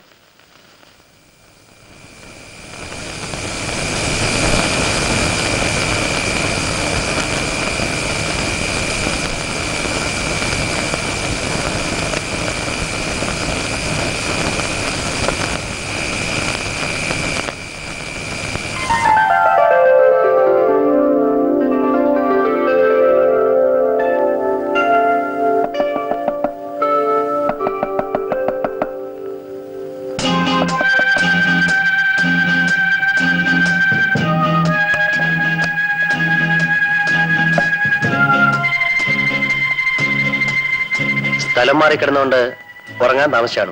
സ്ഥലം മാറി കിടന്നുകൊണ്ട് ഉറങ്ങാൻ താമസിച്ചാണ്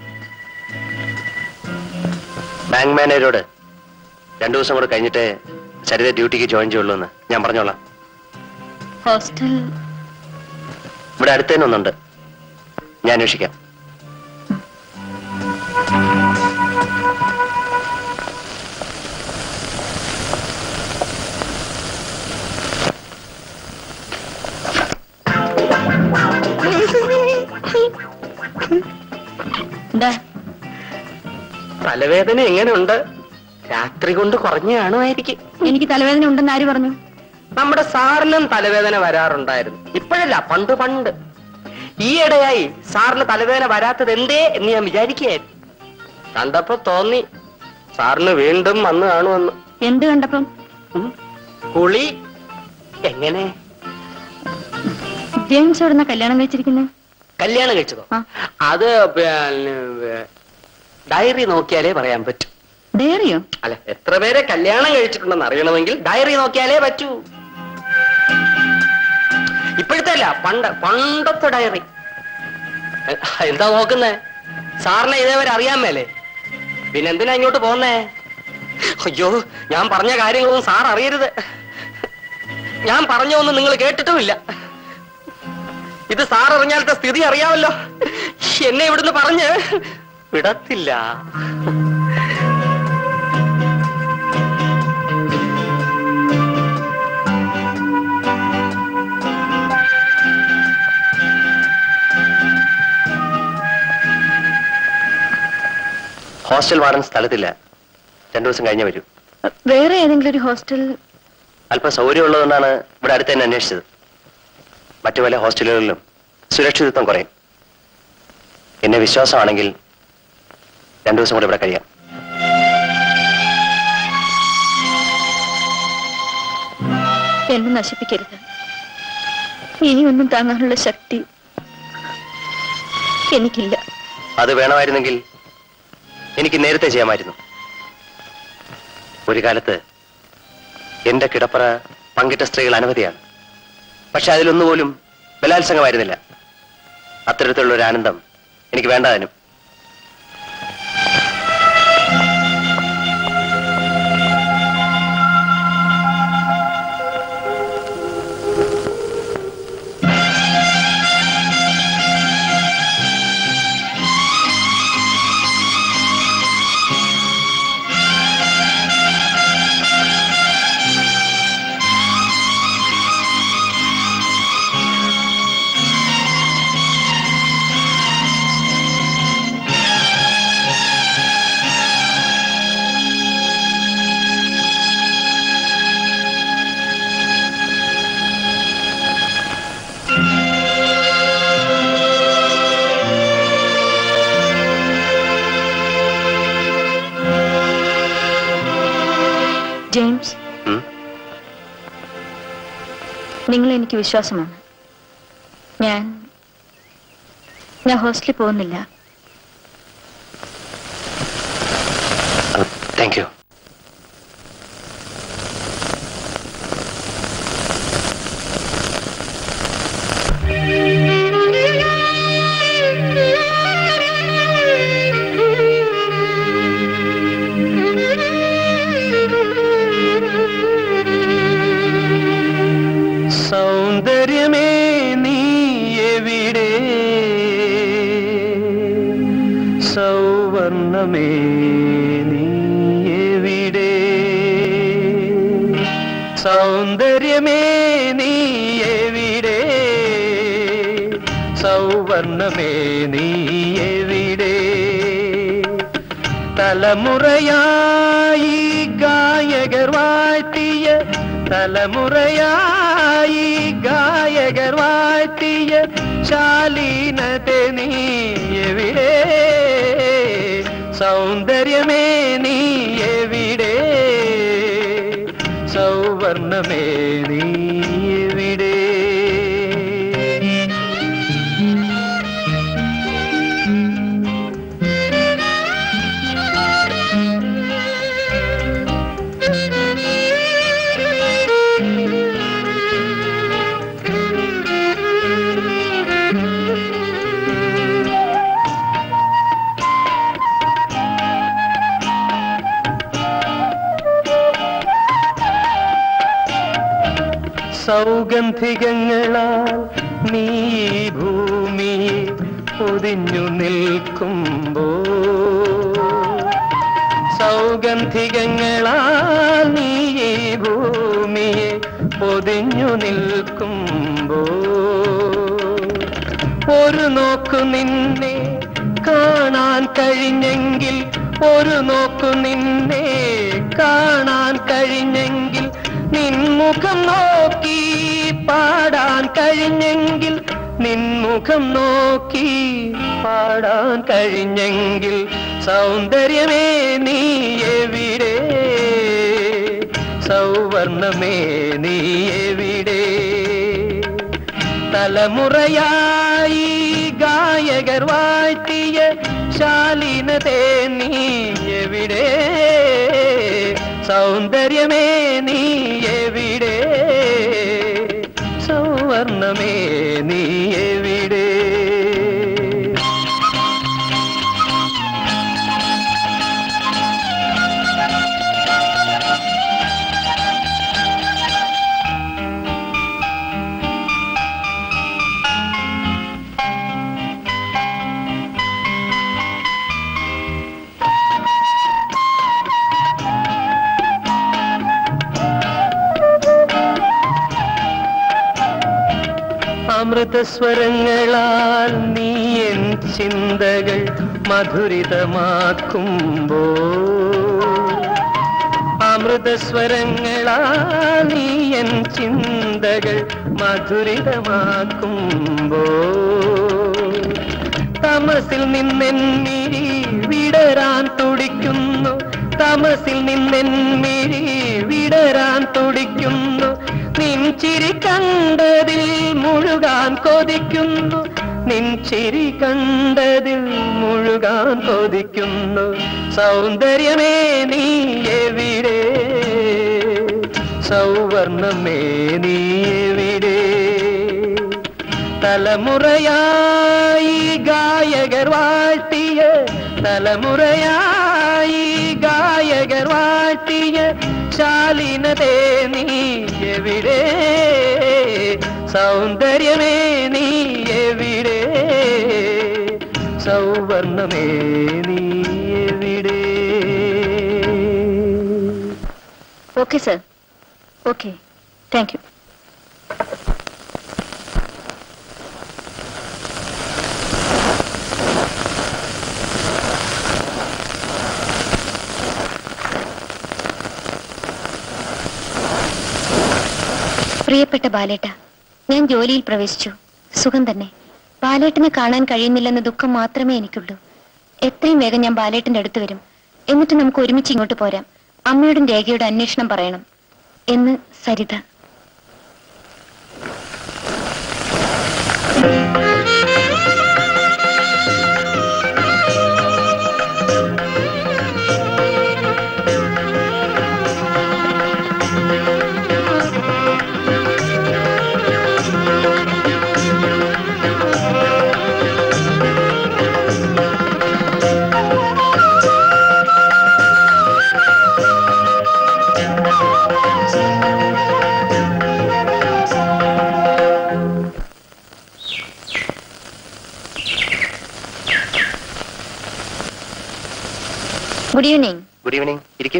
ബാങ്ക് മാനേജരോട് രണ്ടു ദിവസം കൂടെ കഴിഞ്ഞിട്ട് സരിത ഡ്യൂട്ടിക്ക് ജോയിൻ ചെയ്യുള്ളൂ എന്ന് ഞാൻ പറഞ്ഞോളാം ഹോസ്റ്റൽ ഇവിടെ അടുത്ത് തന്നെ ഒന്നുണ്ട് ഞാൻ അന്വേഷിക്കാം എന്താ തലവേദന എങ്ങനെയുണ്ട് രാത്രി കൊണ്ട് കുറഞ്ഞു കാണുമായിരിക്കും എനിക്ക് തലവേദന ഉണ്ടെന്ന് ആര് പറഞ്ഞു നമ്മുടെ സാറിനും തലവേദന വരാറുണ്ടായിരുന്നു ഇപ്പോഴല്ല പണ്ട് പണ്ട് ഈയിടെയായി സാറിന് തലവേദന വരാത്തത് എന്തേ എന്ന് ഞാൻ വിചാരിക്കുകയായിരുന്നു കണ്ടപ്പോ തോന്നി സാറിന് വീണ്ടും വന്ന് കാണുമെന്ന് എന്ത് കണ്ടപ്പം കുളി എങ്ങനെ ജെയിംസ് എവിടുന്ന കല്യാണം കഴിച്ചിരിക്കുന്നത് കല്യാണം കഴിച്ചതോ അത് പിന്നെ ഡയറി നോക്കിയാലേ പറയാൻ പറ്റൂ ഡയറിയോ അല്ല എത്ര പേരെ കല്യാണം കഴിച്ചിട്ടുണ്ടെന്ന് അറിയണമെങ്കിൽ ഡയറി നോക്കിയാലേ പറ്റൂ ഇപ്പോഴത്തെ അല്ല പണ്ട് പണ്ടത്തെ ഡയറി എ, എന്താ നോക്കുന്നേ സാറിനെ ഇതേവരെ അറിയാൻ മേലേ പിന്നെ എന്തിനാ ഇങ്ങോട്ട് പോന്നേ അയ്യോ ഞാൻ പറഞ്ഞ കാര്യങ്ങളൊന്നും സാർ അറിയരുത് ഞാൻ പറഞ്ഞൊന്നും നിങ്ങൾ കേട്ടിട്ടുമില്ല ഇത് സാർ അറിഞ്ഞാലത്തെ സ്ഥിതി അറിയാമല്ലോ എന്നെ ഇവിടുന്ന് പറഞ്ഞ് വിടത്തില്ല ഹോസ്റ്റൽ വാർഡൻ സ്ഥലത്തില്ല രണ്ടു ദിവസം കഴിഞ്ഞേ വരൂ വേറെ ഏതെങ്കിലും ഒരു ഹോസ്റ്റൽ അല്പം സൗകര്യമുള്ളതുകൊണ്ടാണ് ഇവിടെ അടുത്ത് തന്നെ അന്വേഷിച്ചത് മറ്റു പല ഹോസ്റ്റലുകളിലും സുരക്ഷിതത്വം കുറയും എന്നെ വിശ്വാസമാണെങ്കിൽ രണ്ടു ദിവസം കൂടെ ഇവിടെ കഴിയാം എന്നെ നശിപ്പിക്കരുത് ഇനി ഒന്നും താങ്ങാനുള്ള ശക്തി എനിക്കില്ല അത് വേണമായിരുന്നെങ്കിൽ എനിക്ക് നേരത്തെ ചെയ്യാമായിരുന്നു ഒരു കാലത്ത് എന്റെ കിടപ്പറ പങ്കിട്ട സ്ത്രീകൾ അനവധിയാണ് പക്ഷെ അതിലൊന്നുപോലും ബലാത്സംഗമായിരുന്നില്ല അത്തരത്തിലുള്ള ഒരു ആനന്ദം എനിക്ക് വേണ്ടതിനും ജെയിംസ് ഉം? നിങ്ങൾ എനിക്ക് വിശ്വാസമാണ് ഞാൻ ഞാൻ ഹോസ്റ്റലിൽ പോകുന്നില്ല താങ്ക് യു സൗന്ദര്യമേ നീ എവിടെ സൗവർണമേ നീ എവിടെ സൗന്ദര്യമേ നീ എവിടെ സൗവർണമേ നീ എവിടെ തലമുറയായി ഗായകർ വാഴ്ത്തിയ തലമുറയായി ഗായകർ വാഴ്ത്തിയ ശാലീനത്തെ നീ എവിടെ സൗന്ദര്യമേ നീ എവിടെ സൗവർണമേ നീ എവിടെ സൗഗന്ധികങ്ങളാൽ നീ ഈ ഭൂമിയെ പൊതിഞ്ഞു നിൽക്കുമ്പോ സൗഗന്ധികങ്ങളാൽ നീ ഈ ഭൂമിയെ പൊതിഞ്ഞു നിൽക്കുമ്പോ ഒരു നോക്കു നിന്നെ കാണാൻ കഴിഞ്ഞെങ്കിൽ ഒരു നോക്കു നിന്നെ കാണാൻ കഴിഞ്ഞെങ്കിൽ നിൻമുഖം നോക്കി പാടാൻ കഴിഞ്ഞെങ്കിൽ നിൻമുഖം നോക്കി പാടാൻ കഴിഞ്ഞെങ്കിൽ സൗന്ദര്യമേ നീ എവിടെ സൗവർണമേ നീ എവിടെ തലമുറയായി ഗായകർ വാഴ്ത്തിയ ശാലീനതേ നീ എവിടെ സൗന്ദര്യമേ നീ എവിടെ സൗവർണമേ നീ എവിടെ അമൃതസ്വരങ്ങളാൽ നീ എൻ ചിന്തകൾ മധുരിതമാക്കുമ്പോ അമൃതസ്വരങ്ങളാൽ നീ എൻ ചിന്തകൾ മധുരിതമാക്കുമ്പോ തമസിൽ നിന്നെന്നിരി വിടരാൻ തുടിക്കുന്നു തമസിൽ നിന്നെന്നിരി വിടരാൻ തുടിക്കുന്നു നിൻ ചിരി കണ്ടതിൽ മുഴുകാൻ കൊതിക്കുന്നു നിൻ ചിരി കണ്ടതിൽ മുഴുകാൻ കൊതിക്കുന്നു സൗന്ദര്യമേ നീ എവിടെ സൗവർണമേ നീ എവിടെ തലമുറയായി ഗായകർ വാഴ്ത്തിയ തലമുറയായി ഗായകർ വാഴ്ത്തിയ ശാലിനതേ നീ എവിടെ സൗന്ദര്യമേ നീ എവിടെ സൗവർണമേ നീ എവിടെ okay sir okay thank you പ്രിയപ്പെട്ട ബാലേട്ട ഞാൻ ജോലിയിൽ പ്രവേശിച്ചു സുഖം തന്നെ ബാലേട്ടനെ കാണാൻ കഴിയുന്നില്ലെന്ന ദുഃഖം മാത്രമേ എനിക്കുള്ളൂ എത്രയും വേഗം ഞാൻ ബാലേട്ടന്റെ അടുത്ത് വരും എന്നിട്ട് നമുക്ക് ഒരുമിച്ച് ഇങ്ങോട്ട് പോരാം അമ്മയുടെ രേഖയുടെ അന്വേഷണം പറയണം എന്ന് Saritha good evening good evening ഇരിക്കൂ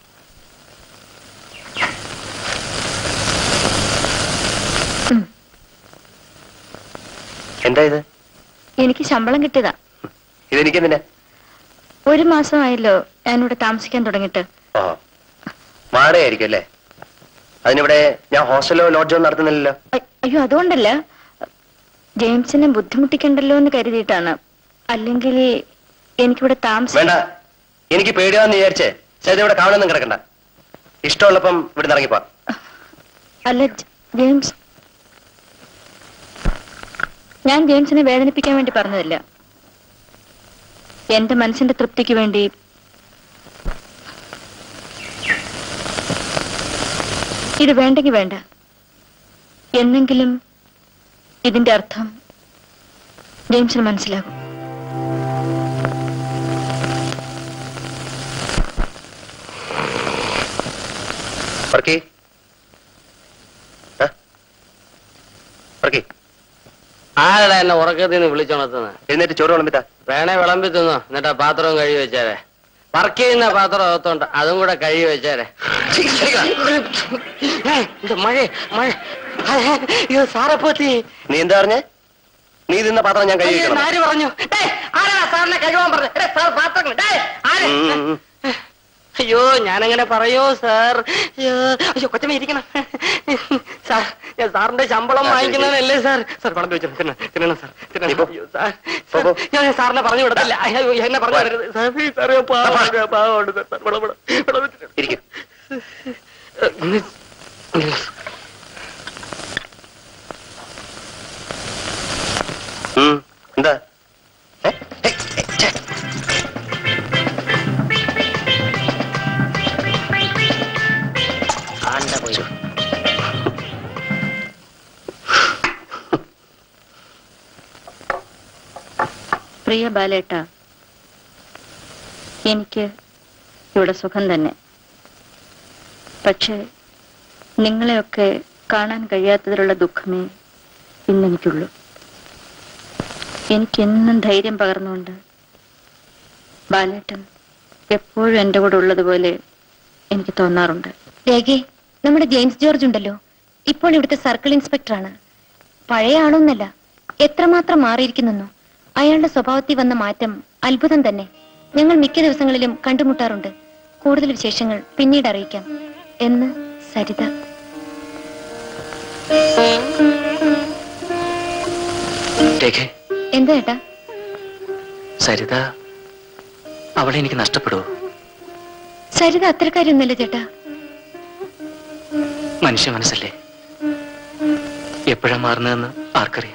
എന്താ ഇത് എനിക്ക് ശമ്പളം കിട്ടിയതാ ഇതെനിക്കെന്തിനാ ഒരു മാസമായല്ലോ ഞാനിവിടെ താമസിക്കാൻ തുടങ്ങിയിട്ട് ഓ വാടകയായിരിക്കും അല്ലേ അതിനിവിടെ ഞാൻ ഹോസ്റ്റലോ ലോഡ്ജോ നടത്തുന്നില്ലല്ലോ അ- അയ്യോ അതുകൊണ്ടല്ല ജെയിംസിനെ ബുദ്ധിമുട്ടിക്കണ്ടല്ലോ എന്ന് കരുതിയിട്ടാണ് അല്ലെങ്കിൽ എനിക്കിവിടെ താമസം വേണ്ട എനിക്ക് പേടിയാന്ന് വിചാരിച്ചേ ചേച്ചി ഇവിടെ കാണുന്നൊന്നും കിടക്കണ്ട ഇഷ്ടമുള്ളപ്പം ഇവിടെ ഇറങ്ങിപ്പോ അല്ല ജ- ജെയിംസ് ഞാൻ ജെയിംസിനെ വേദനിപ്പിക്കാൻ വേണ്ടി പറഞ്ഞതല്ല എന്റെ മനസ്സിന്റെ തൃപ്തിക്ക് വേണ്ടി ഇത് വേണ്ടെങ്കിൽ വേണ്ട എന്നെങ്കിലും ഇതിന്റെ അർത്ഥം ജെയിംസിന് മനസ്സിലാകും പറക്കി പറക്കി ആരടാ എന്നെ ഉറക്കത്തിൽ നിന്ന് വിളിച്ചുണർത്തുന്നത് എഴുന്നേറ്റ് ചോറ് വിളമ്പിത്താ വേണേ വിളമ്പി തിന്നോ എന്നിട്ട് ആ പാത്രവും കഴുകി വെച്ചേരെ വർക്ക് ചെയ്യുന്ന പാത്രം അകത്തോണ്ട് അതും കൂടെ കഴുകി വെച്ചേരെ ഏയ്, ഇത് മഴ മഴ അയ്യോ സാറെ പോത്തി നീ എന്താ പറഞ്ഞേ നീ തിന്ന പാത്രം ഞാൻ അയ്യോ, കഴിക്കണം ആര് പറഞ്ഞു ഡേയ്, ആരാ സാറിനെ കഴുകാൻ പറഞ്ഞത് എടേ, സാർ പാത്രങ്ങൾ ഡേയ്, ആര്? അയ്യോ ഞാനങ്ങനെ പറയോ സാർ അയ്യോ അയ്യോ കൊച്ചമ്മ ഇരിക്കണം സാർ ഞാൻ സാറിന്റെ ശമ്പളം വാങ്ങിക്കുന്നതല്ലേ സാർ സാർ പണം വെച്ചു തിന്നണം തിന്നണം സാർ തിന്നണം അയ്യോ സാർ സാർ, ഞാൻ സാറിനെ പറഞ്ഞു വിടത്തില്ല അയ്യോ എന്നെ പറഞ്ഞു വിടരുത് സാർ സാറേ പാവം പാവമുണ്ട് സാർ സാർ വിട വിട വിട വെച്ചിട്ട് ഇരിക്കും പ്രിയ ബാലേട്ട എനിക്ക് ഇവിടെ സുഖം തന്നെ പക്ഷേ നിങ്ങളെയൊക്കെ കാണാൻ കഴിയാത്തതിലുള്ള ദുഃഖമേ ഇന്നെനിക്കുള്ളൂ എനിക്കെന്നും ധൈര്യം പകർന്നുകൊണ്ട് ബാലേട്ടൻ എപ്പോഴും എൻ്റെ കൂടെ ഉള്ളതുപോലെ എനിക്ക് തോന്നാറുണ്ട് രേഖേ നമ്മുടെ ജെയിംസ് ജോർജ് ഉണ്ടല്ലോ ഇപ്പോൾ ഇവിടുത്തെ സർക്കിൾ ഇൻസ്പെക്ടറാണ് പഴയ ആളൊന്നല്ല എത്രമാത്രം മാറിയിരിക്കുന്നു അയാളുടെ സ്വഭാവത്തിൽ വന്ന മാറ്റം അത്ഭുതം തന്നെ ഞങ്ങൾ മിക്ക ദിവസങ്ങളിലും കണ്ടുമുട്ടാറുണ്ട് കൂടുതൽ വിശേഷങ്ങൾ പിന്നീട് അറിയിക്കാം എന്ന് സരിത രേഖ എന്താ ഏട്ടാ സരിത അവളെ എനിക്ക് നഷ്ടപ്പെടുവോ സരിത അത്തരക്കാരൊന്നല്ല ചേട്ടാ മനുഷ്യ മനസ്സല്ലേ എപ്പോഴാ മാറുന്നതെന്ന് ആർക്കറിയാം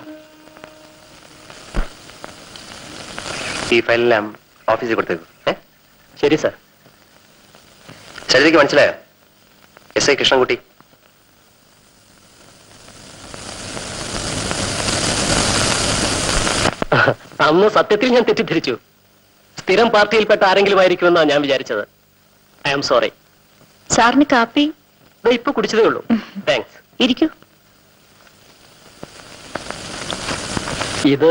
ഈ ഫയലെല്ലാം ഓഫീസിൽ കൊടുത്തേക്കും ഏ ശരി സാർ ശരിക്ക് മനസ്സിലായോ എസ് ഐ കൃഷ്ണൻകുട്ടി അന്ന് സത്യത്തിൽ ഞാൻ തെറ്റിദ്ധരിച്ചു സ്ഥിരം പാർട്ടിയിൽപ്പെട്ട ആരെങ്കിലും ആയിരിക്കുമെന്നാണ് ഞാൻ വിചാരിച്ചത് ഐ ആം സോറി സാറിന് കാപ്പി ഇപ്പൊ കുടിച്ചതേ ഉള്ളൂ താങ്ക്സ് ഇരിക്കൂ ഇത്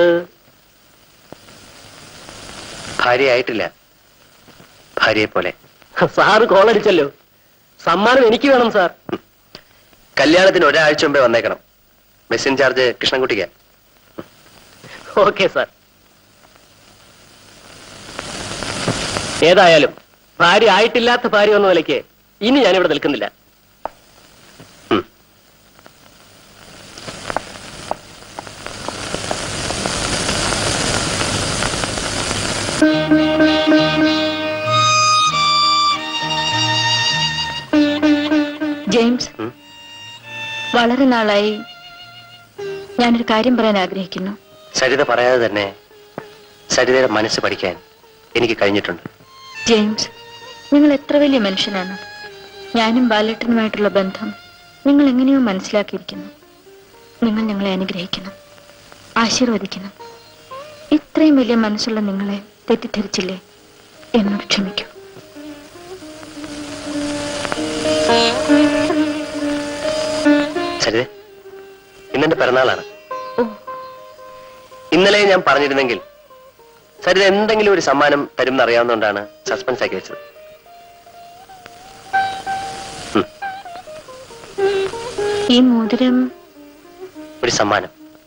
ഭാര്യയായിട്ടില്ല ഭാര്യയെ പോലെ സാറ് കോളടിച്ചല്ലോ സമ്മാനം എനിക്ക് വേണം സാർ കല്യാണത്തിന് ഒരാഴ്ച മുമ്പേ വന്നേക്കണം ബസ് ഇൻചാർജ് കൃഷ്ണൻകുട്ടിക്ക് ഓക്കെ സാർ ഏതായാലും ഭാര്യ ആയിട്ടില്ലാത്ത ഭാര്യ എന്ന നിലയ്ക്ക് ഇനി ഞാനിവിടെ നിൽക്കുന്നില്ല ജെയിംസ് വളരെ നാളായി ഞാനൊരു കാര്യം പറയാൻ ആഗ്രഹിക്കുന്നു സരിത പറയാതെ തന്നെ സരിതയുടെ മനസ്സ് പഠിക്കാൻ എനിക്ക് കഴിഞ്ഞിട്ടുണ്ട് ജെയിംസ് നിങ്ങൾ എത്ര വലിയ മനുഷ്യനാണ് ഞാനും ബാലേട്ടനുമായിട്ടുള്ള ബന്ധം നിങ്ങൾ എങ്ങനെയോ മനസ്സിലാക്കിയിരിക്കുന്നു നിങ്ങൾ ഞങ്ങളെ അനുഗ്രഹിക്കണം ആശീർവദിക്കണം ഇത്രയും വലിയ മനസ്സുള്ള നിങ്ങളെ തെറ്റിദ്ധരിച്ചില്ലേ എന്നോട് ക്ഷമിക്കൂ സരിത ഇന്നെന്റെ പിറന്നാളാണ് ഇന്നലെ ഞാൻ പറഞ്ഞിരുന്നെങ്കിൽ സരിത എന്തെങ്കിലും ഒരു സമ്മാനം തരും എന്നറിയാവുന്നതുകൊണ്ടാണ് സസ്പെൻസ് ആക്കി വെച്ചത് ഈ മോതിരം ഒരു സമ്മാനം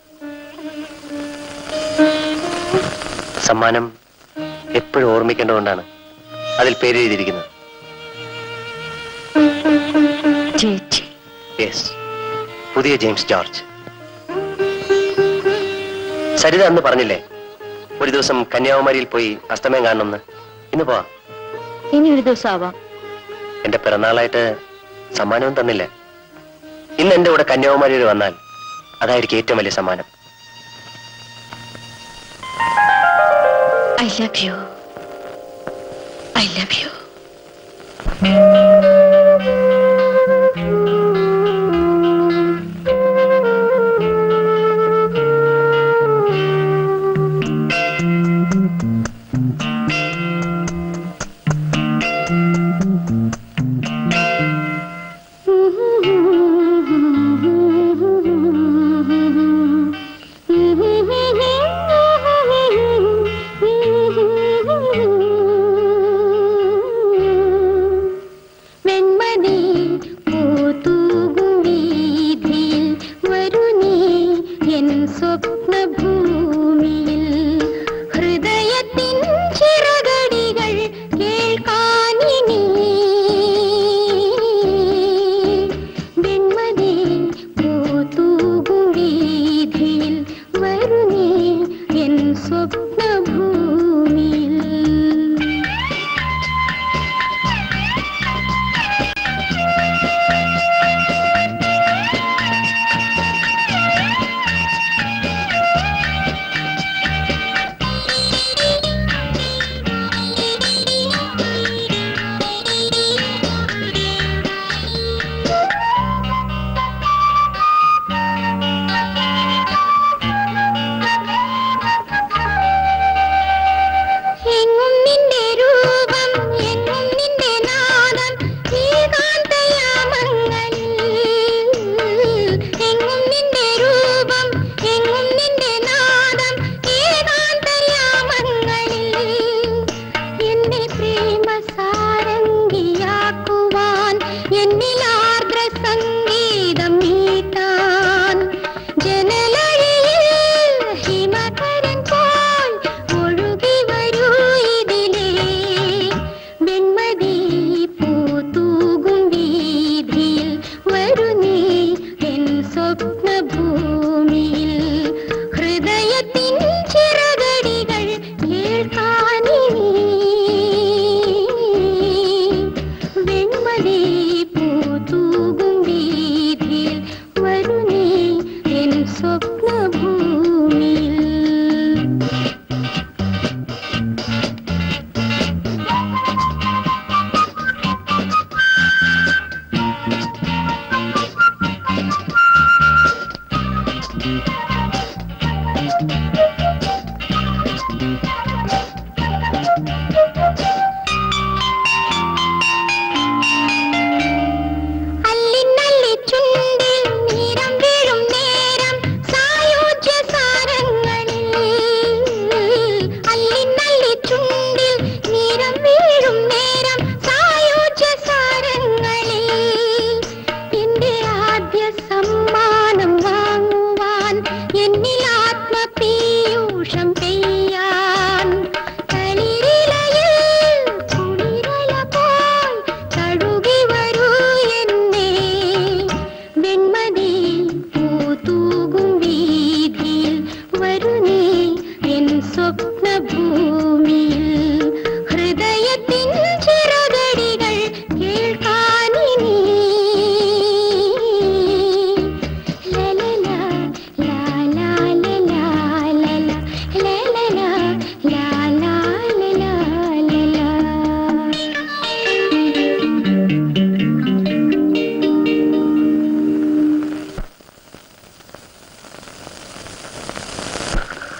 സമ്മാനം എപ്പോഴും ഓർമ്മിക്കേണ്ടതുകൊണ്ടാണ് അതിൽ പേര് എഴുതിയിരിക്കുന്നത് ചേച്ചി യെസ് പുതിയ ജെയിംസ് ജോർജ് സരിത അന്ന് പറഞ്ഞില്ലേ ഒരു ദിവസം കന്യാകുമാരിയിൽ പോയി അസ്തമയം കാണണമെന്ന് ഇന്ന് പോവാം ഇനി ഒരു ദിവസം ആവാം എന്റെ പിറന്നാളായിട്ട് സമ്മാനവും തന്നില്ല ഇന്ന് എന്റെ കൂടെ കന്യാകുമാരിയിൽ വന്നാൽ അതായിരിക്കും ഏറ്റവും വലിയ സമ്മാനം I love you I love you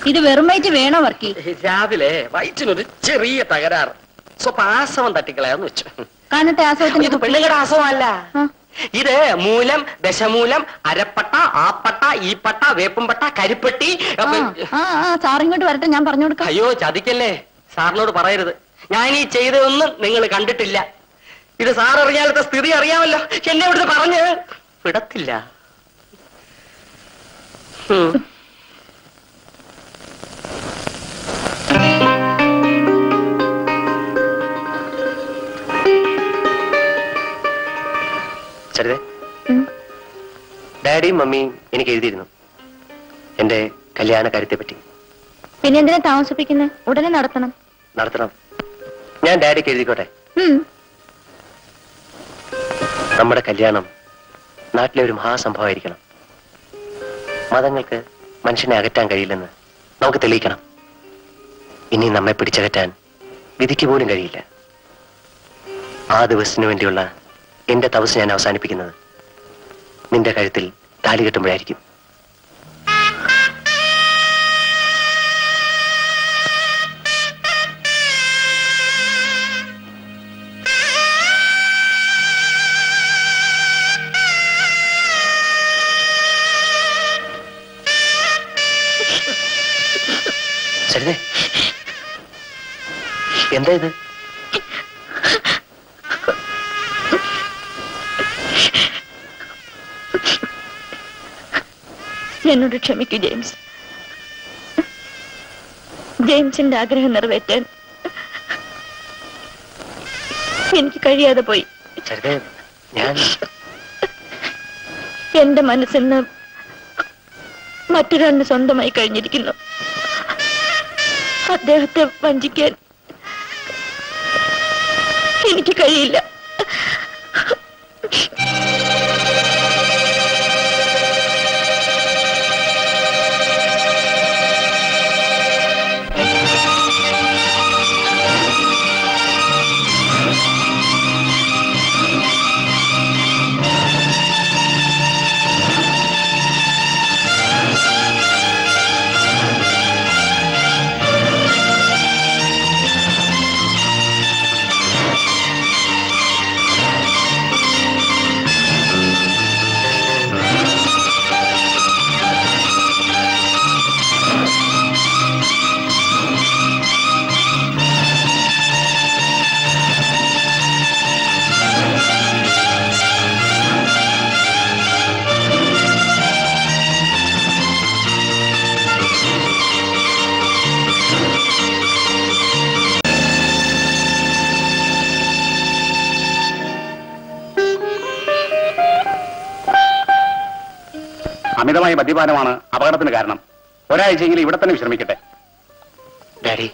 ഇത് വെറും വയറ്റ് വേണോ വർക്കി രാവിലെ വയറ്റിനൊരു ചെറിയ തകരാറ് സ്വപ്പം ആസവം തട്ടിക്കളയാന്ന് വെച്ചു കാലത്തെ ആസവത്തിന്റെ ഇത് പെണ്ണുങ്ങളുടെ ആസവമല്ല ഇത് മൂലം ദശമൂലം അരപ്പട്ട ആപ്പട്ട ഈപ്പട്ട വേപ്പുംപട്ട കരിപ്പെട്ടി ആ, ആ ആ സാറിങ്ങോട്ട് വരട്ടെ ഞാൻ പറഞ്ഞു കൊടുക്കാം അയ്യോ ചതിക്കല്ലേ സാറിനോട് പറയരുത് ഞാൻ ഈ ചെയ്തതൊന്നും നിങ്ങൾ കണ്ടിട്ടില്ല ഇത് സാർ അറിയാത്ത സ്ഥിതി അറിയാമല്ലോ എന്നെ ഇവിടുന്ന് പറഞ്ഞ് വിടത്തില്ല ഉം. സരിതേ ഡാഡിയും മമ്മിയും എനിക്ക് എഴുതിയിരുന്നു എന്റെ കല്യാണ കാര്യത്തെ പറ്റി പിന്നെ എന്തിനാ താമസിപ്പിക്കുന്നത് ഉടനെ നടത്തണം നടത്തണം ഞാൻ ഡാഡിക്ക് എഴുതിക്കോട്ടെ ഉം. നമ്മുടെ കല്യാണം നാട്ടിലെ ഒരു മഹാസംഭവമായിരിക്കണം മതങ്ങൾക്ക് മനുഷ്യനെ അകറ്റാൻ കഴിയില്ലെന്ന് നമുക്ക് തെളിയിക്കണം ഇനി നമ്മെ പിടിച്ചകറ്റാൻ വിധിക്ക് പോലും കഴിയില്ല ആ ദിവസത്തിനു വേണ്ടിയുള്ള എന്റെ തപസ് ഞാൻ അവസാനിപ്പിക്കുന്നത് നിന്റെ കഴുത്തിൽ താലി കെട്ടുമ്പോഴായിരിക്കും സരിതേ എന്താ ഇത് എന്നോട് ക്ഷമിക്കൂ ജെയിംസ് ജെയിംസിന്റെ ആഗ്രഹം നിറവേറ്റാൻ എനിക്ക് കഴിയാതെ പോയി സരിതേ ഞാൻ എന്റെ മനസ്സിന്ന് മറ്റൊരാളിന് സ്വന്തമായി കഴിഞ്ഞിരിക്കുന്നു അദ്ദേഹത്തെ വഞ്ചിക്കാൻ എനിക്ക് കഴിയില്ല അമിതമായ മദ്യപാനമാണ് അപകടത്തിന് കാരണം ഒരാഴ്ചയെങ്കിലും ഇവിടെ തന്നെ വിശ്രമിക്കട്ടെ ഡാഡി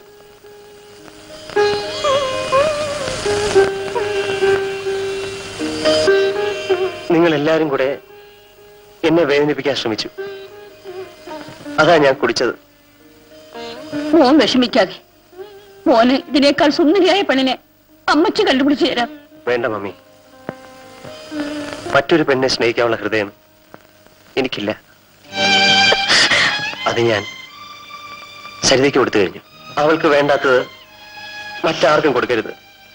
നിങ്ങൾ എല്ലാരും കൂടെ എന്നെ വേദനിപ്പിക്കാൻ ശ്രമിച്ചു അതാ ഞാൻ കുടിച്ചത് മോൻ വിഷമിക്കാതെ മോന് ഇതിനേക്കാൾ സുന്ദരിയായ പെണ്ണിനെ അമ്മച്ചി കണ്ടുപിടിച്ചു തരാം വേണ്ട മമ്മി മറ്റൊരു പെണ്ണെ സ്നേഹിക്കാനുള്ള ഹൃദയം എനിക്കില്ല അത് ഞാൻ സരിതയ്ക്ക് കൊടുത്തു കഴിഞ്ഞു അവൾക്ക് വേണ്ടാത്തത് മറ്റാർക്കും കൊടുക്കരുത്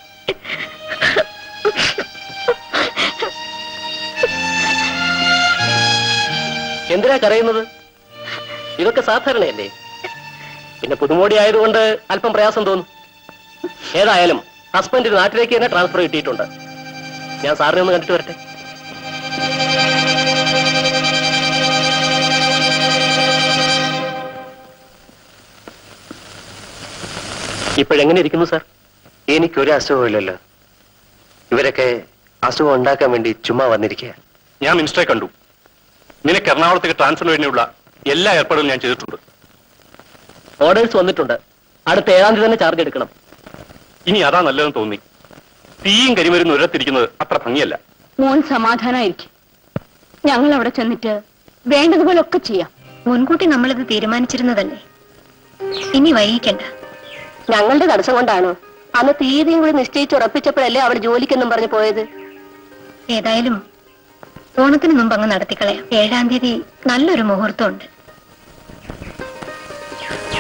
എന്തിനാ കരയുന്നത് ഇതൊക്കെ സാധാരണയല്ലേ പിന്നെ പുതുമോടി ആയതുകൊണ്ട് അല്പം പ്രയാസം തോന്നും ഏതായാലും ഹസ്ബൻഡ് നാട്ടിലേക്ക് തന്നെ ട്രാൻസ്ഫർ കിട്ടിയിട്ടുണ്ട് ഞാൻ സാറിനെ ഒന്ന് കണ്ടിട്ട് വരട്ടെ ഇപ്പോഴെങ്ങനെ ഇരിക്കുന്നു സാർ എനിക്കൊരു അസുഖമില്ലല്ലോ ഇവരൊക്കെ അസുഖം ഉണ്ടാക്കാൻ വേണ്ടി ചുമ്മാ വന്നിരിക്കുക ഞാൻ മിനിസ്റ്ററെ കണ്ടു നിനക്ക് എറണാകുളത്തേക്ക് ട്രാൻസ്ഫർ വേണ്ടിയുള്ള എല്ലാ ഏർപ്പാടുകളും ഞാൻ ചെയ്തിട്ടുണ്ട് ഓർഡേഴ്സ് വന്നിട്ടുണ്ട് അടുത്ത ഏഴാം തീയതി തന്നെ ചാർജ് എടുക്കണം ഇനി അതാ നല്ലതെന്ന് തോന്നി തീയും കരിമരുന്ന് ഉരത്തിരിക്കുന്നത് അത്ര ഭംഗിയല്ല മോൻ സമാധാനായിരിക്കും ഞങ്ങൾ അവിടെ ചെന്നിട്ട് വേണ്ടതുപോലെ ഒക്കെ ചെയ്യാം മുൻകൂട്ടി നമ്മളിത് തീരുമാനിച്ചിരുന്നതല്ലേ ഇനി വൈകിക്കണ്ട ഞങ്ങളുടെ തടസ്സം കൊണ്ടാണോ അന്ന് തീയതിയും കൂടി നിശ്ചയിച്ച് ഉറപ്പിച്ചപ്പോഴല്ലേ അവൾ ജോലിക്കെന്നും പറഞ്ഞു പോയത് ഏതായാലും ഓണത്തിന് മുമ്പ് അങ്ങ് നടത്തിക്കളയാം ഏഴാം തീയതി നല്ലൊരു മുഹൂർത്തമുണ്ട്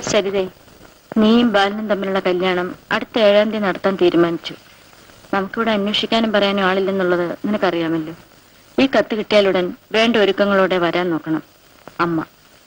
ശരിതേ നീയും ബാലനും തമ്മിലുള്ള കല്യാണം അടുത്ത ഏഴാം തീയതി നടത്താൻ തീരുമാനിച്ചു നമുക്കിവിടെ അന്വേഷിക്കാനും പറയാനും ആളില്ലെന്നുള്ളത് നിനക്കറിയാമല്ലോ ഈ കത്ത് കിട്ടിയാലുടൻ വേണ്ട ഒരുക്കങ്ങളോടെ വരാൻ നോക്കണം അമ്മ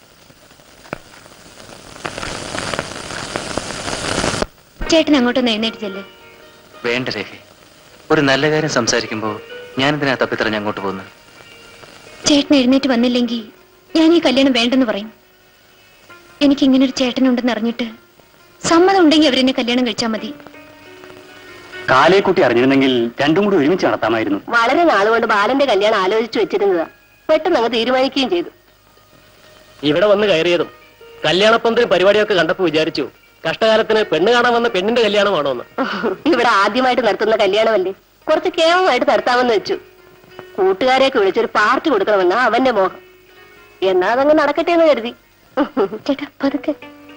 ചേട്ടൻ അങ്ങോട്ടൊന്ന് എഴുന്നേറ്റ് ചെല്ല് വേണ്ട രേഖ ഒരു നല്ല കാര്യം സംസാരിക്കുമ്പോൾ ഞാനെന്തിനാ തപ്പിത്തറഞ്ഞ് അങ്ങോട്ട് പോകുന്നത് ചേട്ടൻ എഴുന്നേറ്റ് വന്നില്ലെങ്കിൽ ഞാൻ ഈ കല്യാണം വേണ്ടെന്ന് പറയും എനിക്ക് ഇങ്ങനെ ഒരു ചേട്ടനുണ്ടെന്ന് അറിഞ്ഞിട്ട് സമ്മതം ഉണ്ടെങ്കിൽ അവരെന്നെ കല്യാണം കഴിച്ചാൽ മതി കാലേക്കുട്ടി അറിഞ്ഞിരുന്നെങ്കിൽ രണ്ടും കൂടി ഒരുമിച്ച് നടത്താമായിരുന്നു വളരെ നാളുകൊണ്ട് ബാലന്റെ കല്യാണം ആലോചിച്ചു വെച്ചിരുന്നതാ പെട്ടെന്ന് അങ്ങ് തീരുമാനിക്കുകയും ചെയ്തു ഇവിടെ വന്ന് കയറിയതും കല്യാണപ്പന്തലും പരിപാടിയൊക്കെ കണ്ടപ്പോ വിചാരിച്ചു കഷ്ടകാലത്തിന് പെണ്ണ് കാണാൻ വന്ന പെണ്ണിന്റെ കല്യാണമാണോ എന്ന് ഇവിടെ ആദ്യമായിട്ട് നടത്തുന്ന കല്യാണമല്ലേ കുറച്ച് കേമമായിട്ട് നടത്താമെന്ന് വെച്ചു കൂട്ടുകാരെയൊക്കെ വിളിച്ചൊരു പാർട്ടി കൊടുക്കണമെന്നാ അവന്റെ മോഹം എന്നാ അതങ്ങ് നടക്കട്ടെ എന്ന് കരുതി ചേട്ടാ പതുക്കെ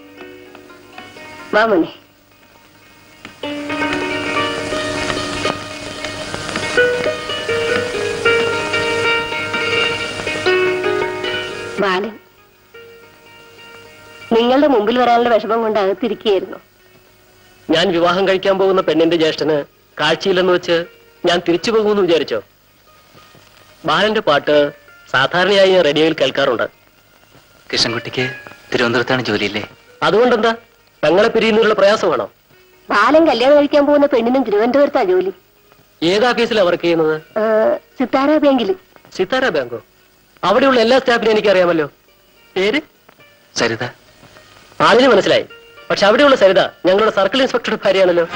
വാ മോനെ ബാലൻ നിങ്ങളുടെ മുമ്പിൽ വരാനുള്ള വിഷമം കൊണ്ട് അകത്തിരിക്കുകയായിരുന്നു ഞാൻ വിവാഹം കഴിക്കാൻ പോകുന്ന പെണ്ണിന്റെ ജ്യേഷ്ഠന് കാഴ്ചയില്ലെന്ന് വെച്ച് ഞാൻ തിരിച്ചു പോകുമെന്ന് വിചാരിച്ചോ ബാലന്റെ പാട്ട് സാധാരണയായി ഞാൻ റേഡിയോയിൽ കേൾക്കാറുണ്ട് കൃഷ്ണൻകുട്ടിക്ക് തിരുവനന്തപുരത്താണ് ജോലിയില്ലേ അതുകൊണ്ടെന്താ പെങ്ങളെ പിരിയുന്നതിനുള്ള പ്രയാസമാണോ ബാലൻ കല്യാണം കഴിക്കാൻ പോകുന്ന പെണ്ണിനും തിരുവനന്തപുരത്താ ജോലി ഏത് ഓഫീസിലാണ് വർക്ക് ചെയ്യുന്നത് ആ, സിത്താര ബാങ്കിൽ സിത്താര ബാങ്കോ അവിടെയുള്ള എല്ലാ സ്റ്റാഫിനും എനിക്കറിയാമല്ലോ പേര് സരിത ആളിന് മനസ്സിലായി പക്ഷെ അവിടെയുള്ള സരിത ഞങ്ങളുടെ സർക്കിൾ ഇൻസ്പെക്ടറുടെ ഭാര്യയാണല്ലോ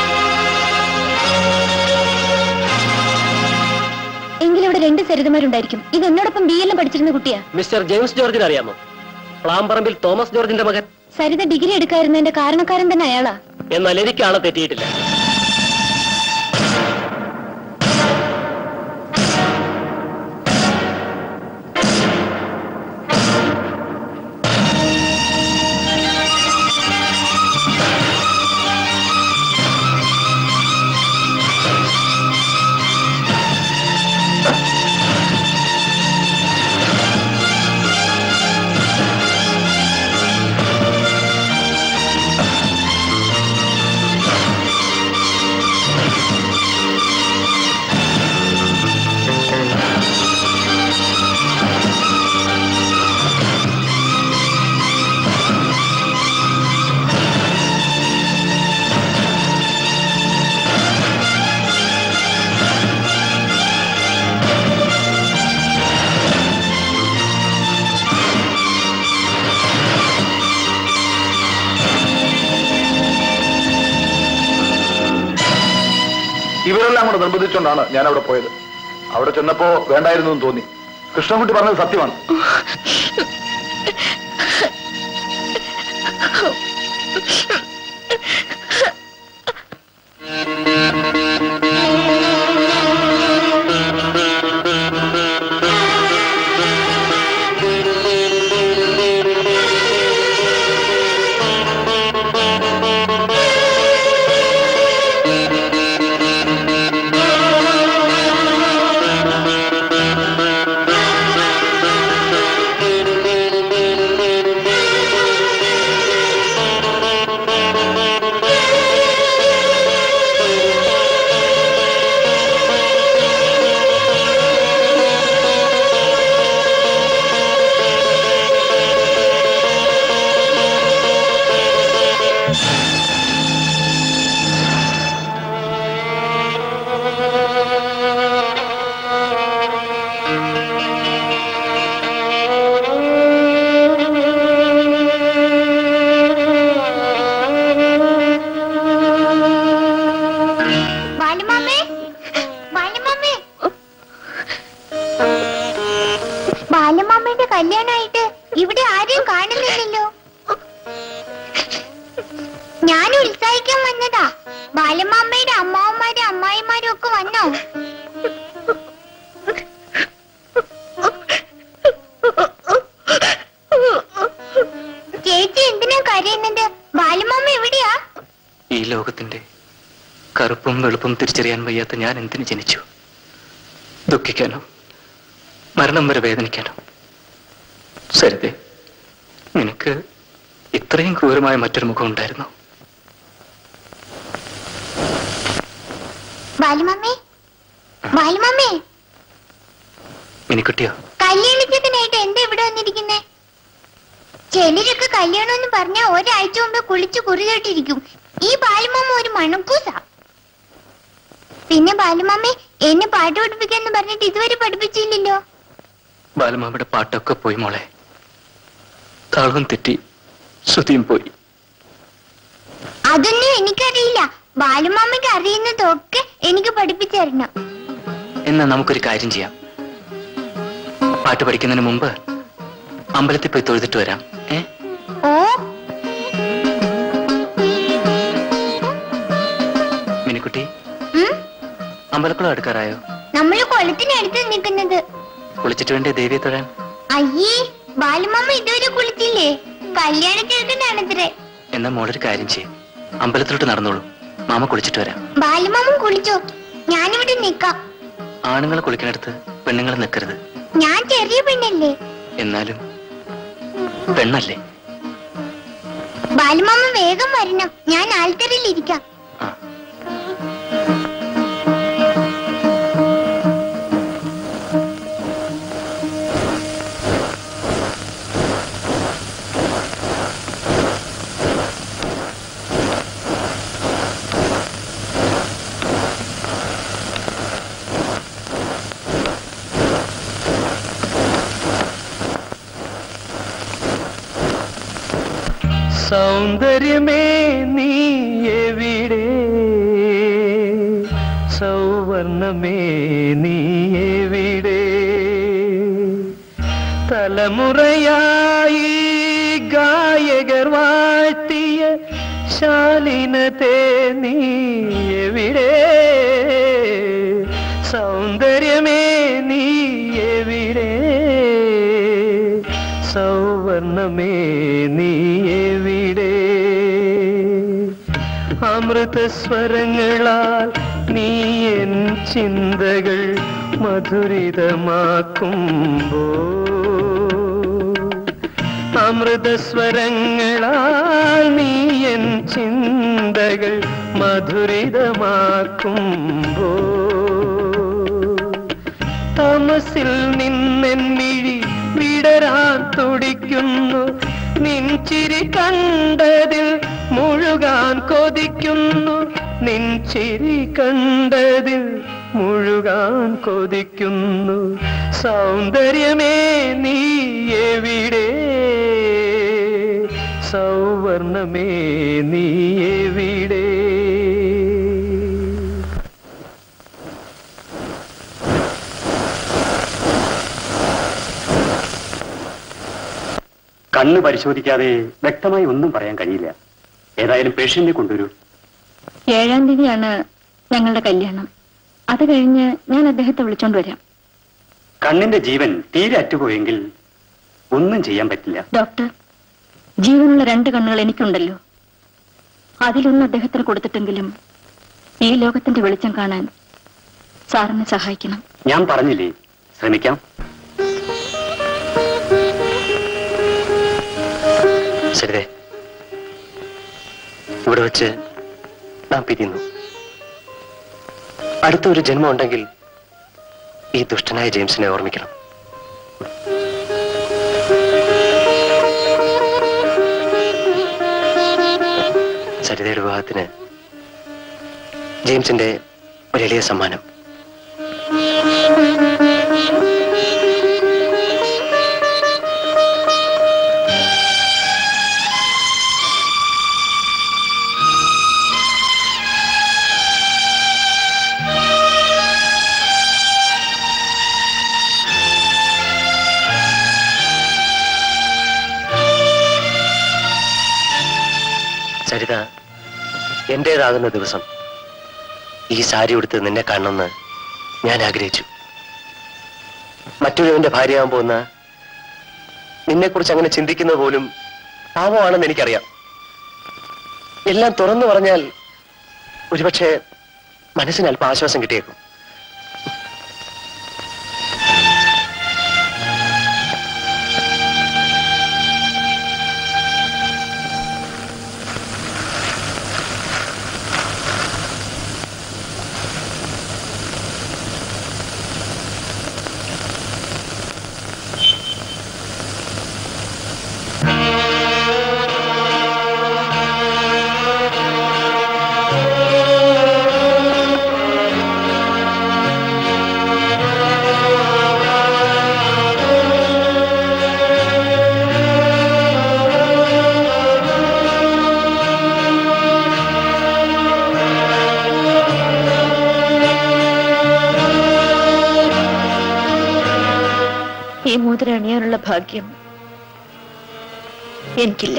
എങ്കിലും ഇവിടെ രണ്ട് സരിതമാരുണ്ടായിരിക്കും ഇത് എന്നോടൊപ്പം ബി എല്ലാം പഠിച്ചിരുന്ന കുട്ടിയാ മിസ്റ്റർ ജെയിംസ് ജോർജിനെ അറിയാമോ പ്ലാംപറമ്പിൽ തോമസ് ജോർജിന്റെ മകൻ സരിത ഡിഗ്രി എടുക്കായിരുന്നതിന്റെ കാരണക്കാരൻ തന്നെ അയാളാ എന്നാൽ എനിക്ക് ആളെ തെറ്റിയിട്ടില്ല ഇവരെല്ലാം കൂടെ നിർബന്ധിച്ചുകൊണ്ടാണ് ഞാൻ അവിടെ പോയത് അവിടെ ചെന്നപ്പോ വേണ്ടായിരുന്നു എന്ന് തോന്നി കൃഷ്ണൻകുട്ടി പറഞ്ഞത് സത്യമാണ് ബാലുമാമേ ബാലുമാമേ ബാലുമാമയുടെ കല്യാണമായിട്ട് ഇവിടെ ആരെയും കാണുന്നില്ലല്ലോ ഞാൻ ഉത്സാഹിക്കാൻ വന്നതാ ബാലമാമയുടെ അമ്മാവന്മാരും അമ്മായിമാരും ഒക്കെ വന്നോ ചേച്ചി എന്തിനാ കരയുന്നത് ബാലുമാമ എവിടെയാ ഈ ലോകത്തിന്റെ കറുപ്പും വെളുപ്പും തിരിച്ചറിയാൻ വയ്യാത്ത ഞാൻ എന്തിനു ജനിച്ചു ദുഃഖിക്കാനോ മരണം വരെ വേദനിക്കാനോ സരിതേ നിനക്ക് ഇത്രയും ക്രൂരമായ മറ്റൊരു മുഖം ഉണ്ടായിരുന്നു ബാലുമമ്മേ ബാലുമമ്മേ മിനിക്കുട്ടിയോ കല്യാണിച്ചക്കനായിട്ട് എന്താ ഇവിടെ വന്നിരിക്കുന്നേ ചിലരൊക്കെ കല്യാണം എന്ന് പറഞ്ഞാ ഒരാഴ്ച മുമ്പ് കുളിച്ചു കുറിതോട്ടിരിക്കും ഈ ബാലുമാമ ഒരു മണക്കൂസ പിന്നെ ബാലുമാമേ എന്നെ പാട്ട് പഠിപ്പിക്കാന്ന് പറഞ്ഞിട്ട് ഇതുവരെ പഠിപ്പിച്ചില്ലല്ലോ ബാലമാമയുടെ പാട്ടൊക്കെ പോയി മോളെ താളവും തെറ്റി ശ്രുതിയും പോയി അതൊന്നും എനിക്കറിയില്ല ബാലുമാമയ്ക്ക് അറിയുന്നതൊക്കെ എനിക്ക് പഠിപ്പിച്ചു തരണം എന്നാ നമുക്കൊരു കാര്യം ചെയ്യാം പാട്ട് പഠിക്കുന്നതിന് മുമ്പ് അമ്പലത്തിൽ പോയി തൊഴുതിട്ട് വരാം ഏ ഓ മിനിക്കുട്ടി ഉം? അമ്പലക്കുളം എടുക്കാറായോ നമ്മള് കൊളത്തിനടുത്ത് നിൽക്കുന്നത് കുളിച്ചിട്ട് വേണ്ടേ ദേവിയെ തൊഴാൻ അയ്യേ ബാലുമാമ ഇതുവരെ കുളിച്ചില്ലേ കല്യാണ ചെറുക്കനാണത്രേ എന്നാ മോളൊരു കാര്യം ചെയ്യും അമ്പലത്തിലോട്ട് നടന്നോളൂ മാമ കുളിച്ചിട്ട് വരാം ബാലുമാമൻ കുളിച്ചോ ഞാനിവിടെ നിക്കാം ആണുങ്ങൾ കുളിക്കുന്നിടത്ത് പെണ്ണുങ്ങൾ നിൽക്കരുത് ഞാൻ ചെറിയ പെണ്ണല്ലേ എന്നാലും പെണ്ണല്ലേ ബാലുമാമ വേഗം വരണം ഞാൻ ആൽത്തറിൽ ഇരിക്കാം സൗന്ദര്യമേ നീ എവിടെ സൗവർണമേ നീ എവിടെ തലമുറയായി ഗായകർ വാഴ്ത്തിയ ശാലിനത്തെ നീ എവിടെ സൗന്ദര്യമേ നീ എവിടെ സൗവർണമേ നീ എവിടെ അമൃതസ്വരങ്ങളാൽ നീ എൻ ചിന്തകൾ മധുരിതമാക്കുമ്പോ അമൃതസ്വരങ്ങളാൽ നീ എൻ ചിന്തകൾ മധുരിതമാക്കുമ്പോ തമസിൽ നിന്നെൻ മിഴി വിടരാൻ തുടിക്കുന്നു നിൻ ചിരി കണ്ടതിൽ മുഴുകാൻ കൊതിക്കുന്നു നിൻ ചിരി കണ്ടതിൽ മുഴുകാൻ കൊതിക്കുന്നു സൗന്ദര്യമേ നീ എവിടെ സൗവർണമേ നീ എവിടെ കണ്ണ് പരിശോധിക്കാതെ വ്യക്തമായി ഒന്നും പറയാൻ കഴിയില്ല ഏതായാലും പേഷ്യന്റിനെ കൊണ്ടുവരൂ ഏഴാം തീയതിയാണ് ഞങ്ങളുടെ കല്യാണം അത് കഴിഞ്ഞ് ഞാൻ അദ്ദേഹത്തെ വിളിച്ചോണ്ട് വരാം കണ്ണിന്റെ ജീവൻ തീരെ അറ്റുപോയെങ്കിൽ ഒന്നും ചെയ്യാൻ പറ്റില്ല ഡോക്ടർ ജീവനുള്ള രണ്ട് കണ്ണുകൾ എനിക്കുണ്ടല്ലോ അതിലൊന്ന് അദ്ദേഹത്തിന് കൊടുത്തിട്ടെങ്കിലും ഈ ലോകത്തിന്റെ വെളിച്ചം കാണാൻ സാറിനെ സഹായിക്കണം ഞാൻ പറഞ്ഞില്ലേ ശ്രമിക്കാം സരിതേ ഇവിടെ വെച്ച് നാം പിരിയുന്നു അടുത്ത ഒരു ജന്മം ഉണ്ടെങ്കിൽ ഈ ദുഷ്ടനായ ജെയിംസിനെ ഓർമ്മിക്കണം സരിതയുടെ വിവാഹത്തിന് ജെയിംസിന്റെ ഒരു എളിയ സമ്മാനം സരിത എന്റേതാകുന്ന ദിവസം ഈ സാരി ഉടുത്ത് നിന്നെ കാണണമെന്ന് ഞാൻ ആഗ്രഹിച്ചു മറ്റൊരുവന്റെ ഭാര്യയാകാൻ പോകുന്ന നിന്നെക്കുറിച്ച് അങ്ങനെ ചിന്തിക്കുന്നത് പോലും പാവമാണെന്ന് എനിക്കറിയാം എല്ലാം തുറന്നു പറഞ്ഞാൽ ഒരുപക്ഷെ മനസ്സിന് അല്പം ആശ്വാസം കിട്ടിയേക്കും ഈ മോതിരം അണിയാനുള്ള ഭാഗ്യം എനിക്കില്ല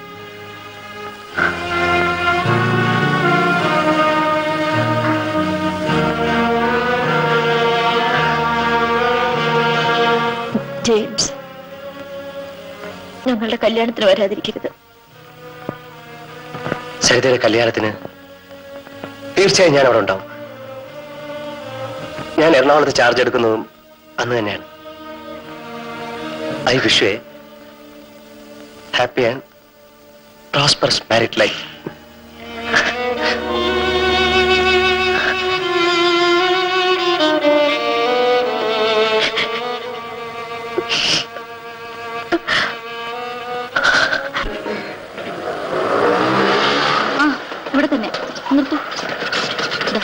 ജെയിംസ് ഞങ്ങളുടെ കല്യാണത്തിന് വരാതിരിക്കരുത് സരിതയുടെ കല്യാണത്തിന് തീർച്ചയായും ഞാൻ അവിടെ ഉണ്ടാവും ഞാൻ എറണാകുളത്ത് ചാർജ് എടുക്കുന്നതും അന്ന് തന്നെയാണ് I wish a happy and prosperous married life ആ ഇവിടെ തന്നെ നിർത്തൂ ദാ.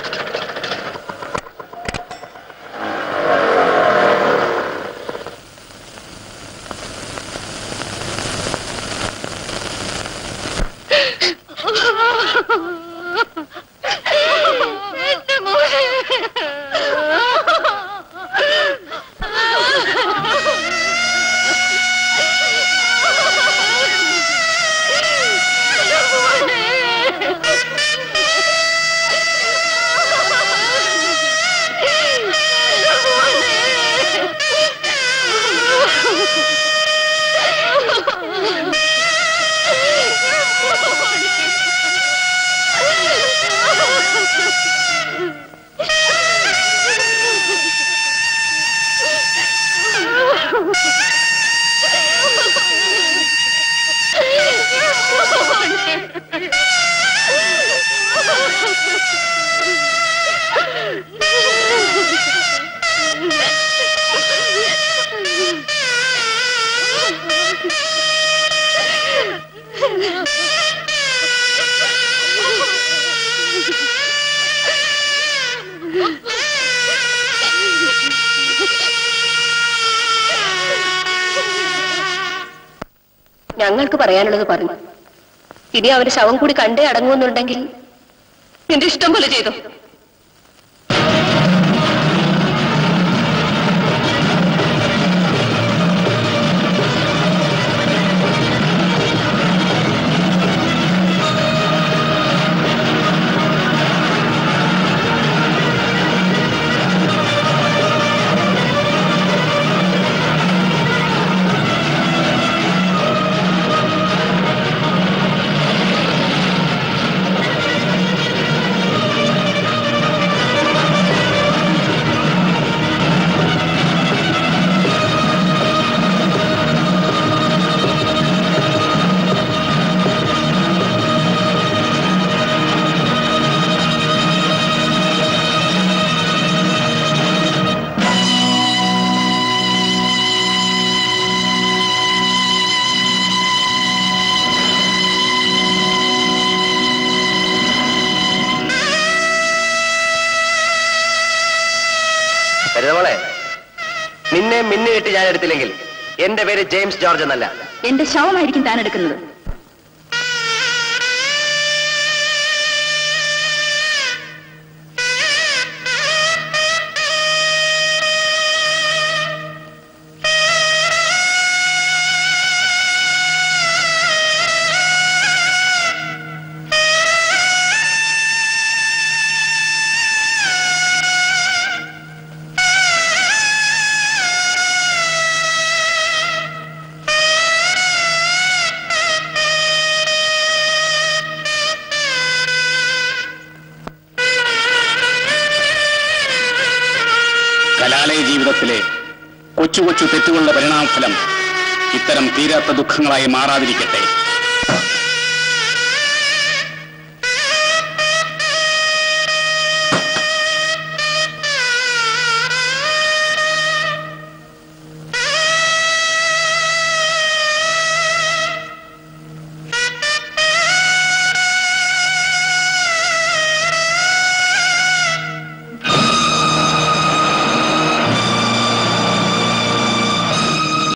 ഞങ്ങൾക്ക് പറയാനുള്ളത് പറഞ്ഞു ഇനി അവര് ശവം കൂടി കണ്ടേ അടങ്ങുമെന്നുണ്ടെങ്കിൽ നിന്റെ ഇഷ്ടം പോലെ ചെയ്തു സരിതമോളെ നിന്നെ മിന്നിട്ട് ഞാൻ എടുത്തില്ലെങ്കിൽ എന്റെ പേര് ജെയിംസ് ജോർജ് എന്നല്ല എന്റെ ശവമായിരിക്കും താൻ എടുക്കുന്നത് കലാലയ ജീവിതത്തിലെ കൊച്ചു കൊച്ചു തെറ്റുകളുടെ പരിണാമഫലം ഇത്തരം തീരാത്ത ദുഃഖങ്ങളായി മാറാതിരിക്കട്ടെ